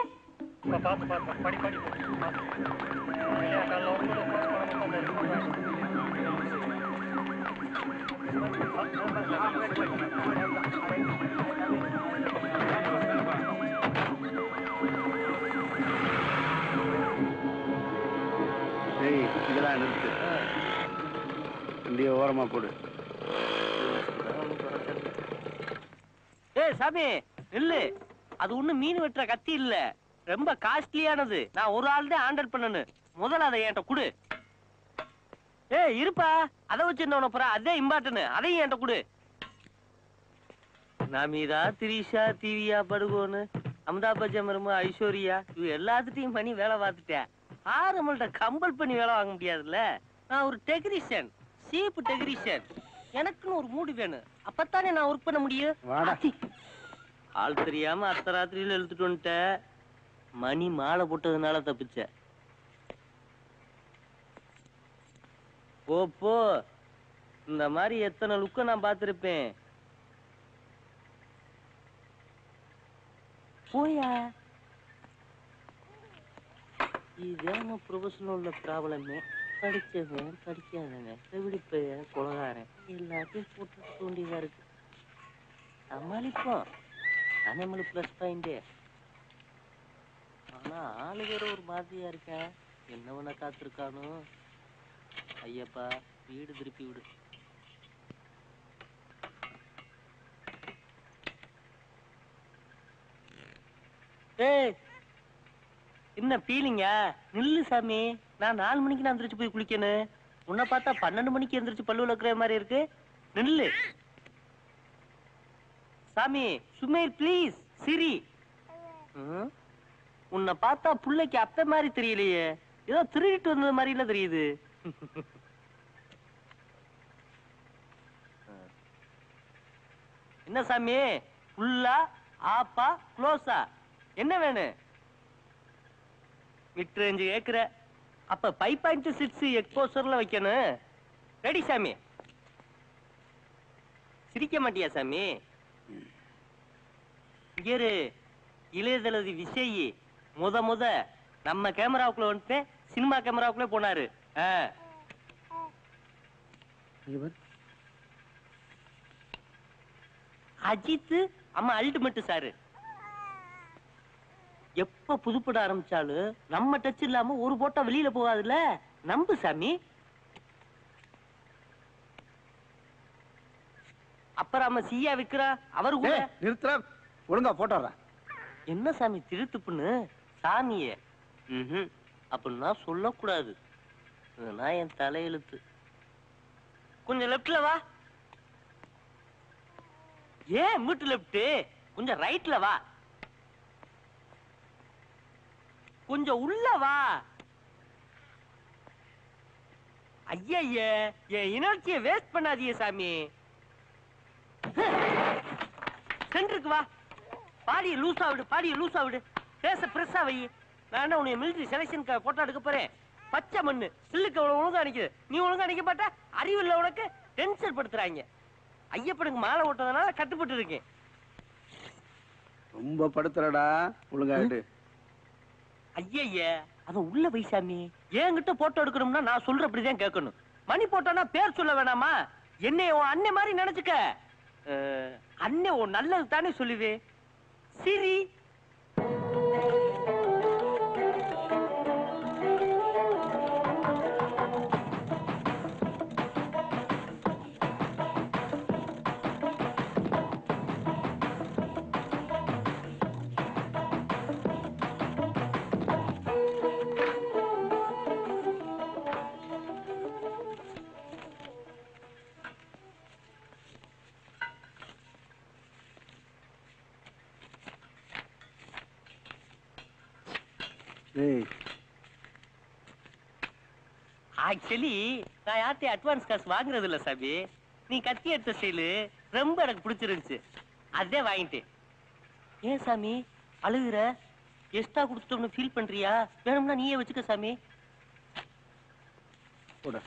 Speaker 19: டேய் இதெல்லாம் நிறுத்து வண்டியை ஓரமா போடு
Speaker 20: ஏய் சாமி நில்லு அது ஒண்ணும் மீன் வெட்டுற கத்தி இல்ல ரொம்ப காஸ்ட்லியானது நான் ஒரு ஆள் தான் ஹேண்டில் பண்ணணும் முதல்ல அதை என்கிட்ட கொடு ஏய் இருப்பா அதை வச்சு என்ன பண்ண போற அதே இம்பார்ட்டன் அதையும் என்கிட்ட கொடு நமிதா திரிஷா திவ்யா படுகோன்னு அமிதாப் பச்சன் மரும ஐஸ்வர்யா இவ எல்லாத்துட்டையும் பண்ணி வேலை பார்த்துட்டேன் ஆரம்பல்ட்ட கம்பல் பண்ணி வேலை வாங்க முடியாதுல்ல நான் ஒரு டெக்னீஷியன் சீப் டெக்னீஷியன் எனக்குன்னு ஒரு மூடு வேணும் அப்பத்தானே நான் ஒர்க் பண்ண முடியும்
Speaker 19: வாடா.
Speaker 20: அத்தி. ஆள் தெரியாம அர்த்த ராத்திரியில எழுத்துட்டு வந்துட்ட மணி மாலை போட்டதுனால தப்பிச்ச போ போ இந்த மாதிரி எத்தனை லுக்க நான் பார்த்திருப்பேன் போயா இதாம ப்ரொஃபஷனல் ப்ராப்ளமே படிச்சவன் படிக்காதவன் எப்படி பையன் கொலகாரன் எல்லாத்தையும் போட்டு தூண்டியதா இருக்கு சமாளிப்போம் நம்மளுக்கு ப்ளஸ் பாயிண்ட் ஆனா ஆளு வேற ஒரு மாதிரியா இருக்க என்னவன காத்திருக்கானோ ஐயப்பா வீடு திருப்பி விடு ஏய் என்ன பீலிங்க நில்லு சாமி நான் நாலு மணிக்கு நான் எந்திரிச்சு போய் குளிக்கணும் உன்னை பார்த்தா பன்னெண்டு மணிக்கு எந்திரிச்சு பல்லு விளக்குற மாதிரி இருக்கு நில்லு சாமி சுமேர் ப்ளீஸ் சிரி ம்? உன்னை பார்த்தா புள்ளைக்கு அப்ப மாதிரி தெரியலையே ஏதோ திருடிட்டு வந்தது மாதிரில தெரியுது என்ன சாமி ஃபுல்லா ஆப்பா க்ளோஸா என்ன வேணும் மிட் ரேஞ்சு கேக்குற அப்ப ஃபைவ் பாயிண்ட் சிக்ஸ் எக்ஸ்போசர்ல வைக்கணும் ரெடி சாமி சிரிக்க மாட்டியா சாமி இங்க இரு இளையதளபதி விஜய் முத முத நம்ம கேமராவுக்குள்ள வந்துட்டு சினிமா கேமராவுக்குள்ளே போனாரு ஆ. அஜித் அம்மா அல்டிமேட் சாரு எப்ப புதுப்பட ஆரம்பிச்சாலும் நம்ம டச் இல்லாம ஒரு போட்டோ வெளியில போகாதுல்ல நம்பு சாமி அப்புறம் நம்ம சியா விக்கிறா அவரு கூட
Speaker 19: நிறுத்துற ஒழுங்கா போட்டோறேன்
Speaker 20: என்ன சாமி திருத்துப்புன்னு சாமியே ம்ஹும். அப்படின்னா சொல்லக்கூடாது இதெல்லாம் என் தலையெழுத்து கொஞ்சம் லெஃப்ட்ல வா ஏன் மூட்டு லெஃப்ட் கொஞ்சம் ரைட்ல வா கொஞ்சம் உள்ள வா ஐய என் எனர்ஜியை வேஸ்ட் பண்ணாதீங்க சாமி சென்டருக்கு வா பாடிய லூசா விடு பாடிய லூசா விடு பேச பிரஸ்ஸா வை நான் என்ன உன்னை மிலிட்டரி செலெக்ஷனுக்கு போட்டோ எடுக்க போறேன் பச்சை மண்ணு சில்லுக்கு அவ்வளவு ஒழுங்கா நிக்குது நீ ஒழுங்கா நிக்க மாட்ட அறிவு இல்ல உனக்கு டென்ஷன் படுத்துறாங்க ஐயப்பனுக்கு மாலை ஓட்டதுனால கட்டுப்பட்டு இருக்கேன்
Speaker 19: ரொம்ப படுத்துறடா ஒழுங்காயிட்டு
Speaker 20: ஐயய்ய அவன் உள்ள வைசாமி என்கிட்ட போட்டோ எடுக்கணும்னா நான் சொல்றபடிதான் கேட்கணும் மணி போட்டோன்னா பேர் சொல்ல வேணாமா என்னை உன் அண்ணன் மாதிரி நினைச்சுக்க அஹ், அண்ணன் உன் நல்லது தானே சொல்லுவே சிரி
Speaker 19: ஏய்
Speaker 20: ஆக்சுவலி நான் யார்ட்டையும் அட்வான்ஸ் காசு வாங்குறது இல்ல சாமி நீ கத்தி எடுத்த ஸ்டைலு ரொம்ப எனக்கு பிடிச்சிருந்துச்சு அதே வாங்கிட்டேன் ஏன் சாமி அழுகுற எக்ஸ்ட்ரா கொடுத்துட்டோம்னு ஃபீல் பண்றியா வேணும்னா நீயே வச்சுக்க சாமி
Speaker 19: போட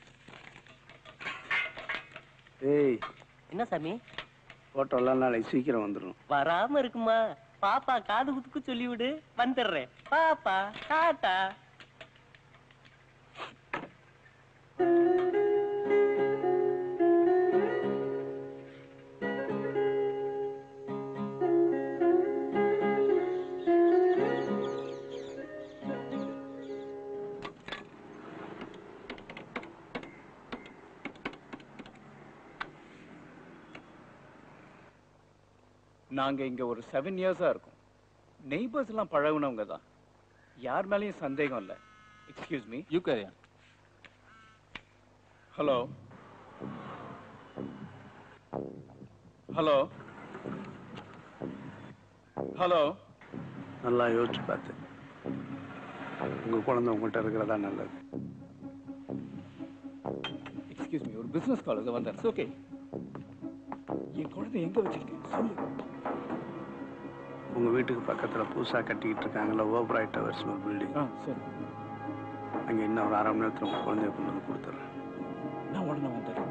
Speaker 19: ஏய்
Speaker 20: என்ன சாமி
Speaker 19: போட்டோலாம் நாளைக்கு சீக்கிரம் வந்துடும்
Speaker 20: வராம இருக்குமா பாப்பா காது குத்துக்கு சொல்லிவிடு வந்துடுறேன் பாப்பா டாட்டா
Speaker 11: நாங்க இங்க ஒரு செவன் இயர்ஸா இருக்கோம் நெய்பர்ஸ் எல்லாம் பழகுனவங்க தான் யார் மேலயும் சந்தேகம் இல்ல எக்ஸ்கியூஸ் மீ
Speaker 10: யூ கேரியா
Speaker 11: ஹலோ ஹலோ ஹலோ
Speaker 19: நல்லா யோசிச்சு பார்த்து உங்க குழந்தை உங்கள்கிட்ட இருக்கிறதா நல்லது
Speaker 11: எக்ஸ்கியூஸ் மீ ஒரு பிசினஸ் கால் இது வந்தேன் ஓகே என் குழந்தை எங்க வச்சிருக்கேன் சொல்லு
Speaker 19: உங்க வீட்டுக்கு பக்கத்துல புதுசா கட்டிக்கிட்டு இருக்காங்கல்ல ஓபராய் டவர்ஸ் ஒரு பில்டிங்
Speaker 11: ஆ சரி
Speaker 19: அங்க இன்னும் ஒரு அரை மணி நேரத்துல உங்க குழந்தைய கொண்டு வந்து கொடுத்துட்றேன்
Speaker 11: நான் உடனே வந்துடுறேன்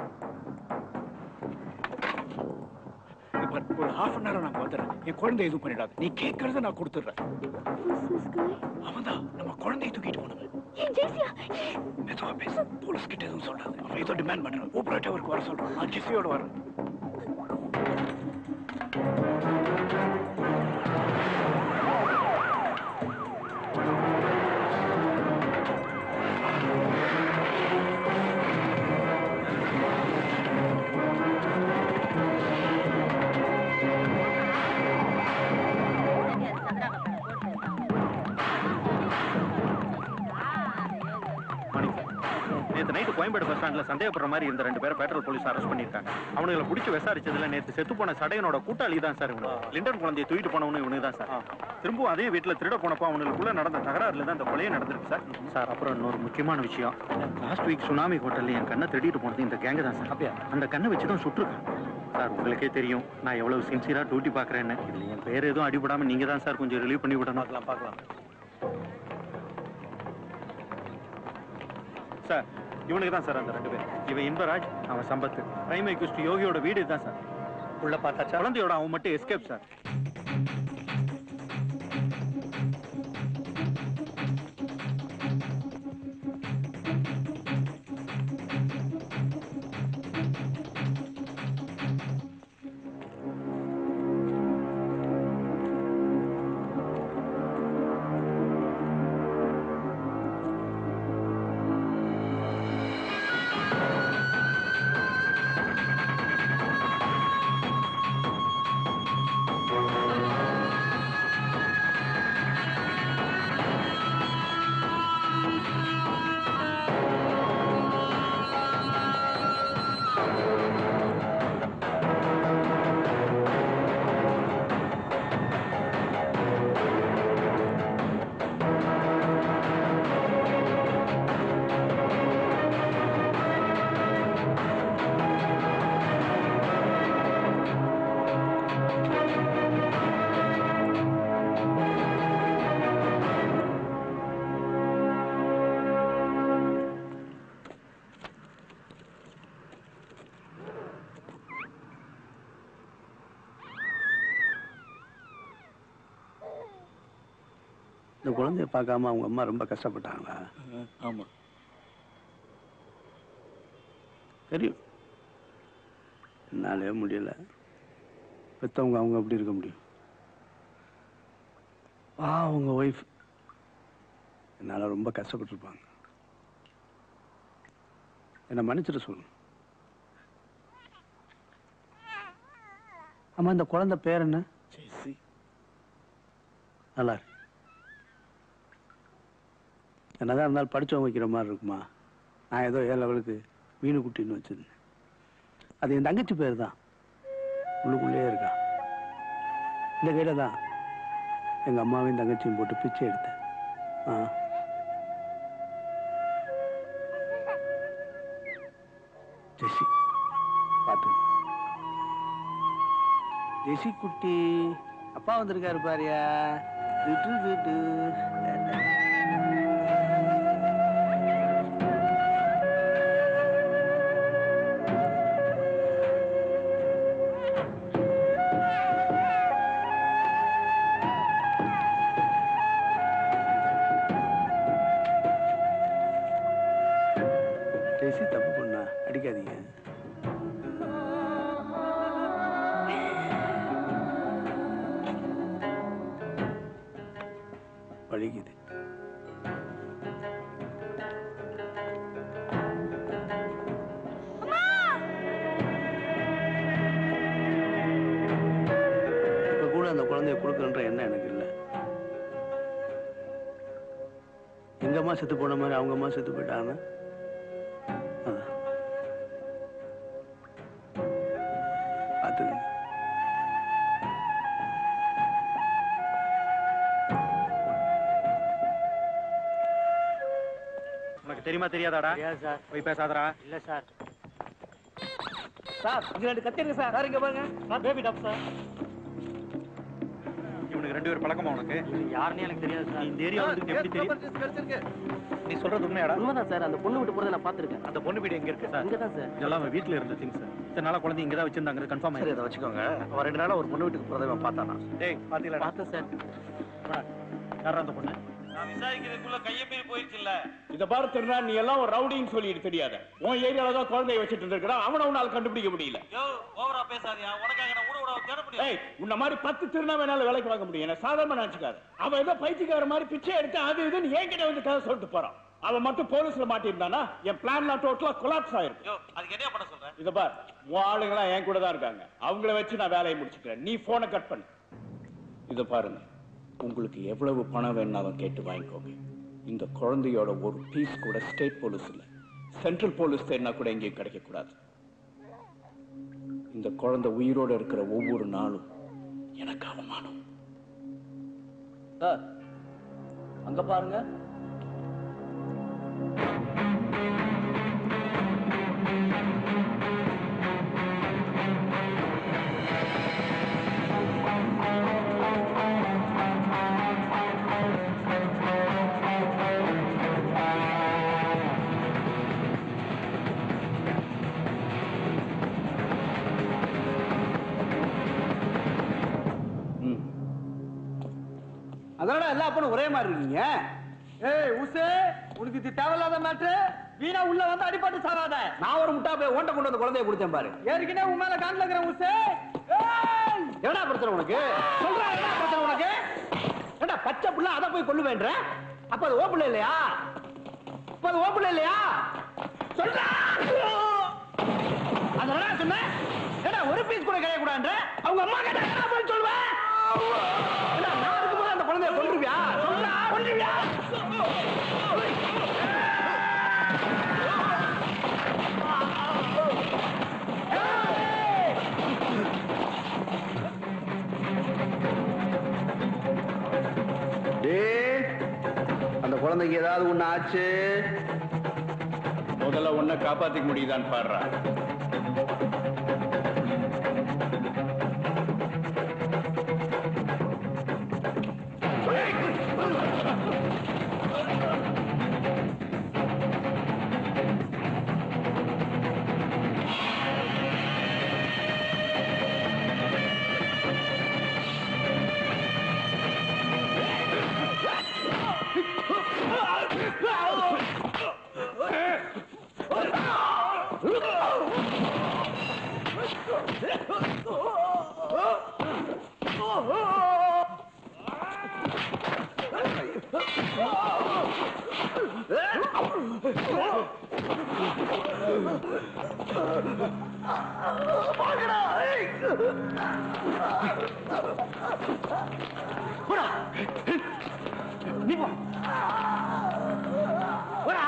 Speaker 11: இப்ப ஒரு ஹாஃப் அன் ஹவர் நான் வந்துடுறேன் என் குழந்தை எதுவும் பண்ணிடாது நீ கேட்கறத நான் கொடுத்துட்றேன் அவன்தான் நம்ம குழந்தையை தூக்கிட்டு போனவன் மெதுவா பேசு போலீஸ் கிட்ட எதுவும் சொல்லாது அவன் ஏதோ டிமாண்ட் பண்றான் ஓபரேட் அவருக்கு வர சொல்றான் நான் ஜெஸியோட வரேன்
Speaker 16: கோயம்பேடு பஸ் ஸ்டாண்ட்ல சந்தேகப்படுற மாதிரி இருந்த ரெண்டு பேரை பெட்ரோல் போலீஸ் அரெஸ்ட் பண்ணிருக்காங்க அவனுங்களை பிடிச்சி விசாரிச்சதுல நேத்து செத்து போன சடையனோட கூட்டாளி தான் சார் இவனு லிண்டன் குழந்தையை தூக்கிட்டு போனவனு இவனு தான் சார் திரும்பவும் அதே வீட்டுல திருட போனப்போ அவனுக்குள்ள நடந்த தகராறுல தான் இந்த கொலையே நடந்திருக்கு சார் சார் அப்புறம் இன்னொரு முக்கியமான விஷயம் லாஸ்ட் வீக் சுனாமி ஹோட்டல்ல என் கண்ணை திருடிட்டு போனது இந்த கேங்க தான் சார் அப்படியா அந்த கண்ணை வச்சு தான் சுட்டிருக்கான் சார் உங்களுக்கே தெரியும் நான் எவ்வளவு சின்சியரா டியூட்டி பாக்குறேன்னு இதுல என் பேர் எதுவும் அடிபடாம நீங்க தான் சார் கொஞ்சம் ரிலீவ் பண்ணி விடணும் பார்க்கலாம் பார்க்கலாம் சார் இவனுக்கு தான் சார் அந்த ரெண்டு பேர் இவன் இன்பராஜ் அவன் சம்பத்து பிரைம் அக்யூஸ்ட் யோகியோட வீடு இதுதான் சார் உள்ள பார்த்தாச்சா குழந்தையோட அவன் மட்டும் எஸ்கேப் சார்
Speaker 19: இந்த குழந்தைய பார்க்காம அவங்க அம்மா ரொம்ப கஷ்டப்பட்டாங்களா
Speaker 11: ஆமா
Speaker 19: தெரியும் என்னாலே முடியல பெத்தவங்க அவங்க அப்படி இருக்க முடியும் ஆ அவங்க ஒய்ஃப் என்னால் ரொம்ப கஷ்டப்பட்டிருப்பாங்க என்னை மன்னிச்சிட சொல்லு ஆமா இந்த குழந்தை பேர் என்ன நல்லா இருக்கு என்னதான் இருந்தாலும் படிச்சவங்க வைக்கிற மாதிரி இருக்குமா நான் ஏதோ ஏழு லெவலுக்கு மீனு குட்டின்னு வச்சிருந்தேன் அது என் தங்கச்சி பேர் தான் உள்ளுக்குள்ளேயே இருக்கா இந்த கையில தான் எங்க அம்மாவையும் தங்கச்சியும் போட்டு பிச்சை எடுத்தேன் ஆ ஜெசி பார்த்து ஜெசி குட்டி அப்பா வந்திருக்காரு பாரியா துட்டு துட்டு ஜெசி தப்பு பண்ணா அடிக்காதீங்க வலிக்குது இப்ப கூட அந்த குழந்தைய கொடுக்கணுன்ற எண்ணம் எனக்கு இல்லை எங்க அம்மா செத்து போன மாதிரி அவங்க அம்மா செத்து போயிட்டாங்கன்னா அதான் பார்த்துக்கங்க
Speaker 16: உனக்கு தெரியுமா தெரியாதாடா
Speaker 7: சார்
Speaker 16: போய் பேசாதடா
Speaker 7: இல்ல சார்
Speaker 2: சார் இங்க ரெண்டு கத்தி இருக்கு சார் சார் இங்க பாருங்க சார் பேபி டாப் சார்
Speaker 16: இவனுக்கு ரெண்டு பேர் பழக்கமா உனக்கு
Speaker 7: யாருன்னு எனக்கு தெரியாது சார்
Speaker 16: இந்த ஏரியா வந்து எப்படி தெரியும் நீ சொல்றது உண்மையாடா
Speaker 23: உண்மைதான் சார் அந்த பொண்ணு விட்டு போறதை நான் பாத்துருக்கேன்
Speaker 16: அந்த பொண்ணு வீடு எங்க இருக்கு சார்
Speaker 23: இங்கதான் சார்
Speaker 16: இதெல்லாம் அவன் வீட்டுல இருந்த திங்ஸ் சார் இத்தனை நாளா குழந்தை இங்க தான் வச்சிருந்தாங்க கன்ஃபார்ம்
Speaker 6: சரி அதை வச்சுக்கோங்க அவன் ரெண்டு நாளா ஒரு பொண்ணு வீட்டுக்கு போறதை இவன் பார்த்தானா
Speaker 16: டேய் பாத்தீங்களா
Speaker 23: பார்த்தேன் சார்
Speaker 16: யாரா அந்த பொண்ணு
Speaker 17: நான் விசாரிக்கிறதுக்குள்ள கையை மீறி போயிடுச்சுல்ல
Speaker 11: இத பாரு திருநா நீ எல்லாம் ஒரு ரவுடின்னு சொல்லிட்டு தெரியாத உன் ஏரியால தான் குழந்தைய வச்சுட்டு இருந்திருக்கிறான் அவனை உன்னால கண்டுபிடிக்க முடியல
Speaker 17: யோ ஓவரா பேசாதியா உனக்காக நான் ஊட ஊட தேட முடியும்
Speaker 11: ஏய் உன்ன மாதிரி பத்து திருநா வேணாலும் வேலைக்கு வாங்க முடியும் என்ன சாதாரண நினைச்சுக்காது அவன் ஏதோ பைத்தியக்கார மாதிரி பிச்சை எடுத்து அது இதுன்னு என்கிட்ட வந்து கதை சொல்லிட்டு போறான் அவன் மட்டும் போலீஸ்ல மாட்டியிருந்தானா என் பிளான்லாம் டோட்டலா கொலாப்ஸ் ஆயிருக்கும்
Speaker 17: யோ அதுக்கு என்ன பண்ண சொல்ற
Speaker 11: இத பார் உன் ஆளுங்களாம் என் கூட தான் இருக்காங்க அவங்கள வச்சு நான் வேலையை முடிச்சுக்கிறேன் நீ போனை கட் பண்ணு இத பாருங்க உங்களுக்கு எவ்வளவு பணம் வேணாலும் கேட்டு வாங்கிக்கோங்க இந்த குழந்தையோட ஒரு பீஸ் கூட ஸ்டேட் போலீஸ் இல்ல சென்ட்ரல் போலீஸ் தேடினா கூட எங்கேயும் கிடைக்கக்கூடாது இந்த குழந்தை உயிரோட இருக்கிற ஒவ்வொரு நாளும் எனக்கு அவமானம்
Speaker 6: சார் அங்க பாருங்க
Speaker 9: அதனால எல்லா அப்பனும் ஒரே மாதிரி இருக்கீங்க ஏய் உசே உனக்கு இது தேவையில்லாத மேட்ரு வீணா உள்ள வந்து அடிபட்டு சாவாத
Speaker 19: நான் ஒரு முட்டா போய் ஓட்ட கொண்டு வந்து குழந்தைய கொடுத்தேன் பாரு
Speaker 9: ஏற்கனவே உன் மேல காண்டில் இருக்கிற உசே ஏய்!
Speaker 19: என்னடா பிரச்சனை உனக்கு சொல்றா என்ன பிரச்சனை உனக்கு ஏடா பச்சை புள்ள அதை போய் கொண்டு வேண்ட அப்ப அது ஓப்புல இல்லையா அப்ப அது ஓப்புல இல்லையா சொல்றா அதனால சொன்னேன் ஏடா ஒரு பீஸ் கூட கிடைக்க கூடாதுன்ற அவங்க அம்மா கிட்ட என்ன போய் சொல்லுவேன் ஏடா, நான் இருக்கும்போது அந்த குழந்தைய கொண்டுருவியா சொல்றா கொண்டுருவியா
Speaker 1: டேய் அந்த குழந்தைக்கு ஏதாவது ஒண்ணு ஆச்சு
Speaker 11: முதல்ல உன்னை காப்பாத்திக்க முடியுதான்னு பாடுறா
Speaker 19: நீ போ போடா.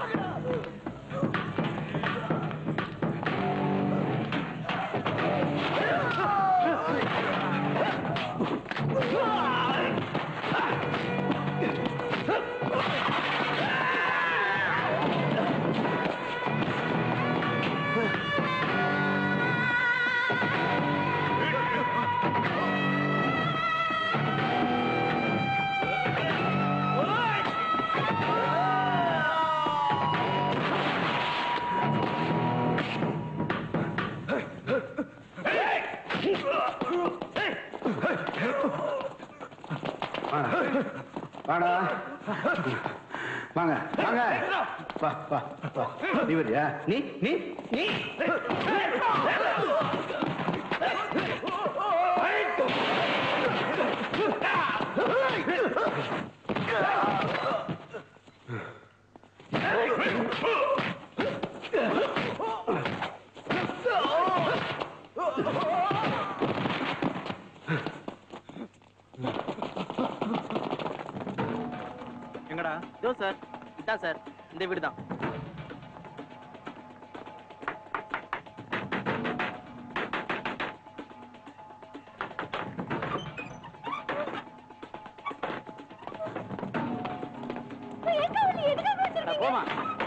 Speaker 1: வாடா வாங்க வாங்க வா வா வா நீ வரியா நீ நீ நீ
Speaker 17: எங்கடா
Speaker 23: இதோ சார் இதான் சார் இந்த வீடு தான்
Speaker 17: போமா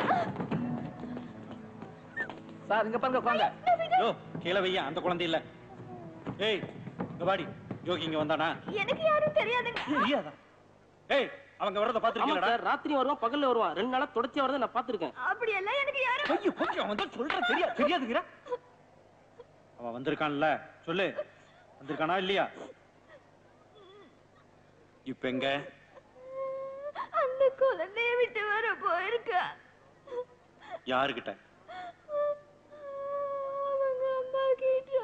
Speaker 23: சார் இங்க பாருங்க உட்காங்க
Speaker 17: யோ கீழே வையா அந்த குழந்தை இல்ல ஏய் இங்க வாடி யோகி இங்க வந்தானா
Speaker 4: எனக்கு யாரும் தெரியாதுங்க
Speaker 17: தெரியாதா ஏய் அவங்க வரத
Speaker 23: ஆமா
Speaker 17: பாத்துருக்கீங்களா
Speaker 23: சார் ராத்திரி வருவான் பகல்ல வருவான் ரெண்டு நாளா தொடர்ச்சியா வரதை நான் பாத்துருக்கேன்
Speaker 4: அப்படி எல்லாம் எனக்கு யாரும்
Speaker 17: ஐயோ கொஞ்சம் அவன் தான் சொல்றான் தெரியா தெரியாதுங்கிற அவன் வந்திருக்கான்ல சொல்லு வந்திருக்கானா இல்லையா இப்ப எங்க
Speaker 4: அந்த குழந்தைய விட்டு வர போயிருக்கா
Speaker 17: யாருகிட்ட
Speaker 4: அவங்க அம்மா கிட்ட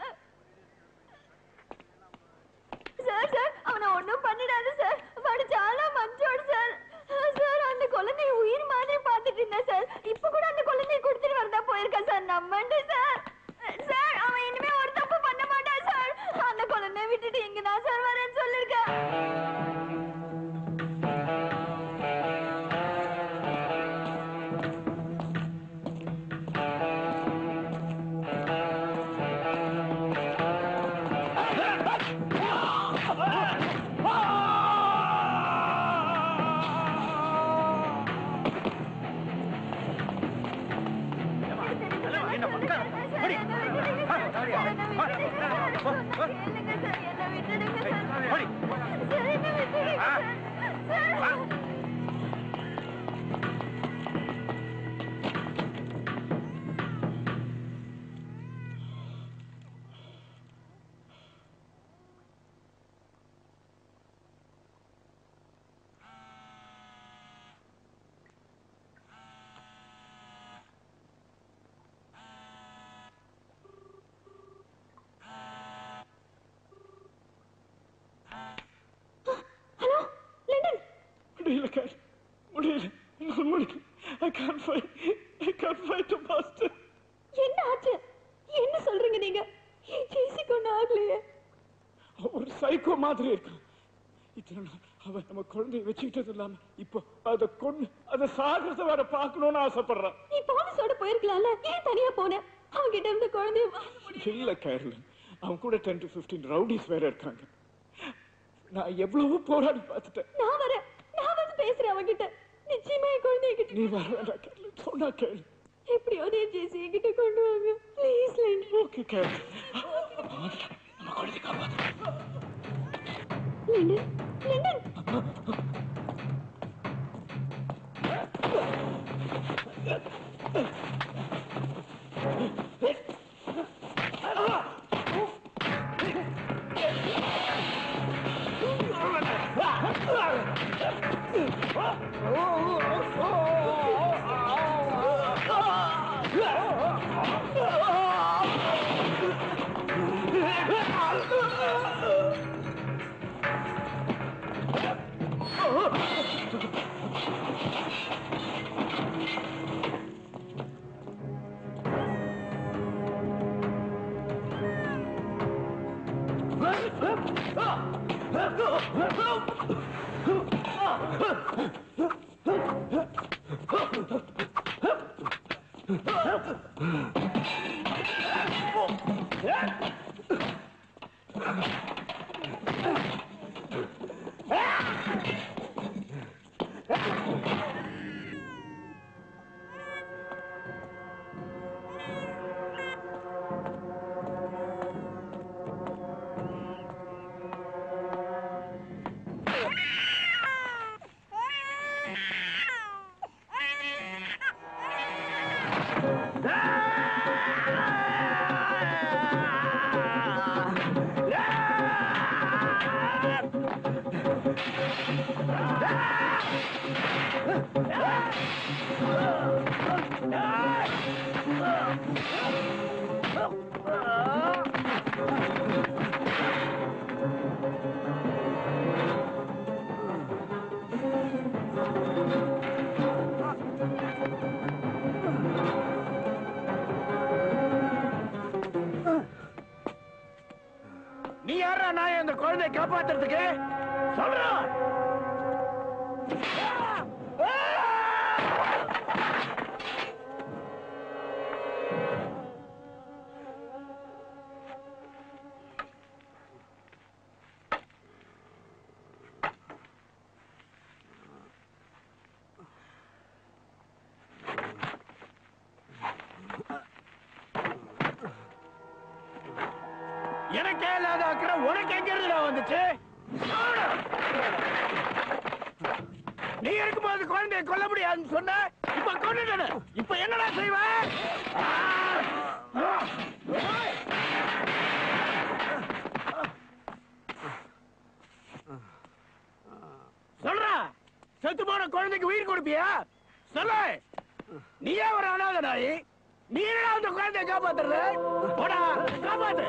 Speaker 4: சார் சார் அவனை ஒண்ணும் பண்ணிடாது சார் வாடு చాలా మంచోడు சார் சார் அந்த குழந்தைய உயிர் மாதிரி பார்த்துட்டு இருந்தேன் சார் இப்ப கூட அந்த குழந்தைய கொடுத்துட்டு வரதா போயிருக்கா சார் நம்பண்டு சார் சார் அவன் இனிமே ஒரு தப்பு பண்ண மாட்டான் சார் அந்த குழந்தைய விட்டுட்டு இங்க தான் சார் வரேன்னு சொல்லிருக்கேன்
Speaker 11: முடியல கார் முடியல என்னால் முடியல I can't fight I can't fight to master
Speaker 4: என்ன ஆச்சு என்ன சொல்றீங்க நீங்க ஜெய்சிக்கு ஒன்றும் ஆகலையே
Speaker 11: ஒரு சைக்கோ மாதிரி இருக்கான் இத்தனை நாள் அவன் நம்ம குழந்தைய வச்சுக்கிட்டது இல்லாம இப்போ அதை கொண்டு அதை சாகிறத வேற பார்க்கணும்னு ஆசைப்படுறான்
Speaker 4: நீ போலீஸோட போயிருக்கலாம்ல ஏன் தனியா போன அவங்கிட்ட இருந்து குழந்தைய
Speaker 11: இல்ல கேரளன் அவன் கூட டென் டு பிப்டீன் ரவுடிஸ் வேற இருக்காங்க நான் எவ்வளவோ போராடி பார்த்துட்டேன்
Speaker 4: நான் வரேன் நான் வந்து பேசுறேன் அவங்கிட்ட நிச்சயமா என் குழந்தைய கிட்ட
Speaker 11: நீ வர வேண்டாம் கேரளன் சொன்னா கேளு
Speaker 4: எப்படியாவது என் ஜெய்சி என்கிட்ட கொண்டு வாங்க ப்ளீஸ் லைன்
Speaker 11: ஓகே கேரளன் நம்ம குழந்தை காப்பாத்து
Speaker 4: லண்டன் லண்டன்
Speaker 1: நீ யாரா நான் இந்த குழந்தையை காப்பாத்துறதுக்கு சொல்றா எனக்கே இல்லாத அக்கறை உனக்கு எங்க இருந்து வந்துச்சு நீ இருக்கும்போது குழந்தைய கொல்ல முடியாதுன்னு சொன்ன இப்ப கொண்டுட்டன இப்ப என்னடா செய்வ சொல்றா செத்து போன குழந்தைக்கு உயிர் கொடுப்பியா சொல்லு நீயே ஒரு அனாதை நாய் நீ என்ன அந்த குழந்தைய காப்பாத்துறது போடா காப்பாத்து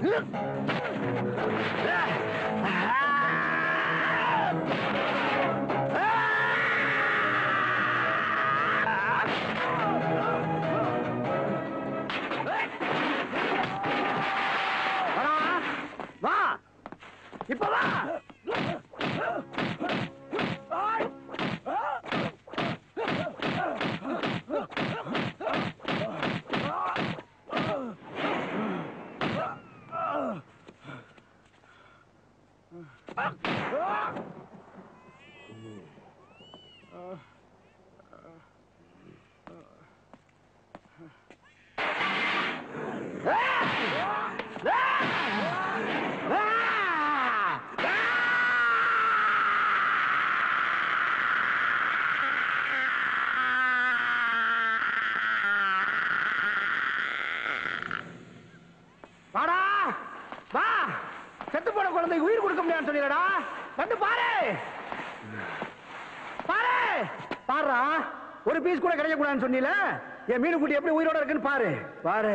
Speaker 1: வா இப்ப வா வாடா வா செத்து போன குழந்தைக்கு உயிர் கொடுக்க முடியாதுன்னு சொன்னீங்கடா வந்து பாரு பாரு பாருடா ஒரு பீஸ் கூட கிடைக்க கூடாதுன்னு சொன்னீல என் மீன் குட்டி எப்படி உயிரோட இருக்குன்னு பாரு பாரு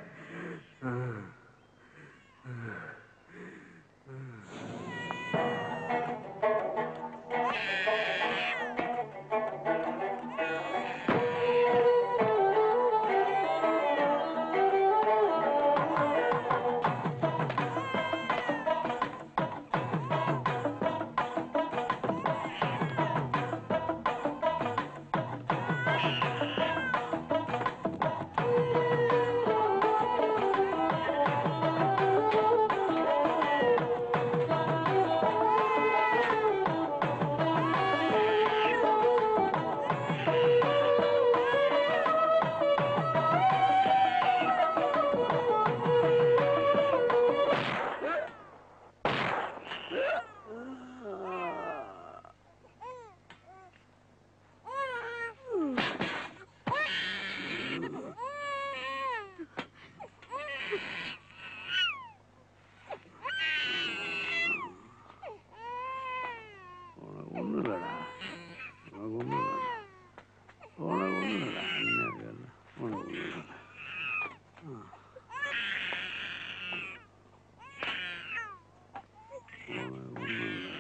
Speaker 19: ஒன்றும் இல்லைடா உனக்கு ஒன்றும் இல்லைடா உனக்கு ஒன்றும் இல்லைடா என்ன கேள்வி உனக்கு ஒன்றும் இல்லைடா ஆ. உனக்கு ஒன்றும் இல்லைடா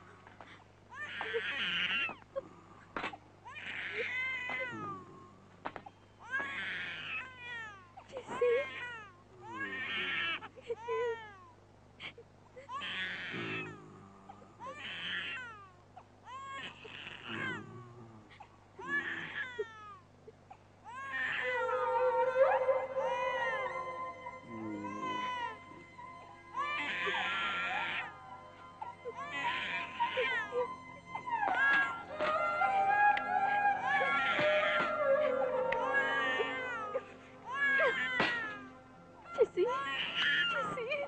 Speaker 4: Jesse, Jesse.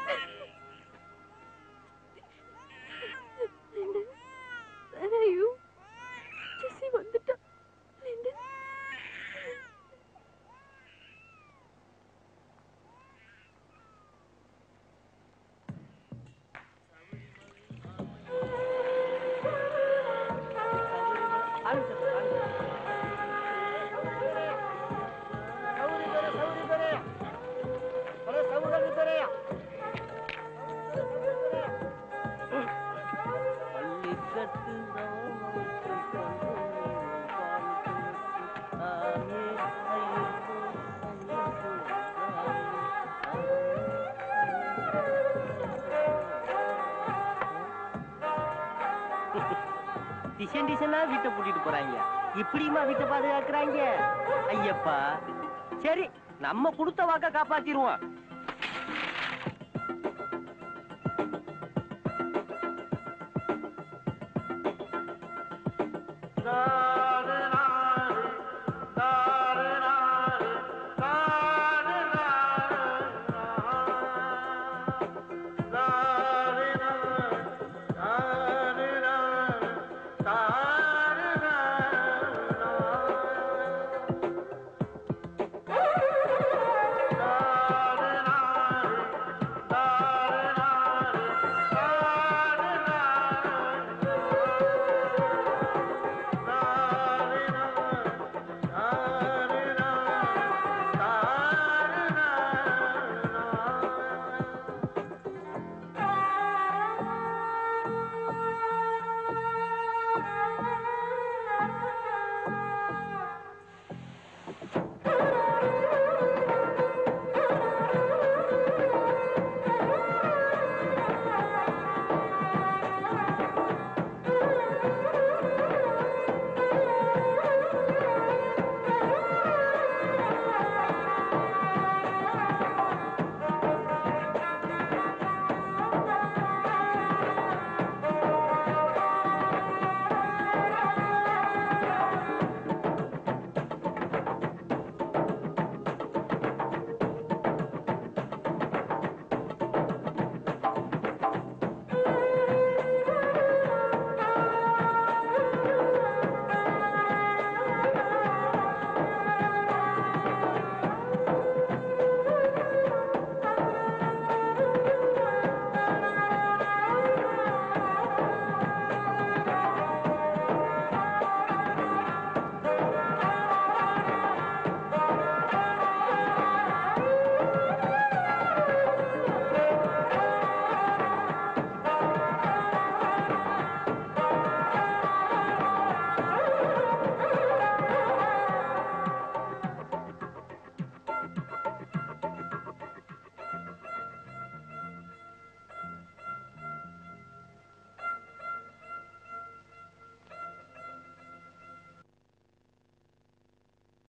Speaker 4: Lyndon, where are you? Jesse வந்துட்டா. Lyndon.
Speaker 20: பள்ளிக்கட்டு ராமனுக்கு ஆமே ஐயப்போ டிசன் டிசனா வீட்டை பூட்டிட்டு போறாங்க இப்படியுமா வீட்டை பாதுகாக்கிறாங்க ஐயப்பா சரி நம்ம கொடுத்த வாக்க காப்பாத்திருவோம்